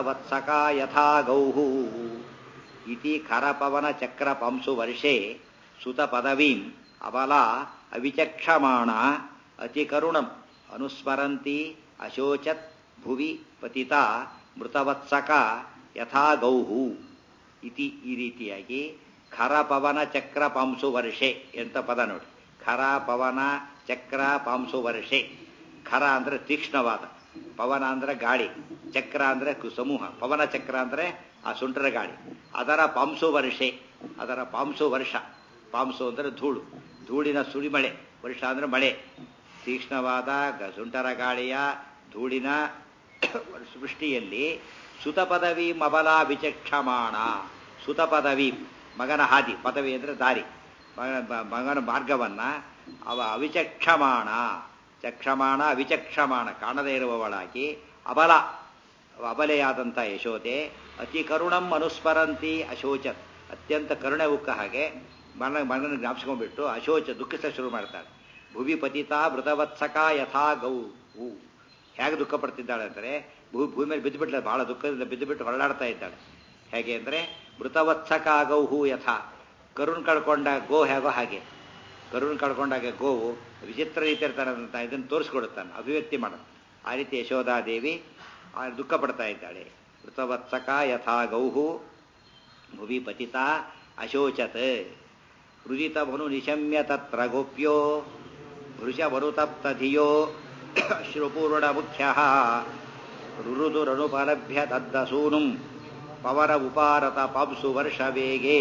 Speaker 1: ಮೃತವತ್ಸಕ ಯಥಾ ಗೌಹು ಇತಿ ಖರಪವನ ಚಕ್ರ ಪಾಂಸು ವರ್ಷೆ ಸುತ ಪದವೀಂ ಅಬಲ ಅವಿಚಕ್ಷಮಾಣ ಅತಿ ಕರುಣಂ ಅನುಸ್ಮರಂತಿ ಅಶೋಚತ್ ಭುವಿ ಪತಿತ ಮೃತವತ್ಸಕ ಯಥಾ ಗೌಹು ಇತಿ ಈ ರೀತಿಯಾಗಿ ಖರ ಪವನ ಚಕ್ರ ಪಾಂಸು ವರ್ಷೆ ಅಂತ ಪದ ನೋಡಿ ಖರ ಪವನ ಚಕ್ರ ಪಾಂಸು ವರ್ಷೆ ಖರ ಅಂದ್ರೆ ತೀಕ್ಷ್ಣವಾದ ಪವನ ಅಂದ್ರೆ ಗಾಳಿ ಚಕ್ರ ಅಂದ್ರೆ ಕು- ಸಮೂಹ ಪವನ ಚಕ್ರ ಅಂದ್ರೆ ಆ ಸುಂಟರ ಗಾಳಿ ಅದರ ಪಾಂಸು ವರ್ಷೆ ಅದರ ಪಾಂಸು ವರ್ಷ ಪಾಂಸು ಅಂದ್ರೆ ಧೂಳು ಧೂಳಿನ ಸುಳಿಮಳೆ ವರ್ಷ ಅಂದ್ರೆ ಮಳೆ ತೀಕ್ಷ್ಣವಾದ ಗ- ಸುಂಟರ ಗಾಳಿಯ ಧೂಳಿನ ಸೃಷ್ಟಿಯಲ್ಲಿ ಸುತ ಪದವಿ ಮಬಲ ವಿಚಕ್ಷಮಾಣ ಸುತ ಪದವಿ ಮಗನ ಹಾದಿ ಪದವಿ ಅಂದ್ರೆ ದಾರಿ ಮಗನ ಬ- ಮಗನ ಮಾರ್ಗವನ್ನ ಅವ ಅವಿಚಕ್ಷಮಾಣ ಚಕ್ಷಮಾಣ ಅವಿಚಕ್ಷಮಾಣ ಕಾಣದೇ ಇರುವವಳಾಗಿ ಅಬಲ ಅಬಲೆಯಾದಂಥ ಯಶೋದೆ ಅತಿ ಕರುಣಂ ಅನುಸ್ಮರಂತಿ ಅಶೋಚತ್ ಅತ್ಯಂತ ಕರುಣೆ ಉಕ್ಕ ಹಾಗೆ ಮನ ಮಗನ ಜ್ಞಾಪಿಸ್ಕೊಂಡ್ಬಿಟ್ಟು ಅಶೋಚ ದುಃಖಿಸ ಶುರು ಮಾಡ್ತಾಳೆ ಭುವಿ ಪತಿತ ಮೃತವತ್ಸಕ ಯಥಾ ಗೌ ಹೂ ಹೇಗೆ ದುಃಖ ಪಡ್ತಿದ್ದಾಳೆ ಅಂದರೆ ಭೂ ಭೂಮಿ ಮೇಲೆ ಬಿದ್ದುಬಿಟ್ಲೆ ಬಹಳ ದುಃಖದಿಂದ ಬಿದ್ದುಬಿಟ್ಟು ಹೊರಳಾಡ್ತಾ ಇದ್ದಾಳೆ ಹೇಗೆ ಅಂದರೆ ಮೃತವತ್ಸಕ ಗೌಹು ಯಥಾ ಕರುಣ್ ಕಳ್ಕೊಂಡ ಗೋ ಹೇಗೋ ಹಾಗೆ ಕರುಣ್ ಕಳ್ಕೊಂಡಾಗ ಗೋವು ವಿಚಿತ್ರ ರೀತಿಯರ್ತಾರಂತ ಇದನ್ನು ತೋರಿಸ್ಕೊಡುತ್ತಾನೆ ಅಭಿವ್ಯಕ್ತಿ ಮಾಡುತ್ತೆ ಆ ರೀತಿ ಯಶೋಧಾದೇವಿ ಆ ದುಃಖ ಪಡ್ತಾ ಇದ್ದಾಳೆ ಮೃತವತ್ಸಕ ಯಥಾ ಗೌಹು ಭುವಿ ಪತಿತ ಅಶೋಚತ್ ಹೃದಿತಮನು ನಿಶಮ್ಯ ತತ್ರ ಗೋಪ್ಯೋ ಭೃಶಮನುತಪ್ತಧಿಯೋ ಅಶ್ರುಪೂರ್ಣ ಮುಖ್ಯ ರುರುದುರನುಪಲಭ್ಯ ತದ್ದಸೂನುಂ ಪವನ ಉಪಾರತ ಪಾಂಸು ವರ್ಷ ವೇಗೇ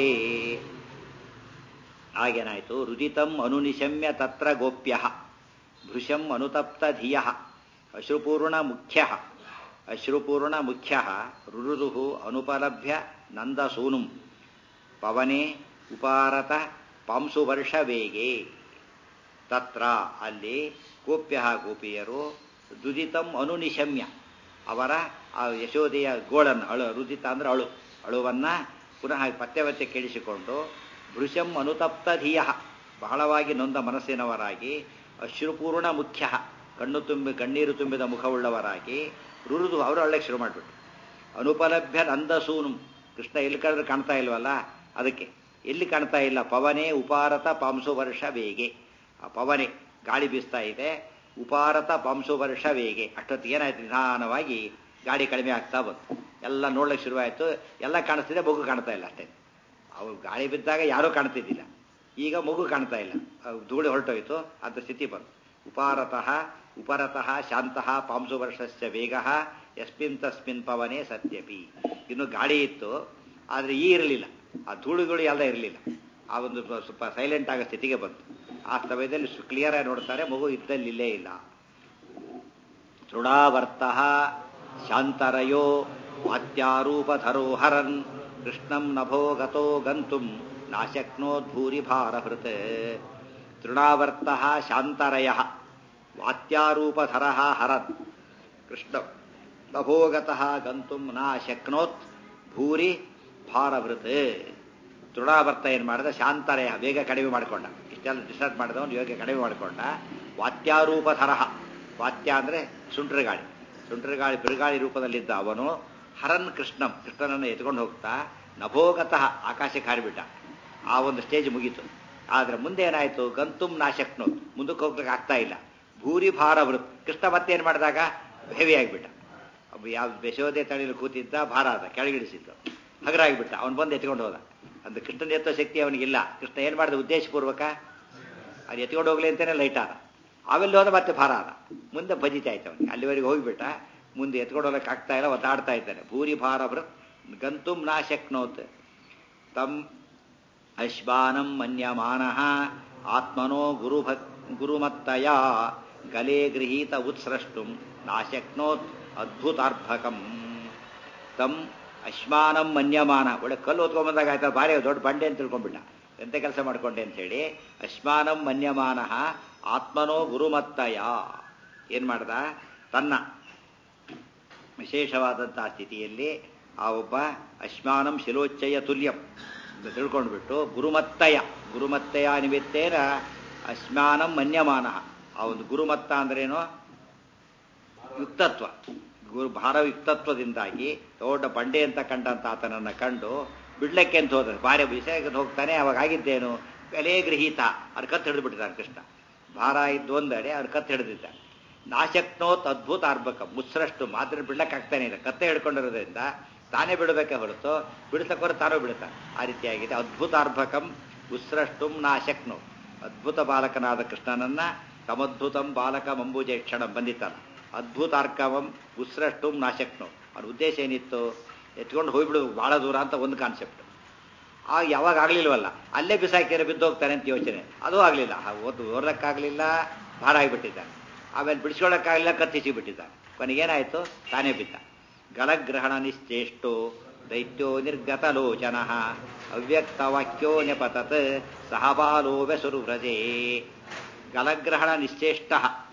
Speaker 1: ಆಗೇನಾಯಿತು ರುದಿತಂ ಅನುನಿಶಮ್ಯ ತತ್ರ ಗೋಪ್ಯ ಭೃಶಂ ಅನುತಪ್ತ ಧಿಯ ಅಶ್ರುಪೂರ್ಣ ಮುಖ್ಯ ಅಶ್ರುಪೂರ್ಣ ಮುಖ್ಯ ರುರುದು ಅನುಪಲಭ್ಯ ನಂದಸೂನುಂ ಪವನೆ ಉಪಾರತ ಪಾಂಸು ವರ್ಷ ವೇಗೆ ತತ್ರ ಅಲ್ಲಿ ಗೋಪ್ಯ ಗೋಪಿಯರು ದುದಿತಂ ಅನುನಿಶಮ್ಯ ಅವರ ಆ ಯಶೋದೆಯ ಗೋಳನ್ನು ಅಳು ರುದಿತ ಅಂದ್ರೆ ಅಳು ಅಳುವನ್ನ ಪುನಃ ಪತ್ತೆ ಪತ್ತೆ ಕೇಳಿಸಿಕೊಂಡು ಭೃಶಂ ಅನುತಪ್ತ ಧಿಯ ಬಹಳವಾಗಿ ನೊಂದ ಮನಸ್ಸಿನವರಾಗಿ ಅಶ್ರುಪೂರ್ಣ ಮುಖ್ಯ ಕಣ್ಣು ತುಂಬಿ ಕಣ್ಣೀರು ತುಂಬಿದ ಮುಖವುಳ್ಳವರಾಗಿ ರುರುದು ಅವರು ಅಳ್ಳಕ್ಕೆ ಶುರು ಮಾಡಿಬಿಟ್ರು ಅನುಪಲಭ್ಯ ನಂದಸೂನು ಕೃಷ್ಣ ಎಲ್ಲಿ ಕಳೆದ್ರೆ ಕಾಣ್ತಾ ಇಲ್ವಲ್ಲ ಅದಕ್ಕೆ ಎಲ್ಲಿ ಕಾಣ್ತಾ ಇಲ್ಲ ಪವನೆ ಉಪಾರತ ಪಾಂಸು ವರ್ಷ ವೇಗೆ ಆ ಪವನೆ ಗಾಳಿ ಬೀಸ್ತಾ ಇದೆ ಉಪಾರತ ಪಾಂಸು ವರ್ಷ ವೇಗೆ ಅಷ್ಟೊತ್ತಿಗೆ ಏನಾಯ್ತು ನಿಧಾನವಾಗಿ ಗಾಡಿ ಕಡಿಮೆ ಆಗ್ತಾ ಬಂತು ಎಲ್ಲ ನೋಡ್ಲಿಕ್ಕೆ ಶುರುವಾಯಿತು ಎಲ್ಲ ಕಾಣಿಸ್ತಿದೆ ಮಗು ಕಾಣ್ತಾ ಇಲ್ಲ ಅಷ್ಟೇ ಅವು ಗಾಳಿ ಬಿದ್ದಾಗ ಯಾರೂ ಕಾಣ್ತಿದ್ದಿಲ್ಲ ಈಗ ಮಗು ಕಾಣ್ತಾ ಇಲ್ಲ ಅವು ಧೂಳಿ ಹೊರಟೋಯ್ತು ಅಂತ ಸ್ಥಿತಿ ಬಂತು ಉಪಾರತಃ ಉಪರತಃ ಶಾಂತಃ ಪಾಂಸು ವರ್ಷಸ್ಯ ವೇಗ ಯಸ್ಮಿನ್ ತಸ್ಮಿನ್ ಪವನೆ ಸತ್ಯಪಿ ಇನ್ನು ಗಾಳಿ ಇತ್ತು ಆದರೆ ಈ ಇರಲಿಲ್ಲ ಆ ಧೂಳುಗಳು ಎಲ್ಲ ಇರಲಿಲ್ಲ ಆ ಒಂದು ಸ್ವಲ್ಪ ಸೈಲೆಂಟ್ ಆಗೋ ಸ್ಥಿತಿಗೆ ಬಂತು ಆ ಸಮಯದಲ್ಲಿ ಕ್ಲಿಯರ್ ಆಗಿ ನೋಡ್ತಾರೆ ಮಗು ಇದ್ದಲ್ಲಿ ಇಲ್ಲೇ ಇಲ್ಲ ತೃಣಾವರ್ತ ಶಾಂತರಯೋ ವಾತ್ಯಾರೂಪಧರೋ ಹರನ್ ಕೃಷ್ಣಂ ನಭೋ ಗತೋ ಗಂತುಂ ನಾಶಕ್ನೋದ್ಭೂರಿ ಭಾರಹೃತ್ ತೃಣಾವರ್ತ ಶಾಂತರಯ ವಾತ್ಯಾರೂಪಧರ ಹರನ್ ಕೃಷ್ಣ ನಭೋಗತಃ ಗಂತುಂ ನಾ ಶಕ್ನೋತ್ ಭೂರಿ ಭಾರಭೃತ್ ತೃಣಾವರ್ತ ಏನು ಮಾಡಿದ ಶಾಂತರಯ ಬೇಗ ಕಡಿಮೆ ಮಾಡಿಕೊಂಡ ಇಷ್ಟೆಲ್ಲ ಡಿಸ್ಟರ್ಬ್ ಮಾಡಿದವನು ಯೋಗ ಕಡಿಮೆ ಮಾಡಿಕೊಂಡ ವಾತ್ಯಾರೂಪ ತರಹ ವಾತ್ಯ ಅಂದರೆ ಸುಂಟ್ರಗಾಳಿ ಸುಂಟ್ರಗಾಳಿ ಬಿರುಗಾಳಿ ರೂಪದಲ್ಲಿದ್ದ ಅವನು ಹರನ್ ಕೃಷ್ಣಂ ಕೃಷ್ಣನನ್ನು ಎತ್ಕೊಂಡು ಹೋಗ್ತಾ ನಭೋಗತಃ ಆಕಾಶಕ್ಕೆ ಹಾರಿಬಿಟ್ಟ ಆ ಒಂದು ಸ್ಟೇಜ್ ಮುಗೀತು ಆದರೆ ಮುಂದೆ ಏನಾಯಿತು ಗಂತುಂ ನಾಶಕ್ನು ಮುಂದಕ್ಕೆ ಹೋಗ್ಲಿಕ್ಕೆ ಆಗ್ತಾ ಇಲ್ಲ ಭೂರಿ ಭಾರ ಬರುತ್ತೆ ಕೃಷ್ಣ ಮತ್ತೇನು ಮಾಡಿದಾಗ ಹೆವಿ ಆಗಿಬಿಟ್ಟ ಯಾವ ಯಶೋದೆ ತಳಿಯಲ್ಲಿ ಕೂತಿದ್ದ ಭಾರ ಆದ ಕೆಳಗಿಳಿಸಿದ್ದು ಹಗರಾಗಿಬಿಟ್ಟ ಅವನು ಬಂದು ಎತ್ಕೊಂಡು ಹೋದ ಅಂದ್ರೆ ಕೃಷ್ಣನ ಎತ್ತೋ ಶಕ್ತಿ ಅವನಿಗಿಲ್ಲ ಕೃಷ್ಣ ಏನು ಮಾಡಿದ ಉದ್ದೇಶಪೂರ್ವಕ ಅದು ಎತ್ಕೊಂಡು ಹೋಗ್ಲಿ ಅಂತಾನೆ ಲೈಟ್ ಆದ ಆಮೇಲೆ ಹೋದ ಮತ್ತೆ ಭಾರ ಆದ ಮುಂದೆ ಭಜಿತಾ ಆಯ್ತು ಅವನಿಗೆ ಅಲ್ಲಿವರೆಗೆ ಹೋಗಿಬಿಟ್ಟ ಮುಂದೆ ಎತ್ಕೊಂಡು ಹೋಗಕ್ಕೆ ಆಗ್ತಾ ಇಲ್ಲ ಒತ್ತಾಡ್ತಾ ಇದ್ದಾನೆ ಭೂರಿ ಭಾರ ಬೃತ್ ಗಂತುಂ ನಾ ಶಕ್ನೋತ್ ತಮ್ ಅಶ್ವಾನಂ ಮನ್ಯಮಾನ ಆತ್ಮನೋ ಗುರುಭ ಗುರುಮತ್ತಯ ಗಲೆ ಗೃಹೀತ ಉತ್ಸ್ರಷ್ಟುಂ ನಾಶಕ್ನೋತ್ ಅದ್ಭುತಾರ್ಭಕಂ ತಮ್ ಅಶ್ಮಾನಂ ಮನ್ಯಮಾನ ಒಳ್ಳೆ ಕಲ್ಲು ಓದ್ಕೊಂಬಂದಾಗ ಆಯ್ತಾ ಭಾರಿ ದೊಡ್ಡ ಬಂಡೆ ಅಂತ ತಿಳ್ಕೊಂಡ್ಬಿಟ್ಟ ಎಂತ ಕೆಲಸ ಮಾಡ್ಕೊಂಡೆ ಅಂತ ಹೇಳಿ ಅಶ್ಮಾನಂ ಮನ್ಯಮಾನ ಆತ್ಮನೋ ಗುರುಮತ್ತಯ ಏನ್ ಮಾಡ್ದ ತನ್ನ ವಿಶೇಷವಾದಂತಹ ಸ್ಥಿತಿಯಲ್ಲಿ ಆ ಒಬ್ಬ ಅಶ್ಮಾನಂ ಶಿಲೋಚ್ಚಯ ತುಲ್ಯಂ ಅಂತ ತಿಳ್ಕೊಂಡ್ಬಿಟ್ಟು ಗುರುಮತ್ತಯ ಗುರುಮತ್ತಯ ನಿಮಿತ್ತೇನ ಅಶ್ಮಾನಂ ಮನ್ಯಮಾನ ಆ ಒಂದು ಗುರುಮತ್ತ ಅಂದ್ರೇನು ಯುಕ್ತತ್ವ ಗುರು ಭಾರಯುಕ್ತತ್ವದಿಂದಾಗಿ ದೊಡ್ಡ ಬಂಡೆ ಅಂತ ಕಂಡಂತ ಆತನನ್ನ ಕಂಡು ಬಿಡ್ಲಿಕ್ಕೆ ಅಂತ ಹೋದ ಭಾರಿ ವಿಷಯಕ್ಕೆ ಹೋಗ್ತಾನೆ ಅವಾಗ ಆಗಿದ್ದೇನು ಬೆಲೆ ಗೃಹೀತ ಅವ್ರ ಕತ್ತು ಹಿಡಿದು ಬಿಟ್ಟಿದ್ದಾನೆ ಕೃಷ್ಣ ಭಾರ ಇದ್ದು ಒಂದೆಡೆ ಅವ್ರ ಕತ್ತು ಹಿಡಿದಿದ್ದಾನೆ ನಾಶಕ್ನೋತ್ ಅದ್ಭುತ ಅರ್ಭಕ ಮುಸ್ರಷ್ಟು ಮಾತ್ರ ಬಿಡ್ಲಕ್ಕಾಗ್ತಾನೆ ಇಲ್ಲ ಕತ್ತೆ ಹಿಡ್ಕೊಂಡಿರೋದ್ರಿಂದ ತಾನೇ ಬಿಡಬೇಕೆ ಹೊರತು ಬಿಡಿಸಕ್ಕೋರು ತಾನೂ ಬಿಡುತ್ತಾನೆ ಆ ರೀತಿಯಾಗಿದೆ ಅದ್ಭುತ ಅರ್ಭಕಂ ಉಸ್ರಷ್ಟುಂ ನಾಶಕ್ನೋ ಅದ್ಭುತ ಬಾಲಕನಾದ ಕೃಷ್ಣನನ್ನ ತಮದ್ಭುತಂ ಬಾಲಕ ಮಂಬೂಜೆ ಕ್ಷಣ ಬಂದಿತ್ತಾನ ಅದ್ಭುತಾರ್ಕವಂ ಉಸ್ರಷ್ಟುಂ ನಾಶಕ್ನೋ ಅವ್ರ ಉದ್ದೇಶ ಏನಿತ್ತು ಎತ್ಕೊಂಡು ಹೋಗ್ಬಿಡು ಬಹಳ ದೂರ ಅಂತ ಒಂದು ಕಾನ್ಸೆಪ್ಟ್ ಆಗ ಯಾವಾಗ ಆಗ್ಲಿಲ್ವಲ್ಲ ಅಲ್ಲೇ ಬಿಸಾಕಿದ್ರೆ ಬಿದ್ದೋಗ್ತಾನೆ ಅಂತ ಯೋಚನೆ ಅದು ಆಗಲಿಲ್ಲ ಓದು ಓದಕ್ಕಾಗಲಿಲ್ಲ ಭಾರ ಆಗಿಬಿಟ್ಟಿದ್ದಾನೆ ಆಮೇಲೆ ಬಿಡಿಸ್ಕೊಳ್ಳೋಕ್ಕಾಗಲಿಲ್ಲ ಕತ್ತಿಸಿ ಬಿಟ್ಟಿದ್ದಾನೆ ಕೊನೆಗೇನಾಯಿತು ತಾನೇ ಬಿದ್ದ ಗಲಗ್ರಹಣ ನಿಶ್ಚೇಷ್ಟೋ ದೈತ್ಯೋ ನಿರ್ಗತ ಲೋಚನ ಅವ್ಯಕ್ತ ವಾಕ್ಯೋ ನೆಪತತ್ ಸಹಬಾಲೋ ವ್ಯಸುರು ವ್ರಜೇ ಗಲಗ್ರಹಣ ನಿಶ್ಚೇಷ್ಟ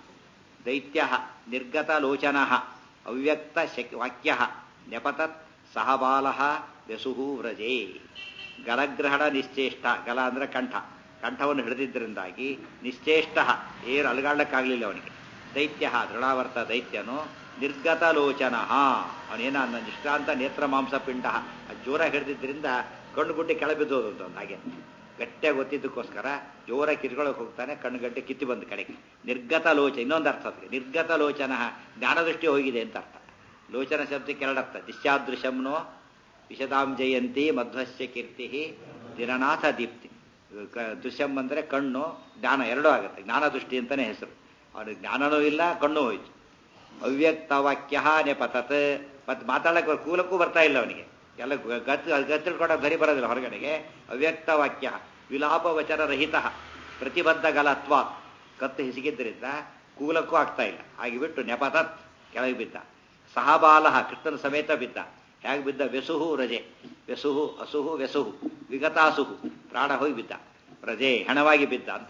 Speaker 1: ದೈತ್ಯ ನಿರ್ಗತ ಲೋಚನ ಅವ್ಯಕ್ತ ವಾಕ್ಯ ನೆಪತತ್ ಸಹಬಾಲ ವ್ಯಸುಹು ವ್ರಜೇ ಗಲಗ್ರಹಣ ನಿಶ್ಚೇಷ್ಟ ಗಲ ಅಂದ್ರೆ ಕಂಠ ಕಂಠವನ್ನು ಹಿಡಿದಿದ್ದರಿಂದಾಗಿ ನಿಶ್ಚೇಷ್ಟ ಏನು ಅಲಗಾಡ್ಲಕ್ಕಾಗಲಿಲ್ಲ ಅವನಿಗೆ ದೈತ್ಯ ದೃಢಾವರ್ತ ದೈತ್ಯನು ನಿರ್ಗತ ಲೋಚನ ಅವನೇನ ನಿಷ್ಠಾಂತ ನೇತ್ರ ಮಾಂಸ ಪಿಂಡ ಜೋರಾಗಿ ಹಿಡಿದಿದ್ದರಿಂದ ಕಣ್ಣು ಗುಡ್ಡೆ ಕೆಳಬಿದ್ದೋದು ಅಂತ ಅವ್ನು ಹಾಗೆ ಗಟ್ಟಿಯಾಗಿ ಗೊತ್ತಿದ್ದಕ್ಕೋಸ್ಕರ ಜೋರಾಗಿ ಕಿರ್ಕೊಳಕ್ಕೆ ಹೋಗ್ತಾನೆ ಕಣ್ಣು ಗಡ್ಡೆ ಕಿತ್ತಿ ಬಂದ ಕಡೆಗೆ ನಿರ್ಗತ ಲೋಚನ ಇನ್ನೊಂದು ಅರ್ಥ ಅದಕ್ಕೆ ನಿರ್ಗತ ಲೋಚನ ಜ್ಞಾನದೃಷ್ಟಿ ಹೋಗಿದೆ ಅಂತ ಅರ್ಥ ಲೋಚನ ಶಬ್ದಕ್ಕೆ ಎರಡರ್ಥ ದಿಶ್ಯಾದೃಶಂನೋ ವಿಶದಾಂ ಜಯಂತಿ ಮಧ್ವಸ್ಯ ಕೀರ್ತಿ ದಿನನಾಥ ದೀಪ್ತಿ ದೃಶ್ಯಂ ಅಂದರೆ ಕಣ್ಣು ಜ್ಞಾನ ಎರಡೂ ಆಗುತ್ತೆ ಜ್ಞಾನ ದೃಷ್ಟಿ ಅಂತಾನೆ ಹೆಸರು ಅವನಿಗೆ ಜ್ಞಾನನೂ ಇಲ್ಲ ಕಣ್ಣು ಹೋಯ್ತು ಅವ್ಯಕ್ತ ವಾಕ್ಯ ನೆಪತತ್ ಮತ್ತೆ ಮಾತಾಡಕ್ಕೆ ಕೂಲಕ್ಕೂ ಬರ್ತಾ ಇಲ್ಲ ಅವನಿಗೆ ಎಲ್ಲ ಗತ್ ಗತ್ತಿಳ್ಕೊಂಡ ಬರಿ ಬರೋದಿಲ್ಲ ಹೊರಗಡೆಗೆ ಅವ್ಯಕ್ತ ವಾಕ್ಯ ವಿಲಾಪ ವಚನ ರಹಿತ ಪ್ರತಿಬದ್ಧ ಗಲತ್ವ ಕತ್ತು ಹಿಸಿಗಿದ್ದರಿಂದ ಕೂಲಕ್ಕೂ ಆಗ್ತಾ ಇಲ್ಲ ಹಾಗೆ ಬಿಟ್ಟು ನೆಪತತ್ ಕೆಳಗೆ ಬಿದ್ದ ಸಹಬಾಲ ಕೃಷ್ಣನ ಸಮೇತ ಬಿದ್ದ ಹೇಗೆ ಬಿದ್ದ ವ್ಯಸುಹು ರಜೆ ವ್ಯಸುಹು ಅಸುಹು ವ್ಯಸುಹು ವಿಗತಾಸುಹು ಪ್ರಾಣ ಹೋಗಿ ಬಿದ್ದ ರಜೆ ಹೆಣವಾಗಿ ಬಿದ್ದ ಅಂತ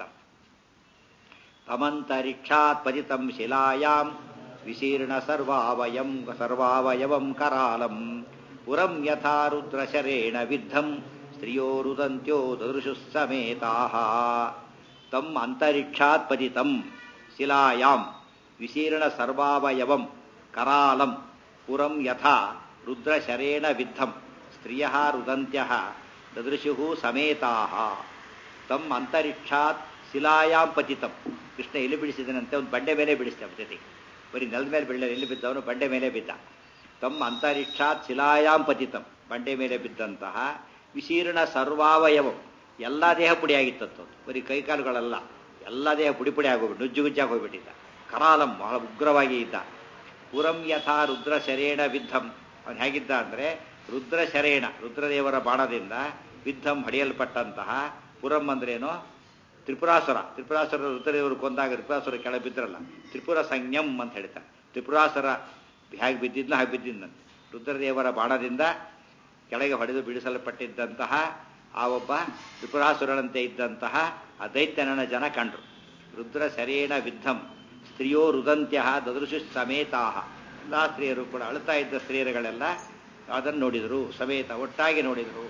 Speaker 1: ತಮಂತರಿಕ್ಷಾತ್ ಪತಿತಂ ಶಿಲಾಯಾಂ ವಿಶೀರ್ಣ ಸರ್ವಾವಯಂ ಸರ್ವಾವಯವಂ ಕರಾಲಂ ಪುರಂ ಯಥಾ ರುದ್ರಶರೇಣ ವಿದ್ಧಂ ಸ್ತ್ರಿಯೋ ರುದಂತ್ಯೋ ದದೃಶು ಸಮೇತಾಃ ತಂ ಅಂತರಿಕ್ಷಾತ್ ಪತಿತಂ ಶಿಲಾಯಾಂ ವಿಶೀರ್ಣ ಸರ್ವಾವಯವಂ ಕರಾಲಂ ಪುರಂ ಯಥಾ ರುದ್ರಶರೇಣ ವಿದ್ಧಂ ಸ್ತ್ರಿಯ ರುದಂತ್ಯ ದದೃಶು ಸಮೇತಾಃ ತಂ ಅಂತರಿಕ್ಷಾತ್ ಶಿಲಾಯಾಂ ಪತಿತಂ ಕೃಷ್ಣ ಎಲ್ಲಿ ಬಿಡಿಸಿದನಂತೆ ಒಂದು ಬಂಡೆ ಮೇಲೆ ಬಿಡಿಸ್ತ ಜೊತೆಗೆ ಬರೀ ನೆಲದ ಮೇಲೆ ಬೀಳ ಎಲ್ಲಿ ಬಿದ್ದವನು ಬಂಡೆ ಮೇಲೆ ಬಿದ್ದ ತಮ್ಮ ಅಂತರಿಕ್ಷಾತ್ ಶಿಲಾಯಾಂ ಪತಿತಂ ಬಂಡೆ ಮೇಲೆ ಬಿದ್ದಂತಹ ವಿಶೀರ್ಣ ಸರ್ವಾವಯವಂ ಎಲ್ಲ ದೇಹ ಪುಡಿಯಾಗಿತ್ತಂತ ಬರೀ ಕೈಕಾಲುಗಳಲ್ಲ ಎಲ್ಲ ದೇಹ ಪುಡಿ ಪುಡಿ ಆಗೋಗ್ಬಿಟ್ಟು ನುಜ್ಜುಗುಜ್ಜಾಗಿ ಹೋಗ್ಬಿಟ್ಟಿದ್ದ ಕರಾಲಂ ಬಹಳ ಉಗ್ರವಾಗಿ ಇದ್ದ ಪುರಂ ಯಥಾ ರುದ್ರ ಶರೇಣ ವಿದ್ಧಂ ಅವನು ಹೇಗಿದ್ದ ಅಂದರೆ ರುದ್ರ ಶರೇಣ ರುದ್ರದೇವರ ಬಾಣದಿಂದ ವಿದ್ಧಂ ಹೊಡೆಯಲ್ಪಟ್ಟಂತಹ ಪುರಂ ಅಂದ್ರೇನು ತ್ರಿಪುರಾಸುರ ತ್ರಿಪುರಾಸುರ ರುದ್ರದೇವರು ಕೊಂದಾಗ ತ್ರಿಪುರಾಸುರ ಕೆಳ ಬಿದ್ರಲ್ಲ ತ್ರಿಪುರ ಸಂಜ್ಞಂ ಅಂತ ಹೇಳ್ತಾರೆ ತ್ರಿಪುರಾಸುರ ಹೇಗೆ ಬಿದ್ದಿದ್ನ ಹಾಗೆ ಬಿದ್ದಿದ್ದಂತೆ ರುದ್ರದೇವರ ಬಾಣದಿಂದ ಕೆಳಗೆ ಹೊಡೆದು ಬಿಡಿಸಲ್ಪಟ್ಟಿದ್ದಂತಹ ಆ ಒಬ್ಬ ತ್ರಿಪುರಾಸುರನಂತೆ ಇದ್ದಂತಹ ಆ ದೈತ್ಯನನ್ನ ಜನ ಕಂಡ್ರು ರುದ್ರ ಶರೇಣ ವಿದ್ಧಂ ಸ್ತ್ರೀಯೋ ರುದಂತ್ಯ ದದೃಶು ಸಮೇತಾಹ ಎಲ್ಲ ಸ್ತ್ರೀಯರು ಕೂಡ ಅಳ್ತಾ ಇದ್ದ ಸ್ತ್ರೀಯರುಗಳೆಲ್ಲ ಅದನ್ನು ನೋಡಿದರು ಸಮೇತ ಒಟ್ಟಾಗಿ ನೋಡಿದರು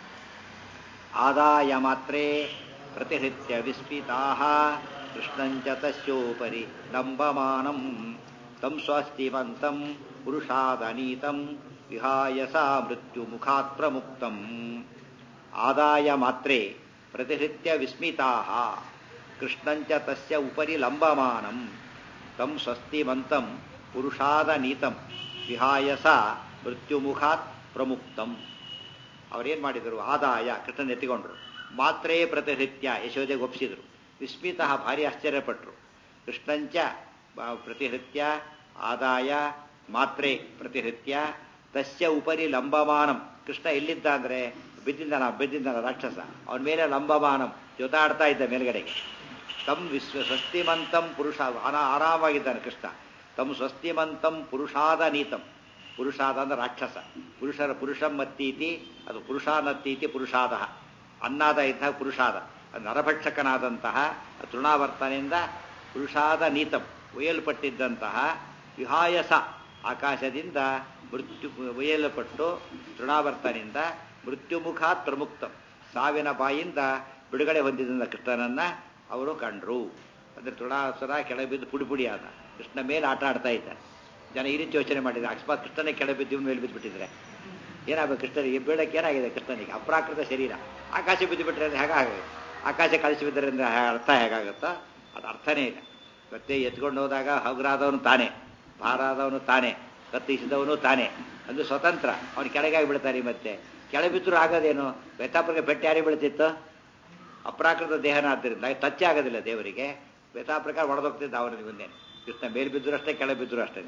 Speaker 1: ಆದಾಯ ಮಾತ್ರೇ ಪ್ರತಿಹೃತ್ಯ ವಿಸ್ಮಿತಾ ಕೃಷ್ಣಂಚ ತಸ್ಯೋಪರಿ ಲಂಬಮಾನಂ ತಂ ಸ್ವಸ್ತಿವಂತಂ ಪುರುಷಾದನೀತಂ ವಿಹಾಯ ಸಾ ಮೃತ್ಯು ಮುಖಾತ್ ಪ್ರಮುಕ್ತಂ ಆದಾಯ ಮಾತ್ರೇ ಪ್ರತಿಹೃತ್ಯ ವಿಸ್ಮಿತಾ ಕೃಷ್ಣಂಚ ತಸ್ಯ ಉಪರಿ ಲಂಬಮಾನಂ ತಂ ಸ್ವಸ್ತಿವಂತಂ ಪುರುಷಾದನೀತಂ ವಿಹಾಯ ಸಾ ಮೃತ್ಯುಮುಖಾತ್ ಪ್ರಮುಕ್ತಂ ಅವರೇನು ಮಾಡಿದರು ಆದಾಯ ಕೃಷ್ಣನ್ ಎತ್ತಿಕೊಂಡ್ರು ಮಾತ್ರೇ ಪ್ರತಿಹೃತ್ಯ ಯಶೋದೆಗೆ ಒಪ್ಪಿಸಿದ್ರು ವಿಸ್ಮಿತ ಭಾರಿ ಆಶ್ಚರ್ಯಪಟ್ಟರು ಕೃಷ್ಣಂಚ ಪ್ರತಿಹೃತ್ಯ ಆದಾಯ ಮಾತ್ರೇ ಪ್ರತಿಹೃತ್ಯ ತಸ್ಯ ಉಪರಿ ಲಂಬಮಾನಂ ಕೃಷ್ಣ ಎಲ್ಲಿದ್ದ ಅಂದ್ರೆ ಬಿದ್ದಿದ್ದಾನ ಬಿದ್ದಿದ್ದಾನ ರಾಕ್ಷಸ ಅವನ ಮೇಲೆ ಲಂಬಮಾನಂ ಜೊತಾಡ್ತಾ ಇದ್ದ ಮೇಲ್ಗಡೆಗೆ ತಮ್ ವಿಶ್ವ ಸ್ವಸ್ತಿಮಂತಂ ಪುರುಷ ಆರಾಮಾಗಿದ್ದಾನೆ ಕೃಷ್ಣ ತಮ್ ಸ್ವಸ್ತಿಮಂತಂ ಪುರುಷಾದ ನೀತಂ ಪುರುಷಾದ ಅಂದ್ರೆ ರಾಕ್ಷಸ ಪುರುಷರ ಪುರುಷಂ ಮತ್ತೀತಿ ಅದು ಪುರುಷಾನತ್ತೀತಿ ಪುರುಷಾದ ಅನ್ನಾದ ಇದ್ದಾಗ ಪುರುಷಾದ ನರಭಕ್ಷಕನಾದಂತಹ ತೃಣಾವರ್ತನೆಯಿಂದ ಪುರುಷಾದ ನೀತಂ ಒಯ್ಯಲ್ಪಟ್ಟಿದ್ದಂತಹ ವಿಹಾಯಸ ಆಕಾಶದಿಂದ ಮೃತ್ಯು ಒಯ್ಯಲ್ಪಟ್ಟು ತೃಣಾವರ್ತನಿಂದ ಮೃತ್ಯುಮುಖಾತ್ ಪ್ರಮುಕ್ತಂ ಸಾವಿನ ಬಾಯಿಂದ ಬಿಡುಗಡೆ ಹೊಂದಿದ್ದ ಕೃಷ್ಣನನ್ನ ಅವರು ಕಂಡ್ರು ಅಂದ್ರೆ ತೃಣಾಸುರ ಕೆಳಗೆ ಬಿದ್ದು ಪುಡಿ ಪುಡಿ ಆದ ಕೃಷ್ಣ ಮೇಲೆ ಆಟ ಆಡ್ತಾ ಇದ್ದಾರೆ ಜನ ಈ ರೀತಿ ಯೋಚನೆ ಮಾಡಿದ್ರೆ ಅಕಸ್ಮಾತ್ ಕೃಷ್ಣನೇ ಕೆಳಗೆ ಬಿದ್ದು ಮೇಲೆ ಬಿದ್ದುಬಿಟ್ಟಿದ್ರೆ ಏನಾಗಬೇಕು ಕೃಷ್ಣನಿಗೆ ಬೀಳಕ್ಕೆ ಏನಾಗಿದೆ ಕೃಷ್ಣನಿಗೆ ಅಪ್ರಾಕೃತ ಶರೀರ ಆಕಾಶ ಬಿದ್ದು ಬಿಟ್ಟರೆ ಹೇಗಾಗ ಆಕಾಶ ಕಳಿಸಿಬಿದ್ದರಿಂದ ಅರ್ಥ ಹೇಗಾಗುತ್ತೋ ಅದು ಅರ್ಥನೇ ಇಲ್ಲ ಮತ್ತೆ ಎತ್ಕೊಂಡು ಹೋದಾಗ ಹಗುರಾದವನು ತಾನೇ ಭಾರ ಆದವನು ತಾನೇ ಕತ್ತಿಸಿದವನು ತಾನೇ ಅದು ಸ್ವತಂತ್ರ ಅವನು ಕೆಳಗಾಗಿ ಬಿಡ್ತಾರೆ ಮತ್ತೆ ಕೆಳ ಬಿದ್ದರೂ ಆಗೋದೇನು ವ್ಯಥಾಪುರಕ್ಕೆ ಬೆಟ್ಟ ಯಾರಿಗೆ ಬೀಳ್ತಿತ್ತು ಅಪ್ರಾಕೃತ ದೇಹನ ಆದ್ದರಿಂದ ಟಚ್ ಆಗೋದಿಲ್ಲ ದೇವರಿಗೆ ವ್ಯಥಾ ಪ್ರಕಾರ ಹೊಡೆದೋಗ್ತಿದ್ದ ಅವನ ಮುಂದೆ ಕೃಷ್ಣ ಮೇಲ್ ಬಿದ್ದರೂ ಅಷ್ಟೇ ಕೆಳ ಬಿದ್ದರೂ ಅಷ್ಟೇ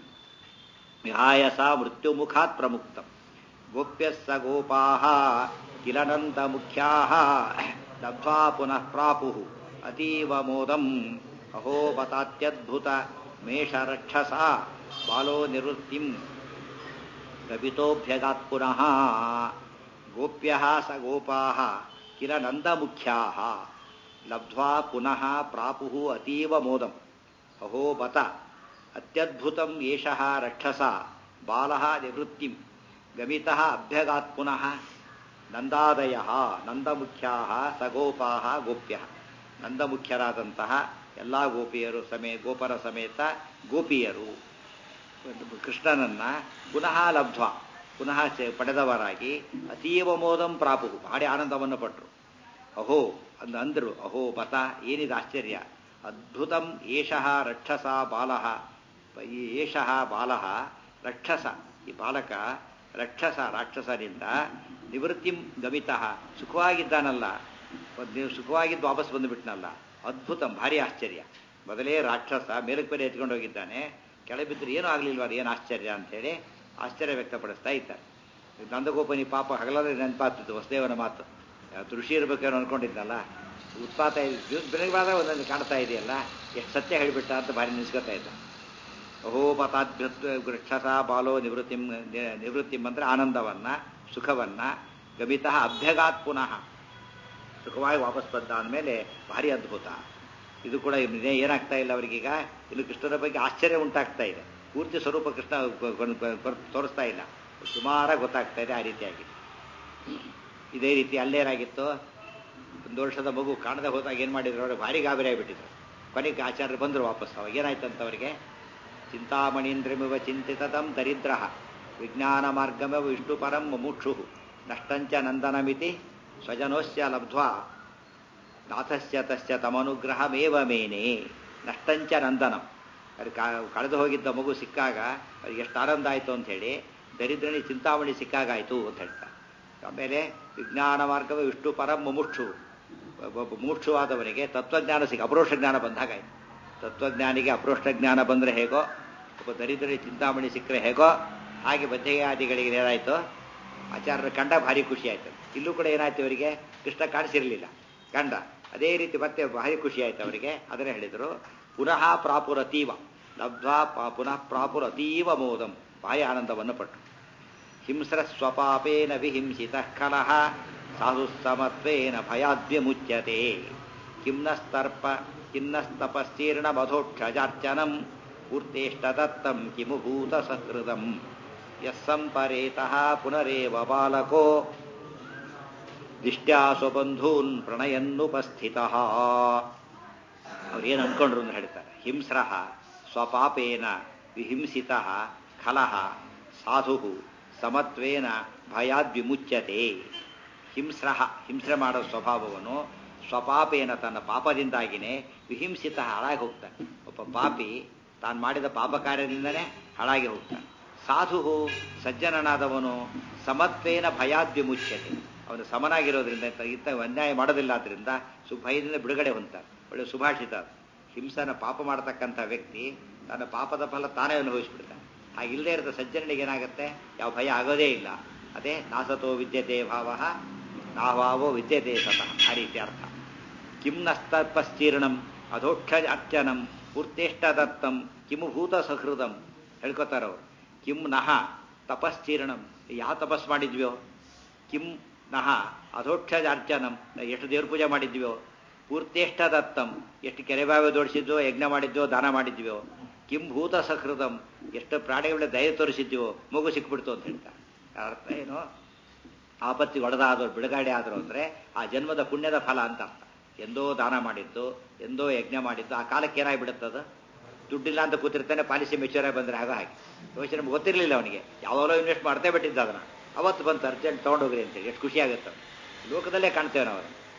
Speaker 1: ವಿಹಾಯಸ ಮೃತ್ಯು ಮುಖಾತ್ ಪ್ರಮುಕ್ತಂ ಗೋಪ್ಯ ಸ ಗೋಪಾ ಕಿಲನಂತ ಮುಖ್ಯಾ ಲಬ್ಧ್ವಾ ಪುನಃ ಪ್ರಾಪು ಅತೀವ ಮೋದಂ ಅಹೋ ಬತಾತ್ಯದ್ಭುತ ಮೇಷರಕ್ಷಸ ಬಾಲೋ ನಿವೃತ್ತಿಂ ಗಪಿತೋಭ್ಯಗಾತ್ ಪುನಃ ಗೋಪ್ಯ ಸ ಗೋಪಾ ಕಿಲ ನಂದಮುಖ್ಯಾ ಲಬ್ಧ್ವಾ ಪುನಃ ಪ್ರಾಪು ಅತೀವ ಮೋದಂ ಅಹೋ ಬತ ಅತ್ಯದ್ಭುತಂ ಏಷಃ ರಕ್ಷಸ ಬಾಲಃ ನಿವೃತ್ತಿಂ ಗಮಿತಃ ಅಭ್ಯಗಾತ್ ಪುನಃ ನಂದಾದಯ ನಂದಮುಖ್ಯಾ ಸಗೋಪಾ ಗೋಪ್ಯ ನಂದಮುಖ್ಯರಾದಂತಹ ಎಲ್ಲ ಗೋಪಿಯರು ಸಮೇ ಗೋಪರ ಸಮೇತ ಗೋಪಿಯರು ಕೃಷ್ಣನನ್ನ ಪುನಃ ಲಬ್ಧ್ವ ಪುನಃ ಚ- ಪಡೆದವರಾಗಿ ಅತೀವ ಮೋದಂ ಪ್ರಾಪು ಭಾರಿ ಆನಂದವನ್ನು ಪಟ್ಟರು ಅಹೋ ಅಂದ್ ಅಂದ್ರು ಅಹೋ ಬತ ಏನಿದೆ ಆಶ್ಚರ್ಯ ಅದ್ಭುತಂ ಏಷಃ ರಕ್ಷಸ ಬಾಲಃ ಈ ಏಷಃ ಬಾಲಃ ರಕ್ಷಸ ಈ ಬಾಲಕ ರಕ್ಷಸ ರಾಕ್ಷಸರಿಂದ ನಿವೃತ್ತಿಂ ಗಮಿತಃ ಸುಖವಾಗಿದ್ದಾನಲ್ಲ ಒಂದ್ ನೀವು ಸುಖವಾಗಿದ್ದು ವಾಪಸ್ ಬಂದುಬಿಟ್ನಲ್ಲ ಅದ್ಭುತಂ ಭಾರಿ ಆಶ್ಚರ್ಯ ಮೊದಲೇ ರಾಕ್ಷಸ ಮೇಲಕ್ಕೆ ಬೇರೆ ಎತ್ಕೊಂಡು ಹೋಗಿದ್ದಾನೆ ಕೆಳಬಿದ್ದರೆ ಏನೂ ಆಗಲಿಲ್ವ ಏನು ಆಶ್ಚರ್ಯ ಅಂತೇಳಿ ಆಶ್ಚರ್ಯ ವ್ಯಕ್ತಪಡಿಸ್ತಾ ಇದ್ದಾರೆ ನಂದಗೋಪನಿ ಪಾಪ ಹಗಲಲ್ಲಿ ನೆನಪಾಗ್ತಿತ್ತು ವಸುದೇವನ ಮಾತು ತೃಷಿ ಇರ್ಬೇಕೇನೋ ಅನ್ಕೊಂಡಿದ್ನಲ್ಲ ಉತ್ಪಾತ ಬೆಳಗ್ಗೆ ಒಂದೊಂದು ಕಾಣ್ತಾ ಇದೆಯಲ್ಲ ಎಷ್ಟು ಸತ್ಯ ಹೇಳಿಬಿಟ್ಟ ಅಂತ ಭಾರಿ ನಿಲ್ಸ್ಕೊತಾ ಇದ್ದ ಅಹೋ ಪತಾದ್ಭ್ಯತ್ ವೃಕ್ಷಸ ಬಾಲೋ ನಿವೃತ್ತಿಂ ನಿವೃತ್ತಿಂ ಅಂದ್ರೆ ಆನಂದವನ್ನ ಸುಖವನ್ನ ಗಮಿತಃ ಅಭ್ಯಗಾತ್ ಪುನಃ ಸುಖವಾಗಿ ವಾಪಸ್ ಬಂದ ಅಂದಮೇಲೆ ಭಾರಿ ಅದ್ಭುತ ಇದು ಕೂಡ ಇದೇ ಏನಾಗ್ತಾ ಇಲ್ಲ ಅವರಿಗೀಗ ಇಲ್ಲಿ ಕೃಷ್ಣನ ಬಗ್ಗೆ ಆಶ್ಚರ್ಯ ಉಂಟಾಗ್ತಾ ಇದೆ ಪೂರ್ತಿ ಸ್ವರೂಪ ಕೃಷ್ಣ ಕೊ- ಕೊ- ಕೊ- ಕೊ- ತೋರಿಸ್ತಾ ಇಲ್ಲ ಸುಮಾರಾಗಿ ಗೊತ್ತಾಗ್ತಾ ಇದೆ ಆ ರೀತಿಯಾಗಿ ಇದೇ ರೀತಿ ಅಲ್ಲೇನಾಗಿತ್ತು ಒಂದು ವರ್ಷದ ಮಗು ಕಾಣದೆ ಹೋದಾಗ ಏನು ಮಾಡಿದ್ರು ಅವ್ರಿಗೆ ಭಾರಿ ಗಾಬರಿ ಆಗಿಬಿಟ್ಟಿದ್ರು ಕೊನೆಗೆ ಆಚಾರ್ಯರು ಬಂದರು ವಾಪಸ್ ಅವಾಗ ಏನಾಯ್ತಂತ ಅವರಿಗೆ ಚಿಂತಾಮಣೀಂದ್ರಮಿವ ಚಿಂತಿತತಂ ದರಿದ್ರ ವಿಜ್ಞಾನ ಮಾರ್ಗಮಿವ ವಿಷ್ಣು ಪರಂ ಮುಮುಕ್ಷು ನಷ್ಟಂಚ ನಂದನಮಿತಿ ಸ್ವಜನೋಸ್ಯ ಲಬ್ಧ್ವಾ ನಾಥಸ್ಯ ತಸ್ಯ ತಮನುಗ್ರಹಮೇವ ಮೇನೆ ನಷ್ಟಂಚ ನಂದನಂ ಅದು ಕಾ- ಕಳೆದು ಹೋಗಿದ್ದ ಮಗು ಸಿಕ್ಕಾಗ ಅವ್ರಿಗೆ ಎಷ್ಟು ಆನಂದ ಆಯಿತು ಅಂತ ಹೇಳಿ ದರಿದ್ರನಿ ಚಿಂತಾಮಣಿ ಸಿಕ್ಕಾಗಾಯಿತು ಅಂತ ಹೇಳ್ತಾರೆ ಆಮೇಲೆ ವಿಜ್ಞಾನ ಮಾರ್ಗವೇ ವಿಷ್ಣು ಪರಂ ಮುಮುಕ್ಷು ಒಬ್ಬ ಮುಮುಕ್ಷುವಾದವನಿಗೆ ತತ್ವಜ್ಞಾನ ಸಿಕ್ಕ ಅಪರೋಕ್ಷ ಜ್ಞಾನ ಬಂದಾಗಾಯ್ತು ತತ್ವಜ್ಞಾನಿಗೆ ಅಪರೋಕ್ಷ ಜ್ಞಾನ ಬಂದರೆ ಹೇಗೋ ಒಬ್ಬ ದರಿದ್ರನಿ ಚಿಂತಾಮಣಿ ಸಿಕ್ಕರೆ ಹೇಗೋ ಹಾಗೆ ಬದ್ಧೆಯಾದಿಗಳಿಗೆ ಏನಾಯಿತು ಆಚಾರ್ಯರ ಕಂಡ ಭಾರಿ ಖುಷಿ ಆಯ್ತು ಇಲ್ಲೂ ಕೂಡ ಏನಾಯ್ತು ಅವರಿಗೆ ಕೃಷ್ಣ ಕಾಣಿಸಿರಲಿಲ್ಲ ಕಂಡ ಅದೇ ರೀತಿ ಮತ್ತೆ ಭಾರಿ ಖುಷಿ ಆಯ್ತು ಅವರಿಗೆ ಅದನ್ನೇ ಹೇಳಿದರು ಪುನಃ ಪ್ರಾಪುರತೀವ ಲಬ್ಧ್ವಾ ಪ- ಪುನಃ ಪ್ರಾಪುರತೀವ ಮೋದಂ ಭಾರಿ ಆನಂದವನ್ನು ಪಟ್ಟರು ಹಿಂಸ್ರ ಸ್ವಪಾಪೇನ ವಿಹಿಂಸಿತ ಕಲಹ ಸಾಧು ಸಮತ್ವೇನ ಭಯಾದ್ಯಮುಚ್ಯತೆ ಕಿಮ್ನಸ್ತರ್ಪ ಕಿನ್ನಸ್ತಪಸ್ತೀರ್ಣ ಮಧೋಕ್ಷಜಾರ್ಚನಂ ಪೂರ್ತೇಷ್ಟದತ್ತಂ ಕಿಮು ಭೂತ ಸಹೃದಂ ಯಸ್ಸಂಪರೇತಃ ಪುನರೇವ ಬಾಲಕೋ ದಿಷ್ಟ್ಯಾ ಸ್ವಬಂಧೂನ್ ಪ್ರಣಯನ್ನುಪಸ್ಥಿತ ಅವ್ರು ಏನು ಅನ್ಕೊಂಡ್ರು ಅಂತ ಹೇಳ್ತಾರೆ ಹಿಂಸ್ರ ಸ್ವಪಾಪೇನ ವಿಹಿಂಸಿತ ಖಲಹ ಸಾಧು ಸಮತ್ವೇನ ಭಯಾದ್ವಿಮುಚ್ಯತೆ ಹಿಂಸ್ರ ಹಿಂಸ್ರೆ ಮಾಡೋ ಸ್ವಭಾವವನ್ನು ಸ್ವಪಾಪೇನ ತನ್ನ ಪಾಪದಿಂದಾಗಿನೇ ವಿಹಿಂಸಿತ ಹಾಳಾಗಿ ಹೋಗ್ತಾನೆ ಒಬ್ಬ ಪಾಪಿ ತಾನು ಮಾಡಿದ ಪಾಪ ಕಾರ್ಯದಿಂದನೇ ಹಾಳಾಗಿ ಹೋಗ್ತಾನೆ ಸಾಧು ಸಜ್ಜನನಾದವನು ಸಮತ್ವೇನ ಭಯಾದ್ವಿಮುಚ್ಯತೆ ಅವನು ಸಮನಾಗಿರೋದ್ರಿಂದ ಇಂಥ ಅನ್ಯಾಯ ಮಾಡೋದಿಲ್ಲ ಆದ್ರಿಂದ ಸು ಭಯದಿಂದ ಬಿಡುಗಡೆ ಹೊಂದ್ತಾನೆ ಒಳ್ಳೆ ಸುಭಾಷಿತ ಅದು. ಹಿಂಸನ ಪಾಪ ಮಾಡತಕ್ಕಂಥ ವ್ಯಕ್ತಿ ತನ್ನ ಪಾಪದ ಫಲ ತಾನೇ ಅನುಭವಿಸ್ಬಿಡ್ತಾನೆ ಹಾಗಿಲ್ಲದೆ ಇರೋದ ಸಜ್ಜನಿಗೆ ಏನಾಗುತ್ತೆ ಯಾವ ಭಯ ಆಗೋದೇ ಇಲ್ಲ ಅದೇ ನಾಸತೋ ವಿದ್ಯತೆ ಭಾವ ನಾವಾವೋ ವಿದ್ಯತೆ ಸತಃ ಆ ರೀತಿ ಅರ್ಥ ಕಿಂ ನಸ್ತಪಸ್ತೀರ್ಣಂ ಅಧೋಕ್ಷ ಅರ್ಚನಂ ಪೂರ್ತೇಷ್ಟ ದತ್ತಂ ಕಿಮು ಭೂತ ಸಹೃದಂ ಹೇಳ್ಕೊತಾರವ್ರು ಕಿಂ ನಹ ತಪಸ್ತೀರ್ಣಂ ಯಾವ ತಪಸ್ ಮಾಡಿದ್ವಿಯೋ ಕಿಂ ನಹ ಅಧೋಕ್ಷಜ ಅರ್ಚನಂ ಎಷ್ಟು ದೇವ್ರ ಪೂಜೆ ಮಾಡಿದ್ವಿಯೋ ಪೂರ್ತೇಷ್ಟ ದತ್ತಂ ಎಷ್ಟು ಕೆರೆಬಾವಿ ದೋಡಿಸಿದ್ವೋ ಯಜ್ಞ ಮಾಡಿದ್ವೋ ದಾನ ಮಾಡಿದ್ವಿಯೋ ಕಿಂ ಭೂತ ಸಹೃದಂ ಎಷ್ಟು ಪ್ರಾಣಿಗಳ ದಯ ತೋರಿಸಿದ್ವೋ ಮಗು ಸಿಕ್ಬಿಡ್ತು ಅಂತ ಹೇಳ್ತಾರೆ ಅರ್ಥ ಏನು ಆಪತ್ತಿಗೆ ಒಡೆದಾದ್ರು ಬಿಡುಗಡೆ ಆದರು ಅಂದರೆ ಆ ಜನ್ಮದ ಪುಣ್ಯದ ಫಲ ಅಂತ ಅರ್ಥ ಎಂದೋ ದಾನ ಮಾಡಿದ್ದು ಎಂದೋ ಯಜ್ಞ ಮಾಡಿದ್ದು ಆ ಕಾಲಕ್ಕೆ ಏನಾಗ್ಬಿಡುತ್ತದು ದುಡ್ಡಿಲ್ಲ ಅಂತ ಕೂತಿರ್ತಾನೆ ಪಾಲಿಸಿ ಮೆಚೂರ್ ಆಗಿ ಬಂದರೆ ಆಗ ಹಾಗೆ ಯೋಚನೆ ನಮ್ಗೆ ಗೊತ್ತಿರಲಿಲ್ಲ ಅವನಿಗೆ ಯಾವಾಗಲೋ ಇನ್ವೆಸ್ಟ್ ಮಾಡ್ತೇ ಬಿಟ್ಟಿದ್ದ ಅದನ್ನ ಅವತ್ತು ಬಂತು ಅರ್ಜೆಂಟ್ ತೊಗೊಂಡೋಗ್ರಿ ಅಂತೇಳಿ ಎಷ್ಟು ಖುಷಿ ಆಗುತ್ತೆ ಅವ್ನಿಗೆ. ಲೋಕದಲ್ಲೇ ಕಾಣ್ತೇವೆ ನಾವು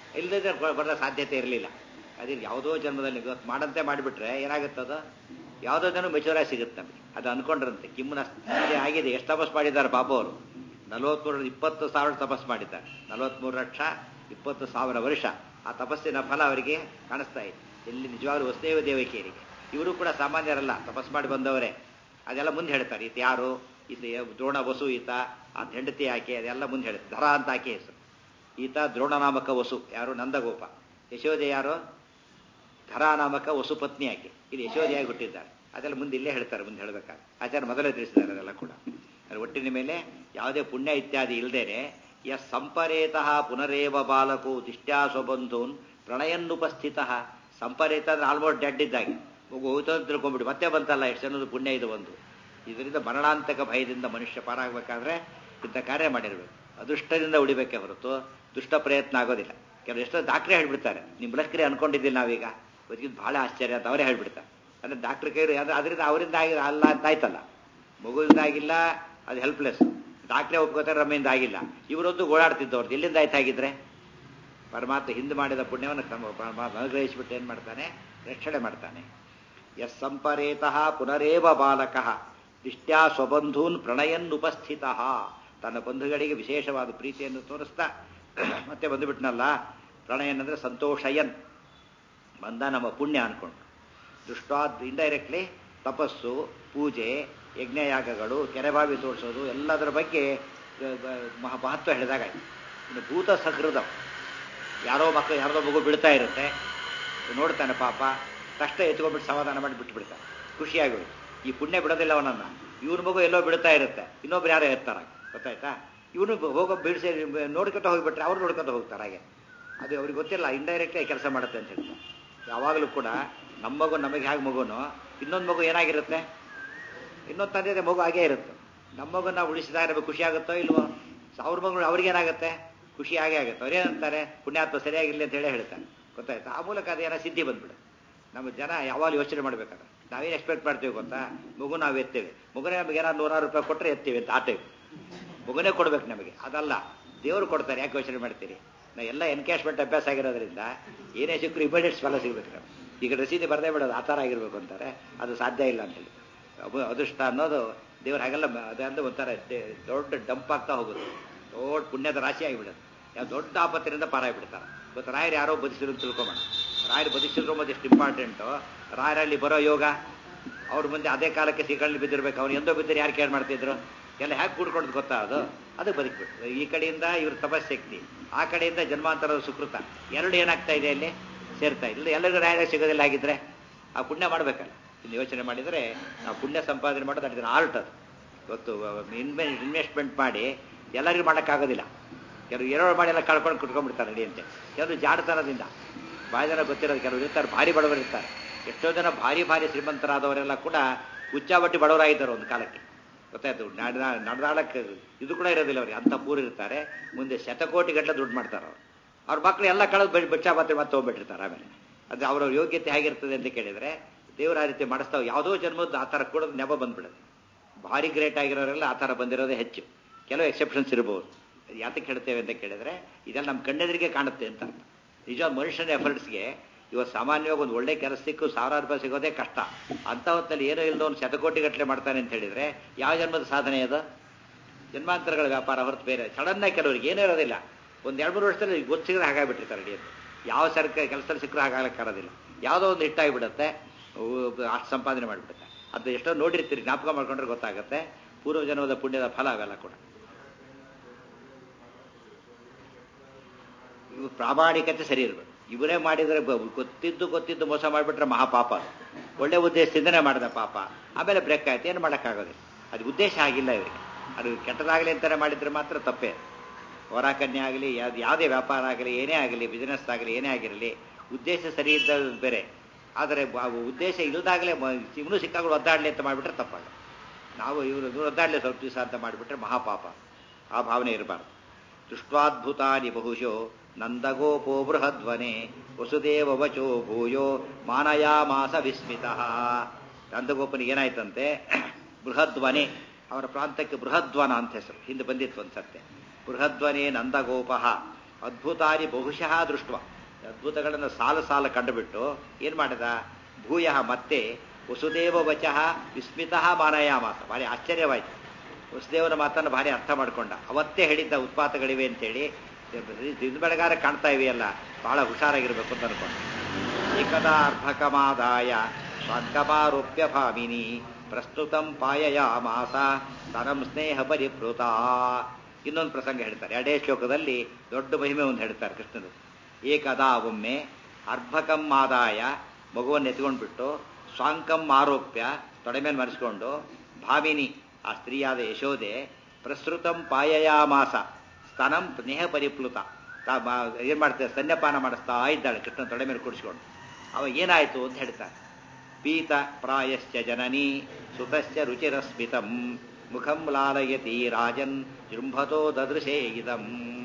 Speaker 1: ಇಲ್ಲದಿದ್ರೆ ಬರೋ ಸಾಧ್ಯತೆ ಇರಲಿಲ್ಲ ಅದೇ ಯಾವುದೋ ಜನ್ಮದಲ್ಲಿ ಇವತ್ತು ಮಾಡಂತೆ ಮಾಡಿಬಿಟ್ರೆ ಏನಾಗುತ್ತದು ಯಾವುದೋ ಜನ ಮೆಚೂರ ಸಿಗುತ್ತೆ ನಮಗೆ ಅದು ಅನ್ಕೊಂಡ್ರಂತೆ ಕಿಮ್ಮನ ಸ್ಥಿತಿ ಆಗಿದೆ ಎಷ್ಟು ತಪಸ್ ಮಾಡಿದ್ದಾರೆ ಪಾಪ ಅವರು ನಲವತ್ಮೂರು ಇಪ್ಪತ್ತು ಸಾವಿರ ತಪಸ್ ಮಾಡಿದ್ದಾರೆ ನಲವತ್ಮೂರು ಲಕ್ಷ ಇಪ್ಪತ್ತು ಸಾವಿರ ವರ್ಷ ಆ ತಪಸ್ಸಿನ ಫಲ ಅವರಿಗೆ ಕಾಣಿಸ್ತಾ ಇದೆ ಎಲ್ಲಿ ನಿಜವಾಗ್ಲೂ ವಸುದೇವ ದೇವಕಿಯರಿಗೆ ಇವರು ಕೂಡ ಸಾಮಾನ್ಯರಲ್ಲ ತಪಸ್ ಮಾಡಿ ಬಂದವರೇ ಅದೆಲ್ಲ ಮುಂದೆ ಹೇಳ್ತಾರೆ ಈತ ಯಾರು ಈತ ದ್ರೋಣ ವಸು ಈತ ಆ ಹೆಂಡತಿ ಆಕೆ ಅದೆಲ್ಲ ಮುಂದೆ ಹೇಳ್ತಾರೆ ಧರ ಅಂತ ಆಕೆ ಹೆಸರು ಈತ ದ್ರೋಣನಾಮಕ ವಸು ಯಾರು ನಂದಗೋಪ ಯಶೋದೆ ಯಾರು ಧರಾನಾಮಕ ವಸು ಪತ್ನಿ ಆಕೆ ಇದು ಯಶೋದೆಯಾಗಿ ಹುಟ್ಟಿದ್ದಾರೆ ಅದೆಲ್ಲ ಮುಂದೆ ಇಲ್ಲೇ ಹೇಳ್ತಾರೆ ಮುಂದೆ ಹೇಳ್ಬೇಕಾದ್ರೆ ಆಚಾರ್ಯ ಮೊದಲೇ ತಿಳಿಸಿದ್ದಾರೆ ಅದೆಲ್ಲ ಕೂಡ ಅದ್ರ ಒಟ್ಟಿನ ಮೇಲೆ ಯಾವುದೇ ಪುಣ್ಯ ಇತ್ಯಾದಿ ಇಲ್ಲದೇನೆ ಯ ಸಂಪರೇತಃ ಪುನರೇವ ಬಾಲಕು ದಿಷ್ಟ್ಯಾ ಸ್ವಬಂಧೂನ್ ಪ್ರಣಯನ್ನುಪಸ್ಥಿತ ಸಂಪರೇತ ಅಂದ್ರೆ ಆಲ್ಮೋಸ್ಟ್ ಡೆಡ್ ಇದ್ದಾಗೆ ಮಗು ಹೋಯ್ತು ಅಂತ ತಿಳ್ಕೊಂಡ್ಬಿಟ್ಟು ಮತ್ತೆ ಬಂತಲ್ಲ ಎಷ್ಟು ಜನದ ಪುಣ್ಯ ಇದು ಒಂದು ಇದರಿಂದ ಮರಣಾಂತಕ ಭಯದಿಂದ ಮನುಷ್ಯ ಪಾರಾಗಬೇಕಾದ್ರೆ ಇಂಥ ಕಾರ್ಯ ಮಾಡಿರ್ಬೇಕು ಅದೃಷ್ಟದಿಂದ ಉಳಿಬೇಕೆ ಹೊರತು ದುಷ್ಟ ಪ್ರಯತ್ನ ಆಗೋದಿಲ್ಲ ಕೆಲವು ಎಷ್ಟೋ ಡಾಕ್ಟ್ರೇ ಹೇಳ್ಬಿಡ್ತಾರೆ ನಿಮ್ಮ ಲಕ್ಷ್ಕರಿ ಅನ್ಕೊಂಡಿದ್ದಿಲ್ಲ ನಾವೀಗ ಬದುಕಿದ್ ಬಹಳ ಆಶ್ಚರ್ಯ ಅಂತ ಅವರೇ ಹೇಳ್ಬಿಡ್ತಾರೆ ಅಂದ್ರೆ ಡಾಕ್ಟರ್ ಕೈ ಅಂದ್ರೆ ಅದರಿಂದ ಅವರಿಂದ ಆಗಿ ಅಲ್ಲ ಅಂತ ಆಯ್ತಲ್ಲ ಮಗುವಿಂದ ಆಗಿಲ್ಲ ಅದು ಹೆಲ್ಪ್ಲೆಸ್ ಡಾಕ್ಟ್ರೇ ಒಪ್ಕೋತಾರೆ ರಮ್ಮಿಂದ ಆಗಿಲ್ಲ ಇವರೊಂದು ಓಡಾಡ್ತಿದ್ದವ್ರದ್ದು ಎಲ್ಲಿಂದ ಆಯ್ತಾಗಿದ್ರೆ ಪರಮಾತ್ಮ ಹಿಂದೆ ಮಾಡಿದ ಪುಣ್ಯವನ್ನು ತಮ್ಮ ಪರಮಾತ್ಮ ಅನುಗ್ರಹಿಸಿಬಿಟ್ಟು ಏನು ಮಾಡ್ತಾನೆ ರಕ್ಷಣೆ ಮಾಡ್ತಾನೆ ಎಸ್ ಸಂಪರೇತಃ ಪುನರೇವ ಬಾಲಕಃ ದಿಷ್ಟ್ಯಾ ಸ್ವಬಂಧೂನ್ ಪ್ರಣಯನ್ ಉಪಸ್ಥಿತ ತನ್ನ ಬಂಧುಗಳಿಗೆ ವಿಶೇಷವಾದ ಪ್ರೀತಿಯನ್ನು ತೋರಿಸ್ತಾ ಮತ್ತೆ ಬಂದುಬಿಟ್ನಲ್ಲ ಪ್ರಣಯನ್ ಅಂದ್ರೆ ಸಂತೋಷಯನ್ ಬಂದ ನಮ್ಮ ಪುಣ್ಯ ಅನ್ಕೊಂಡು ದೃಷ್ಟಾದ್ ಇಂಡೈರೆಕ್ಟ್ಲಿ ತಪಸ್ಸು ಪೂಜೆ ಯಜ್ಞಯಾಗಗಳು ಕೆರೆಬಾವಿ ತೋರಿಸೋದು ಎಲ್ಲದರ ಬಗ್ಗೆ ಮಹಾ ಮಹತ್ವ ಹೇಳಿದಾಗ ಇನ್ನು ಭೂತ ಸಹೃದ ಯಾರೋ ಮಕ್ಕಳು ಯಾರದೋ ಮಗು ಬಿಡ್ತಾ ಇರುತ್ತೆ ನೋಡ್ತಾನೆ ಪಾಪ ಕಷ್ಟ ಎತ್ಕೊಂಡ್ಬಿಟ್ಟು ಸಮಾಧಾನ ಮಾಡಿ ಬಿಟ್ಟು ಬಿಡ್ತಾನೆ ಖುಷಿಯಾಗಿ ಈ ಪುಣ್ಯ ಬಿಡೋದಿಲ್ಲ ಅವನನ್ನ ಇವನ ಮಗು ಎಲ್ಲೋ ಬಿಡ್ತಾ ಇರುತ್ತೆ ಇನ್ನೊಬ್ರು ಯಾರೋ ಎತ್ತಾರ ಗೊತ್ತಾಯ್ತಾ ಇವನು ಹೋಗೋ ಬಿಡಿಸಿ ನೋಡ್ಕೊತ ಹೋಗ್ಬಿಟ್ರೆ ಅವ್ರು ನೋಡ್ಕೊತ ಹೋಗ್ತಾರೆ ಹಾಗೆ ಅದು ಅವ್ರಿಗೆ ಗೊತ್ತಿಲ್ಲ ಇಂಡೈರೆಕ್ಟ್ ಕೆಲಸ ಮಾಡುತ್ತೆ ಅಂತ ಹೇಳ್ತಾರೆ ಯಾವಾಗಲೂ ಕೂಡ ನಮ್ಮ ಮಗು ನಮಗೆ ಹೇಗೆ ಮಗುನು ಇನ್ನೊಂದು ಮಗು ಏನಾಗಿರುತ್ತೆ ಇನ್ನೊಂದು ತಂದೆ ಮಗು ಹಾಗೇ ಇರುತ್ತೆ ನಮ್ಮ ಮಗು ನಾವು ಉಳಿಸಿದಾಗ ನಮಗೆ ಖುಷಿ ಆಗುತ್ತೋ ಇಲ್ವೋ ಅವ್ರ ಮಗಳು ಅವ್ರಿಗೇನಾಗುತ್ತೆ ಖುಷಿ ಆಗೇ ಆಗುತ್ತೆ ಅವ್ರೇನಂತಾರೆ ಪುಣ್ಯಾತ್ಮ ಸರಿಯಾಗಿರಲಿ ಅಂತ ಹೇಳಿ ಹೇಳ್ತಾರೆ ಗೊತ್ತಾಯ್ತಾ ಆ ಮೂಲಕ ಅದೇನೋ ಸಿದ್ಧಿ ಬಂದ್ಬಿಡು ನಮ್ಮ ಜನ ಯಾವಾಗಲೂ ಯೋಚನೆ ಮಾಡ್ಬೇಕಾದ್ರೆ ನಾವೇನು ಎಕ್ಸ್ಪೆಕ್ಟ್ ಮಾಡ್ತೀವಿ ಗೊತ್ತಾ ಮಗು ನಾವು ಎತ್ತೇವೆ ಮಗುನೇ ನಮಗೆ ಏನಾದ್ರು ನೂರಾರು ರೂಪಾಯಿ ಕೊಟ್ಟರೆ ಎತ್ತೀವಿ ಅಂತ ಆಟೇವೆ ಮಗುನೇ ಕೊಡ್ಬೇಕು ನಮಗೆ ಅದಲ್ಲ ದೇವರು ಕೊಡ್ತಾರೆ ಯಾಕೆ ಯೋಚನೆ ಮಾಡ್ತೀರಿ ನಾ ಎಲ್ಲ ಎನ್ಕ್ಯಾಶ್ಮೆಂಟ್ ಅಭ್ಯಾಸ ಆಗಿರೋದ್ರಿಂದ ಏನೇ ಸಿಕ್ಕರು ಇಮಿಡಿಯೇಟ್ ಫಲ ಸಿಗ್ಬೇಕು ನಾವು ಈಗ ರಸೀದಿ ಬರದೇ ಬಿಡೋದು ಆ ಥರ ಆಗಿರ್ಬೇಕು ಅಂತಾರೆ ಅದು ಸಾಧ್ಯ ಇಲ್ಲ ಅಂತೇಳಿ ಅಬು ಅದೃಷ್ಟ ಅನ್ನೋದು ದೇವ್ರು ಹಾಗೆಲ್ಲ ಅದಂದ್ರೆ ಒಂಥರ ದೊಡ್ಡ ಡಂಪ್ ಆಗ್ತಾ ಹೋಗುತ್ತೆ ದೊಡ್ಡ ಪುಣ್ಯದ ರಾಶಿ ಆಗಿಬಿಡುತ್ತೆ ಯಾವ ದೊಡ್ಡ ಆಪತ್ತಿನಿಂದ ಪಾರಾಗ್ಬಿಡ್ತಾರೆ ಇವತ್ತು ರಾಯರು ಯಾರೋ ಬದುಕಿದ್ರು ಅಂತ ತಿಳ್ಕೊಂಬೋಣ ರಾಯರು ಬದುಕಿಸಿದ್ರು ಮತ್ತೆ ಎಷ್ಟು ಇಂಪಾರ್ಟೆಂಟು ರಾಯರಲ್ಲಿ ಬರೋ ಯೋಗ ಅವ್ರ ಮುಂದೆ ಅದೇ ಕಾಲಕ್ಕೆ ಸಿಗಲ್ಲಿ ಬಿದ್ದಿರ್ಬೇಕು ಅವ್ನು ಎಂದೋ ಬಿದ್ದರೆ ಯಾರು ಕೇರ್ ಮಾಡ್ತಿದ್ರು ಎಲ್ಲ ಹ್ಯಾಕ್ ಕೂಡ್ಕೊಂಡು ಗೊತ್ತಾ ಅದು ಅದು ಬದುಕ್ಬಿಟ್ಟು ಈ ಕಡೆಯಿಂದ ಇವ್ರ ತಪಶಕ್ತಿ ಆ ಕಡೆಯಿಂದ ಜನ್ಮಾಂತರದ ಸುಕೃತ ಎರಡು ಏನಾಗ್ತಾ ಇದೆ ಅಲ್ಲಿ ಸೇರ್ತಾ ಇಲ್ಲ ಎಲ್ಲರಿಗೂ ರಾಯರ ಸಿಗೋದಿಲ್ಲ ಆಗಿದ್ರೆ ಆ ಪುಣ್ಯ ಮಾಡಬೇಕಲ್ಲ ಇನ್ನು ಯೋಚನೆ ಮಾಡಿದರೆ ನಾವು ಪುಣ್ಯ ಸಂಪಾದನೆ ಮಾಡೋದು ಅದನ್ನ ಆರ್ಟ್ ಅದು ಇವತ್ತು ಇನ್ವೆ ಇನ್ವೆಸ್ಟ್ಮೆಂಟ್ ಮಾಡಿ ಎಲ್ಲರಿಗೂ ಮಾಡೋಕ್ಕಾಗೋದಿಲ್ಲ ಕೆಲವರು ಎರಡು ಮಾಡಿ ಎಲ್ಲ ಕಳ್ಕೊಂಡು ಕುಟ್ಕೊಂಡ್ಬಿಡ್ತಾರೆ ನಡಿ ಅಂತೆ ಕೆಲವರು ಜಾಡತನದಿಂದ ಭಾಳ ಜನ ಗೊತ್ತಿರೋದು ಕೆಲವರು ಇರ್ತಾರೆ ಭಾರಿ ಬಡವರು ಇರ್ತಾರೆ ಎಷ್ಟೋ ಜನ ಭಾರಿ ಭಾರಿ ಶ್ರೀಮಂತರಾದವರೆಲ್ಲ ಕೂಡ ಹುಚ್ಚಾಬಟ್ಟಿ ಬಡವರಾಗಿದ್ದಾರೆ ಒಂದು ಕಾಲಕ್ಕೆ ಗೊತ್ತಾಯ್ತು ನಡೆದ ನಡೆದಾಡಕ್ಕೆ ಇದು ಕೂಡ ಇರೋದಿಲ್ಲ ಅವ್ರಿಗೆ ಅಂಥ ಪೂರ್ ಇರ್ತಾರೆ ಮುಂದೆ ಶತಕೋಟಿ ಗಟ್ಟಲೆ ದುಡ್ಡು ಮಾಡ್ತಾರೆ ಅವ್ರು ಅವ್ರ ಮಕ್ಕಳು ಎಲ್ಲ ಕಳೆದು ಬಚ್ಚಾಬತ್ತೆ ಮತ್ತೆ ಹೋಗ್ಬಿಟ್ಟಿರ್ತಾರೆ ಆಮೇಲೆ ಅದು ಅವರ ಯೋಗ್ಯತೆ ಹೇಗಿರ್ತದೆ ಅಂತ ಕೇಳಿದರೆ ದೇವರ ಆ ರೀತಿ ಮಾಡಿಸ್ತಾವೆ ಯಾವುದೋ ಜನ್ಮದ್ದು ಆ ಥರ ಕೂಡ ನೆಪ ಬಂದ್ಬಿಡುತ್ತೆ ಭಾರಿ ಗ್ರೇಟ್ ಆಗಿರೋರೆಲ್ಲ ಆ ಥರ ಬಂದಿರೋದೇ ಹೆಚ್ಚು ಕೆಲವು ಎಕ್ಸೆಪ್ಷನ್ಸ್ ಇರ್ಬೋದು ಯಾತಕ್ಕೆ ಹೇಳ್ತೇವೆ ಅಂತ ಕೇಳಿದ್ರೆ ಇದೆಲ್ಲ ನಮ್ಮ ಕಣ್ಣೆದರಿಗೆ ಕಾಣುತ್ತೆ ಅಂತ ನಿಜ ಮನುಷ್ಯನ ಎಫರ್ಟ್ಸ್ಗೆ ಇವತ್ತು ಸಾಮಾನ್ಯವಾಗಿ ಒಂದು ಒಳ್ಳೆ ಕೆಲಸ ಸಿಕ್ಕು ಸಾವಿರಾರು ರೂಪಾಯಿ ಸಿಗೋದೇ ಕಷ್ಟ ಅಂಥ ಹೊತ್ತಲ್ಲಿ ಏನೋ ಇಲ್ಲದ ಒಂದು ಶತಕೋಟಿ ಗಟ್ಟಲೆ ಮಾಡ್ತಾನೆ ಅಂತ ಹೇಳಿದ್ರೆ ಯಾವ ಜನ್ಮದ ಸಾಧನೆ ಅದು ಜನ್ಮಾಂತರಗಳ ವ್ಯಾಪಾರ ಹೊರತು ಬೇರೆ ಸಡನ್ನಾಗಿ ಕೆಲವರಿಗೆ ಏನೂ ಇರೋದಿಲ್ಲ ಒಂದು ಎರಡು ಮೂರು ವರ್ಷದಲ್ಲಿ ಗೊತ್ತಿದ್ರೆ ಹಾಗಾಗ್ಬಿಟ್ಟಿರ್ತಾರೆ ಅಡಿ ಅಂತ ಯಾವ ಸರ್ಕಾರ ಕೆಲಸದಲ್ಲಿ ಸಿಕ್ಕರೂ ಹಾಗಾಗಕ್ಕಾಗೋದಿಲ್ಲ ಯಾವುದೋ ಒಂದು ಹಿಟ್ಟಾಗಿಬಿಡುತ್ತೆ ಅಷ್ಟು ಸಂಪಾದನೆ ಮಾಡಿಬಿಡುತ್ತೆ ಅದು ಎಷ್ಟೋ ನೋಡಿರ್ತೀರಿ ಜ್ಞಾಪಕ ಮಾಡ್ಕೊಂಡ್ರೆ ಗೊತ್ತಾಗುತ್ತೆ ಪೂರ್ವ ಜನ್ಮದ ಪುಣ್ಯದ ಫಲ ಅವೆಲ್ಲ ಕೂಡ ಇವು ಪ್ರಾಮಾಣಿಕತೆ ಸರಿ ಇರಬೇಕು ಇವರೇ ಮಾಡಿದರೆ ಗೊತ್ತಿದ್ದು ಗೊತ್ತಿದ್ದು ಮೋಸ ಮಾಡಿಬಿಟ್ರೆ ಮಹಾಪಾಪ ಅದು ಒಳ್ಳೆ ಉದ್ದೇಶದಿಂದನೇ ಮಾಡಿದ ಪಾಪ ಆಮೇಲೆ ಬ್ರೇಕ್ ಆಯ್ತು ಏನು ಮಾಡೋಕ್ಕಾಗೋದಿಲ್ಲ ಅದು ಉದ್ದೇಶ ಆಗಿಲ್ಲ ಇವರಿಗೆ ಅದು ಕೆಟ್ಟದಾಗಲಿ ಅಂತಾನೆ ಮಾಡಿದ್ರೆ ಮಾತ್ರ ತಪ್ಪೇ ಹೊರಕನ್ಯೆ ಆಗಲಿ ಯಾವ್ದು ಯಾವುದೇ ವ್ಯಾಪಾರ ಆಗಲಿ ಏನೇ ಆಗಲಿ ಬಿಸ್ನೆಸ್ ಆಗಲಿ ಏನೇ ಆಗಿರಲಿ ಉದ್ದೇಶ ಸರಿ ಇದ್ದ ಬೇರೆ ಆದರೆ ಉದ್ದೇಶ ಇಲ್ಲದಾಗಲೇ ಇವನು ಸಿಕ್ಕಾಗಳು ಒದ್ದಾಡಲಿ ಅಂತ ಮಾಡಿಬಿಟ್ರೆ ತಪ್ಪಾಗ ನಾವು ಇವರು ಒದ್ದಾಡಲಿ ಸ್ವಲ್ಪ ದಿವಸ ಅಂತ ಮಾಡಿಬಿಟ್ರೆ ಮಹಾಪಾಪ ಆ ಭಾವನೆ ಇರಬಾರ್ದು ದೃಷ್ಟ್ವಾದ್ಭುತಾನಿ ಬಹುಶೋ ನಂದಗೋಪೋ ಬೃಹಧ್ವನೆ ವಸುದೇವ ವಚೋ ಭೂಯೋ ಮಾನಯಾಮಾಸ ವಿಸ್ಮಿತ ನಂದಗೋಪನಿಗೆ ಏನಾಯ್ತಂತೆ ಬೃಹದ್ವನೆ ಅವರ ಪ್ರಾಂತಕ್ಕೆ ಬೃಹದ್ವನ ಅಂತ ಹೆಸರು ಹಿಂದೆ ಬಂದಿತ್ತು ಒಂದ್ಸತ್ತೆ ಬೃಹದ್ವನೆ ನಂದಗೋಪ ಅದ್ಭುತಾನಿ ಬಹುಶಃ ದೃಷ್ಟ ಅದ್ಭುತಗಳನ್ನು ಸಾಲು ಸಾಲು ಕಂಡುಬಿಟ್ಟು ಏನ್ ಮಾಡಿದ ಭೂಯ ಮತ್ತೆ ವಸುದೇವ ವಚಃ ವಿಸ್ಮಿತಃ ಮಾನಯಾಮಾಸ ಭಾರಿ ಆಶ್ಚರ್ಯವಾಯ್ತು ವಸುದೇವನ ಮಾತನ್ನು ಭಾರಿ ಅರ್ಥ ಮಾಡ್ಕೊಂಡ ಅವತ್ತೇ ಹೇಳಿದ್ದ ಉತ್ಪಾತಗಳಿವೆ ಅಂತೇಳಿ ದಿನ ಬೆಳಗಾರ ಕಾಣ್ತಾ ಇವೆಯಲ್ಲ ಬಹಳ ಹುಷಾರಾಗಿರ್ಬೇಕು ಅಂತ ಅನ್ಕೊಂಡು ಏಕದಾ ಅರ್ಭಕಮಾದಾಯ ಸ್ವಾಂಕಮಾರೋಪ್ಯ ಭಾಮಿನಿ ಪ್ರಸ್ತುತಂ ಪಾಯಯಾಮಾಸ ತನಂ ಸ್ನೇಹ ಪರಿಪ್ಲುತ ಇನ್ನೊಂದು ಪ್ರಸಂಗ ಹೇಳ್ತಾರೆ ಎರಡೇ ಶ್ಲೋಕದಲ್ಲಿ ದೊಡ್ಡ ಮಹಿಮೆ ಒಂದು ಹೇಳ್ತಾರೆ ಕೃಷ್ಣನು ಏಕದಾ ಒಮ್ಮೆ ಅರ್ಭಕಂ ಆದಾಯ ಮಗುವನ್ನು ಎತ್ಕೊಂಡ್ಬಿಟ್ಟು ಸ್ವಾಂಕಂ ಆರೋಪ್ಯ ತೊಡೆ ಮೇಲೆ ಮರೆಸ್ಕೊಂಡು ಭಾಮಿನಿ ಆ ಸ್ತ್ರೀಯಾದ ಯಶೋದೆ ಪ್ರಸೃತಂ ಪಾಯಯಾಮಾಸ ಸ್ತನಂ ಸ್ನೇಹ ಪರಿಪ್ಲುತ ತಾ- ಬಾ- ಏನ್ ಮಾಡ್ತಾರೆ ಸ್ತನ್ಯಪಾನ ಮಾಡಿಸ್ತಾ ಇದ್ದಾಳೆ ಕೃಷ್ಣ ತೊಡೆ ಮೇಲೆ ಕುಡಿಸ್ಕೊಂಡು ಅವ ಏನಾಯ್ತು ಅಂತ ಹೇಳ್ತಾರೆ ಪೀತ ಪ್ರಾಯಶ್ಚ ಜನನಿ ಸುತಶ್ಚ ರುಚಿರಸ್ಮಿತಂ ಮುಖಂ ಲಾಲಯತಿ ರಾಜನ್ ಜೃಂಭತೋ ದದೃಶೇ ಇದಂ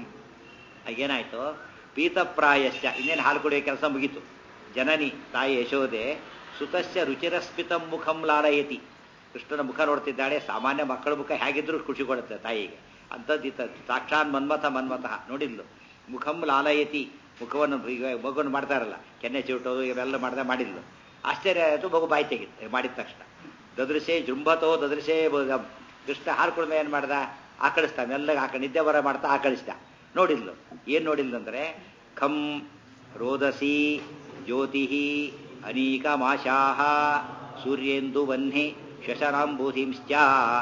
Speaker 1: ಏನಾಯ್ತು ಪೀತಪ್ರಾಯಶ್ಚ ಇನ್ನೇನು ಹಾಲು ಕುಡಿಯೋ ಕೆಲಸ ಮುಗೀತು ಜನನಿ ತಾಯಿ ಯಶೋದೆ ಸುತಶ್ಚ ರುಚಿರಸ್ಮಿತಂ ಮುಖಂ ಲಾಲಯತಿ ಕೃಷ್ಣನ ಮುಖ ನೋಡ್ತಿದ್ದಾಳೆ ಸಾಮಾನ್ಯ ಮಕ್ಕಳ ಮುಖ ಹೇಗಿದ್ರು ಖುಷಿ ಕೊಡುತ್ತೆ ತಾಯಿಗೆ ಅಂಥದ್ದಿತ್ತ ಸಾಕ್ಷಾತ್ ಮನ್ಮಥ ಮನ್ಮಥ ನೋಡಿದ್ಲು ಮುಖಂ ಲಾಲಯತಿ ಮುಖವನ್ನು ಈಗ ಮಗುವನ್ನು ಮಾಡ್ತಾರಲ್ಲ ಕೆನ್ನೆ ಚಿವುಟೋದು ಇವೆಲ್ಲ ಮಾಡ್ದೆ ಮಾಡಿದ್ಲು ಆಶ್ಚರ್ಯ ಆಯಿತು ಮಗು ಬಾಯಿ ತೆಗಿತ್ತು ಮಾಡಿದ ತಕ್ಷಣ ದದೃಶೆ ಜೃಂಭತೋ ದದೃಶೇ ಭೋಗಂ. ಕೃಷ್ಣ ಹಾಲು ಕುಡಿದ ಏನು ಮಾಡ್ದ ಆಕಳಿಸ್ತಾ ಮೆಲ್ಲಗೆ ಆಕ ನಿದ್ದೆ ಬರ ಮಾಡ್ತಾ ಆಕಳಿಸ್ದ ನೋಡಿದ್ಲು ಏನು ನೋಡಿದ್ಲು ಅಂದ್ರೆ ಖಂ ರೋದಸಿ ಜ್ಯೋತಿ ಅನೀಕಮಾಶಾಹ ಸೂರ್ಯೇಂದು ವನ್ಹಿ ಶಶರಾಂಬೂಧಿಂಶ್ಚ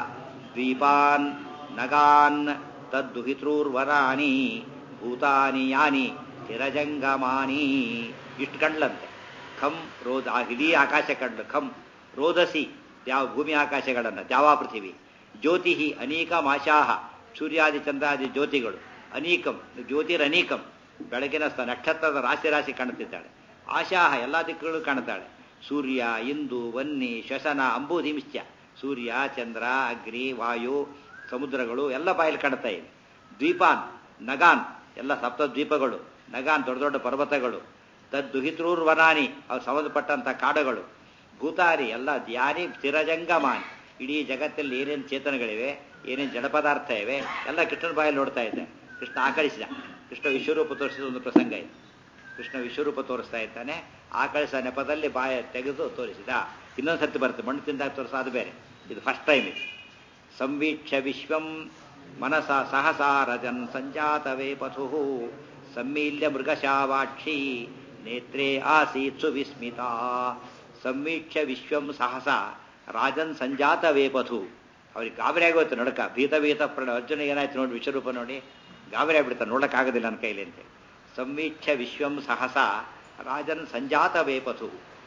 Speaker 1: ದ್ವೀಪಾನ್ ನಗಾನ್ ತದ್ದುಹಿತೃರ್ವರಾಣಿ ಭೂತಾನಿ ಯಾನಿ ಸ್ಥಿರಜಂಗಮಾನಿ ಇಷ್ಟು ಕಂಡ್ಲಂತೆ ಖಂ ರೋದ ಆ ಇಡೀ ಆಕಾಶ ಕಂಡ್ಲು ಖಂ ರೋದಸಿ ಯಾವ ಭೂಮಿ ಆಕಾಶಗಳನ್ನು ದ್ಯಾವಾ ಪೃಥಿವಿ ಜ್ಯೋತಿ ಅನೇಕ ಮಾಶಾಹ ಸೂರ್ಯಾದಿ ಚಂದ್ರಾದಿ ಜ್ಯೋತಿಗಳು ಅನೀಕಂ ಜ್ಯೋತಿರನೀಕಂ ಬೆಳಗಿನ ಸ- ನಕ್ಷತ್ರದ ರಾಶಿ ರಾಶಿ ಕಾಣುತ್ತಿದ್ದಾಳೆ ಆಶಾಹ ಎಲ್ಲ ದಿಕ್ಕುಗಳು ಕಾಣುತ್ತಾಳೆ ಸೂರ್ಯ ಇಂದು ವನ್ನಿ ಶ್ವಸನ ಅಂಬೂಧಿಂಶ್ಚ ಸೂರ್ಯ ಚಂದ್ರ ಅಗ್ನಿ ವಾಯು ಸಮುದ್ರಗಳು ಎಲ್ಲ ಬಾಯಲ್ಲಿ ಕಾಣ್ತಾ ಇವೆ ದ್ವೀಪಾನ್ ನಗಾನ್ ಎಲ್ಲ ಸಪ್ತ ದ್ವೀಪಗಳು ನಗಾನ್ ದೊಡ್ಡ ದೊಡ್ಡ ಪರ್ವತಗಳು ತದ್ದುಹಿತೃರ್ ವನಾನಿ ಅವು ಸಂಬಂಧಪಟ್ಟಂತ ಕಾಡುಗಳು ಭೂತಾರಿ ಎಲ್ಲ ಧ್ಯಾನಿ ಸ್ಥಿರಜಂಗಮಾನಿ ಇಡೀ ಜಗತ್ತಲ್ಲಿ ಏನೇನು ಚೇತನಗಳಿವೆ ಏನೇನು ಜಡ ಪದಾರ್ಥ ಇವೆ ಎಲ್ಲ ಕೃಷ್ಣನ ಬಾಯಲ್ಲಿ ನೋಡ್ತಾ ಇದ್ದೆ ಕೃಷ್ಣ ಆಕಳಿಸಿದ ಕೃಷ್ಣ ವಿಶ್ವರೂಪ ತೋರಿಸಿದ ಒಂದು ಪ್ರಸಂಗ ಇದೆ ಕೃಷ್ಣ ವಿಶ್ವರೂಪ ತೋರಿಸ್ತಾ ಇದ್ದಾನೆ ಆಕಳಿಸ ನೆಪದಲ್ಲಿ ಬಾಯ ತೆಗೆದು ತೋರಿಸಿದ ಇನ್ನೊಂದು ಸರ್ತಿ ಬರುತ್ತೆ ಮಣ್ಣು ತಿಂದಾಗ ತೋರಿಸ ಅದು ಬೇರೆ ಇದು ಫಸ್ಟ್ ಟೈಮ್ ಇದು ಸಂವೀಕ್ಷ ವಿಶ್ವಂ ಮನಸ ಸಹಸಾರಜನ್ ಸಂಜಾತವೇ ಪಥು ಸಮ್ಮೀಲ್ಯ ಮೃಗಶಾವಾಕ್ಷಿ ನೇತ್ರೇ ಆಸೀತ್ ಸುವಿಸ್ಮಿತಾ ಸಂವೀಕ್ಷ ವಿಶ್ವಂ ಸಹಸ ರಾಜನ್ ಸಂಜಾತ ವೇಪಥು ಅವ್ರಿಗೆ ಗಾಬರಿ ಆಗೋಯ್ತು ನಡಕ ಭೀತ ಭೀತ ಪ್ರಣ ಅರ್ಜುನ ಏನಾಯ್ತು ನೋಡಿ ವಿಶ್ವರೂಪ ನೋಡಿ ಗಾಬರಿ ಆಗ್ಬಿಡ್ತಾನೆ ನೋಡಕ್ಕಾಗೋದಿಲ್ಲ ನನ್ನ ಕೈಲಿ ಅಂತ ಸಂವೀಕ್ಷ ವಿಶ್ವಂ ಸಹಸ ರಾಜನ್ ಸಂಜಾತ ವೇಪಥು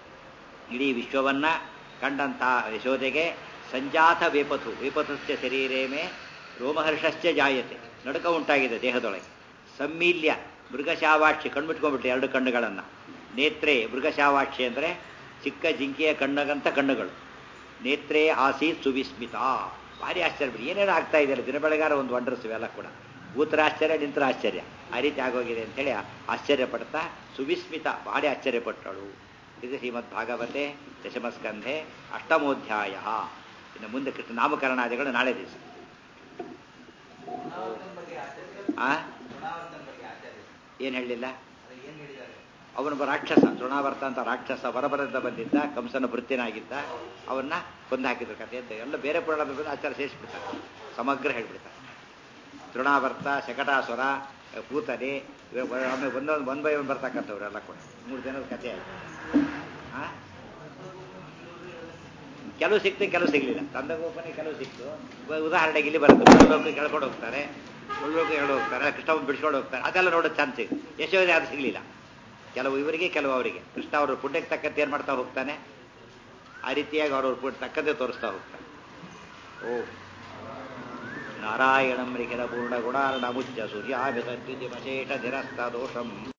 Speaker 1: ಇಡೀ ವಿಶ್ವವನ್ನ ಕಂಡಂತ ಯಶೋದೆಗೆ ಸಂಜಾತ ವೇಪಥು ವೇಪಥುಶ್ಚ ಶರೀರೇ ಮೇ ರೋಮಹರ್ಷಶ್ಚ ಜಾಯತೆ ನಡುಕ ಉಂಟಾಗಿದೆ ದೇಹದೊಳಗೆ ಸಮ್ಮೀಲ್ಯ ಮೃಗಶಾವಾಕ್ಷಿ ಕಣ್ಬಿಟ್ಕೊಂಡ್ಬಿಟ್ಟು ಎರಡು ಕಣ್ಣುಗಳನ್ನ ನೇತ್ರೆ ಮೃಗಶಾವಾಕ್ಷಿ ಅಂದ್ರೆ ಚಿಕ್ಕ ಜಿಂಕೆಯ ಕಣ್ಣಗಂತ ಕಣ್ಣುಗಳು ನೇತ್ರೇ ಆಸೀತ್ ಸುವಿಸ್ಮಿತ ಭಾರಿ ಆಶ್ಚರ್ಯ ಬಿಡಿ ಏನೇನು ಆಗ್ತಾ ಇದೆಯಲ್ಲ ದಿನ ಬೆಳಗಾರ ಒಂದು ವಂಡರ್ಸ್ ಇವೆಲ್ಲ ಕೂಡ ಕೂತರ ಆಶ್ಚರ್ಯ ನಿಂತರ ಆಶ್ಚರ್ಯ ಆ ರೀತಿ ಆಗೋಗಿದೆ ಅಂತೇಳಿ ಆಶ್ಚರ್ಯ ಪಡ್ತಾ ಸುವಿಸ್ಮಿತ ಭಾರಿ ಆಶ್ಚರ್ಯಪಟ್ಟಳು ಇದು ಶ್ರೀಮದ್ ಭಾಗವತೆ ದಶಮಸ್ಕಂಧೆ ಅಷ್ಟಮೋಧ್ಯಾಯ ಇನ್ನು ಮುಂದೆ ಕೃಷ್ಣ ನಾಮಕರಣಾದಿಗಳು ನಾಳೆ ದಿವಸ ಆ ಏನು ಹೇಳಲಿಲ್ಲ ಅವನೊಬ್ಬ ರಾಕ್ಷಸ ತೃಣಾವರ್ತ ಅಂತ ರಾಕ್ಷಸ ಹೊರಬರದ ಬಂದಿದ್ದ ಕಂಸನ ಭೃತ್ಯನಾಗಿದ್ದ ಅವನ್ನ ಕೊಂದು ಹಾಕಿದ್ರು ಕಥೆ ಅಂತ ಎಲ್ಲ ಬೇರೆ ಪುರಾಣದ ಬಂದು ಆಚಾರ ಸೇರಿಸ್ಬಿಡ್ತಾರೆ ಸಮಗ್ರ ಹೇಳ್ಬಿಡ್ತಾರೆ ತೃಣಾವರ್ತ ಶಕಟಾಸುರ ಪೂತನೆ ಇವ- ಆಮೇಲೆ ಒಂದೊಂದು ಒನ್ ಬೈ ಒನ್ ಬರ್ತಕ್ಕಂಥವ್ರೆಲ್ಲ ಕೂಡ ಮೂರು ಜನದ ಕಥೆ ಆಯ್ತು ಆ? ಕೆಲವು ಸಿಕ್ತು ಕೆಲವು ಸಿಗ್ಲಿಲ್ಲ ತಂದಗೋಪನೆ ಕೆಲವು ಸಿಕ್ತು ಉ- ಉದಾಹರಣೆಗೆ ಇಲ್ಲಿ ಬರುತ್ತೆ ಮುಳ್ಳೋಕೆ ಕೆಳ್ಕೊಂಡು ಹೋಗ್ತಾರೆ ಮುಳ್ಳೋಕೆ ಎಳ್ಕೊಂಡು ಹೋಗ್ತಾರೆ ಕೃಷ್ಣವನ್ನು ಬಿಡಿಸ್ಕೊಂಡು ಹೋಗ್ತಾರೆ ಅದೆಲ್ಲ ನೋಡೋ ಚಾನ್ಸ್ ಇದೆ ಯಶೋದೆ ಅದು ಸಿಗ್ಲಿಲ್ಲ ಕೆಲವು ಇವರಿಗೆ ಕೆಲವು ಅವರಿಗೆ ಕೃಷ್ಣ ಅವರು ಪುಣ್ಯಕ್ಕೆ ತಕ್ಕಂತೆ ಏನ್ ಮಾಡ್ತಾ ಹೋಗ್ತಾನೆ ಆ ರೀತಿಯಾಗಿ ಅವ್ರವ್ರ ಪುಣ್ಯ ತಕ್ಕಂತೆ ತೋರಿಸ್ತಾ ಹೋಗ್ತಾನೆ ಓ ನಾರಾಯಣಂ ಲಿಖಿತ ಪೂರ್ಣ ಗುಣಾರ್ಣ ಮುಚ್ಚ ಸೂರ್ಯಾಭಿತ ದ್ವಿತಿಮಶೇಷ ನಿರಸ್ತ ದೋಷಂ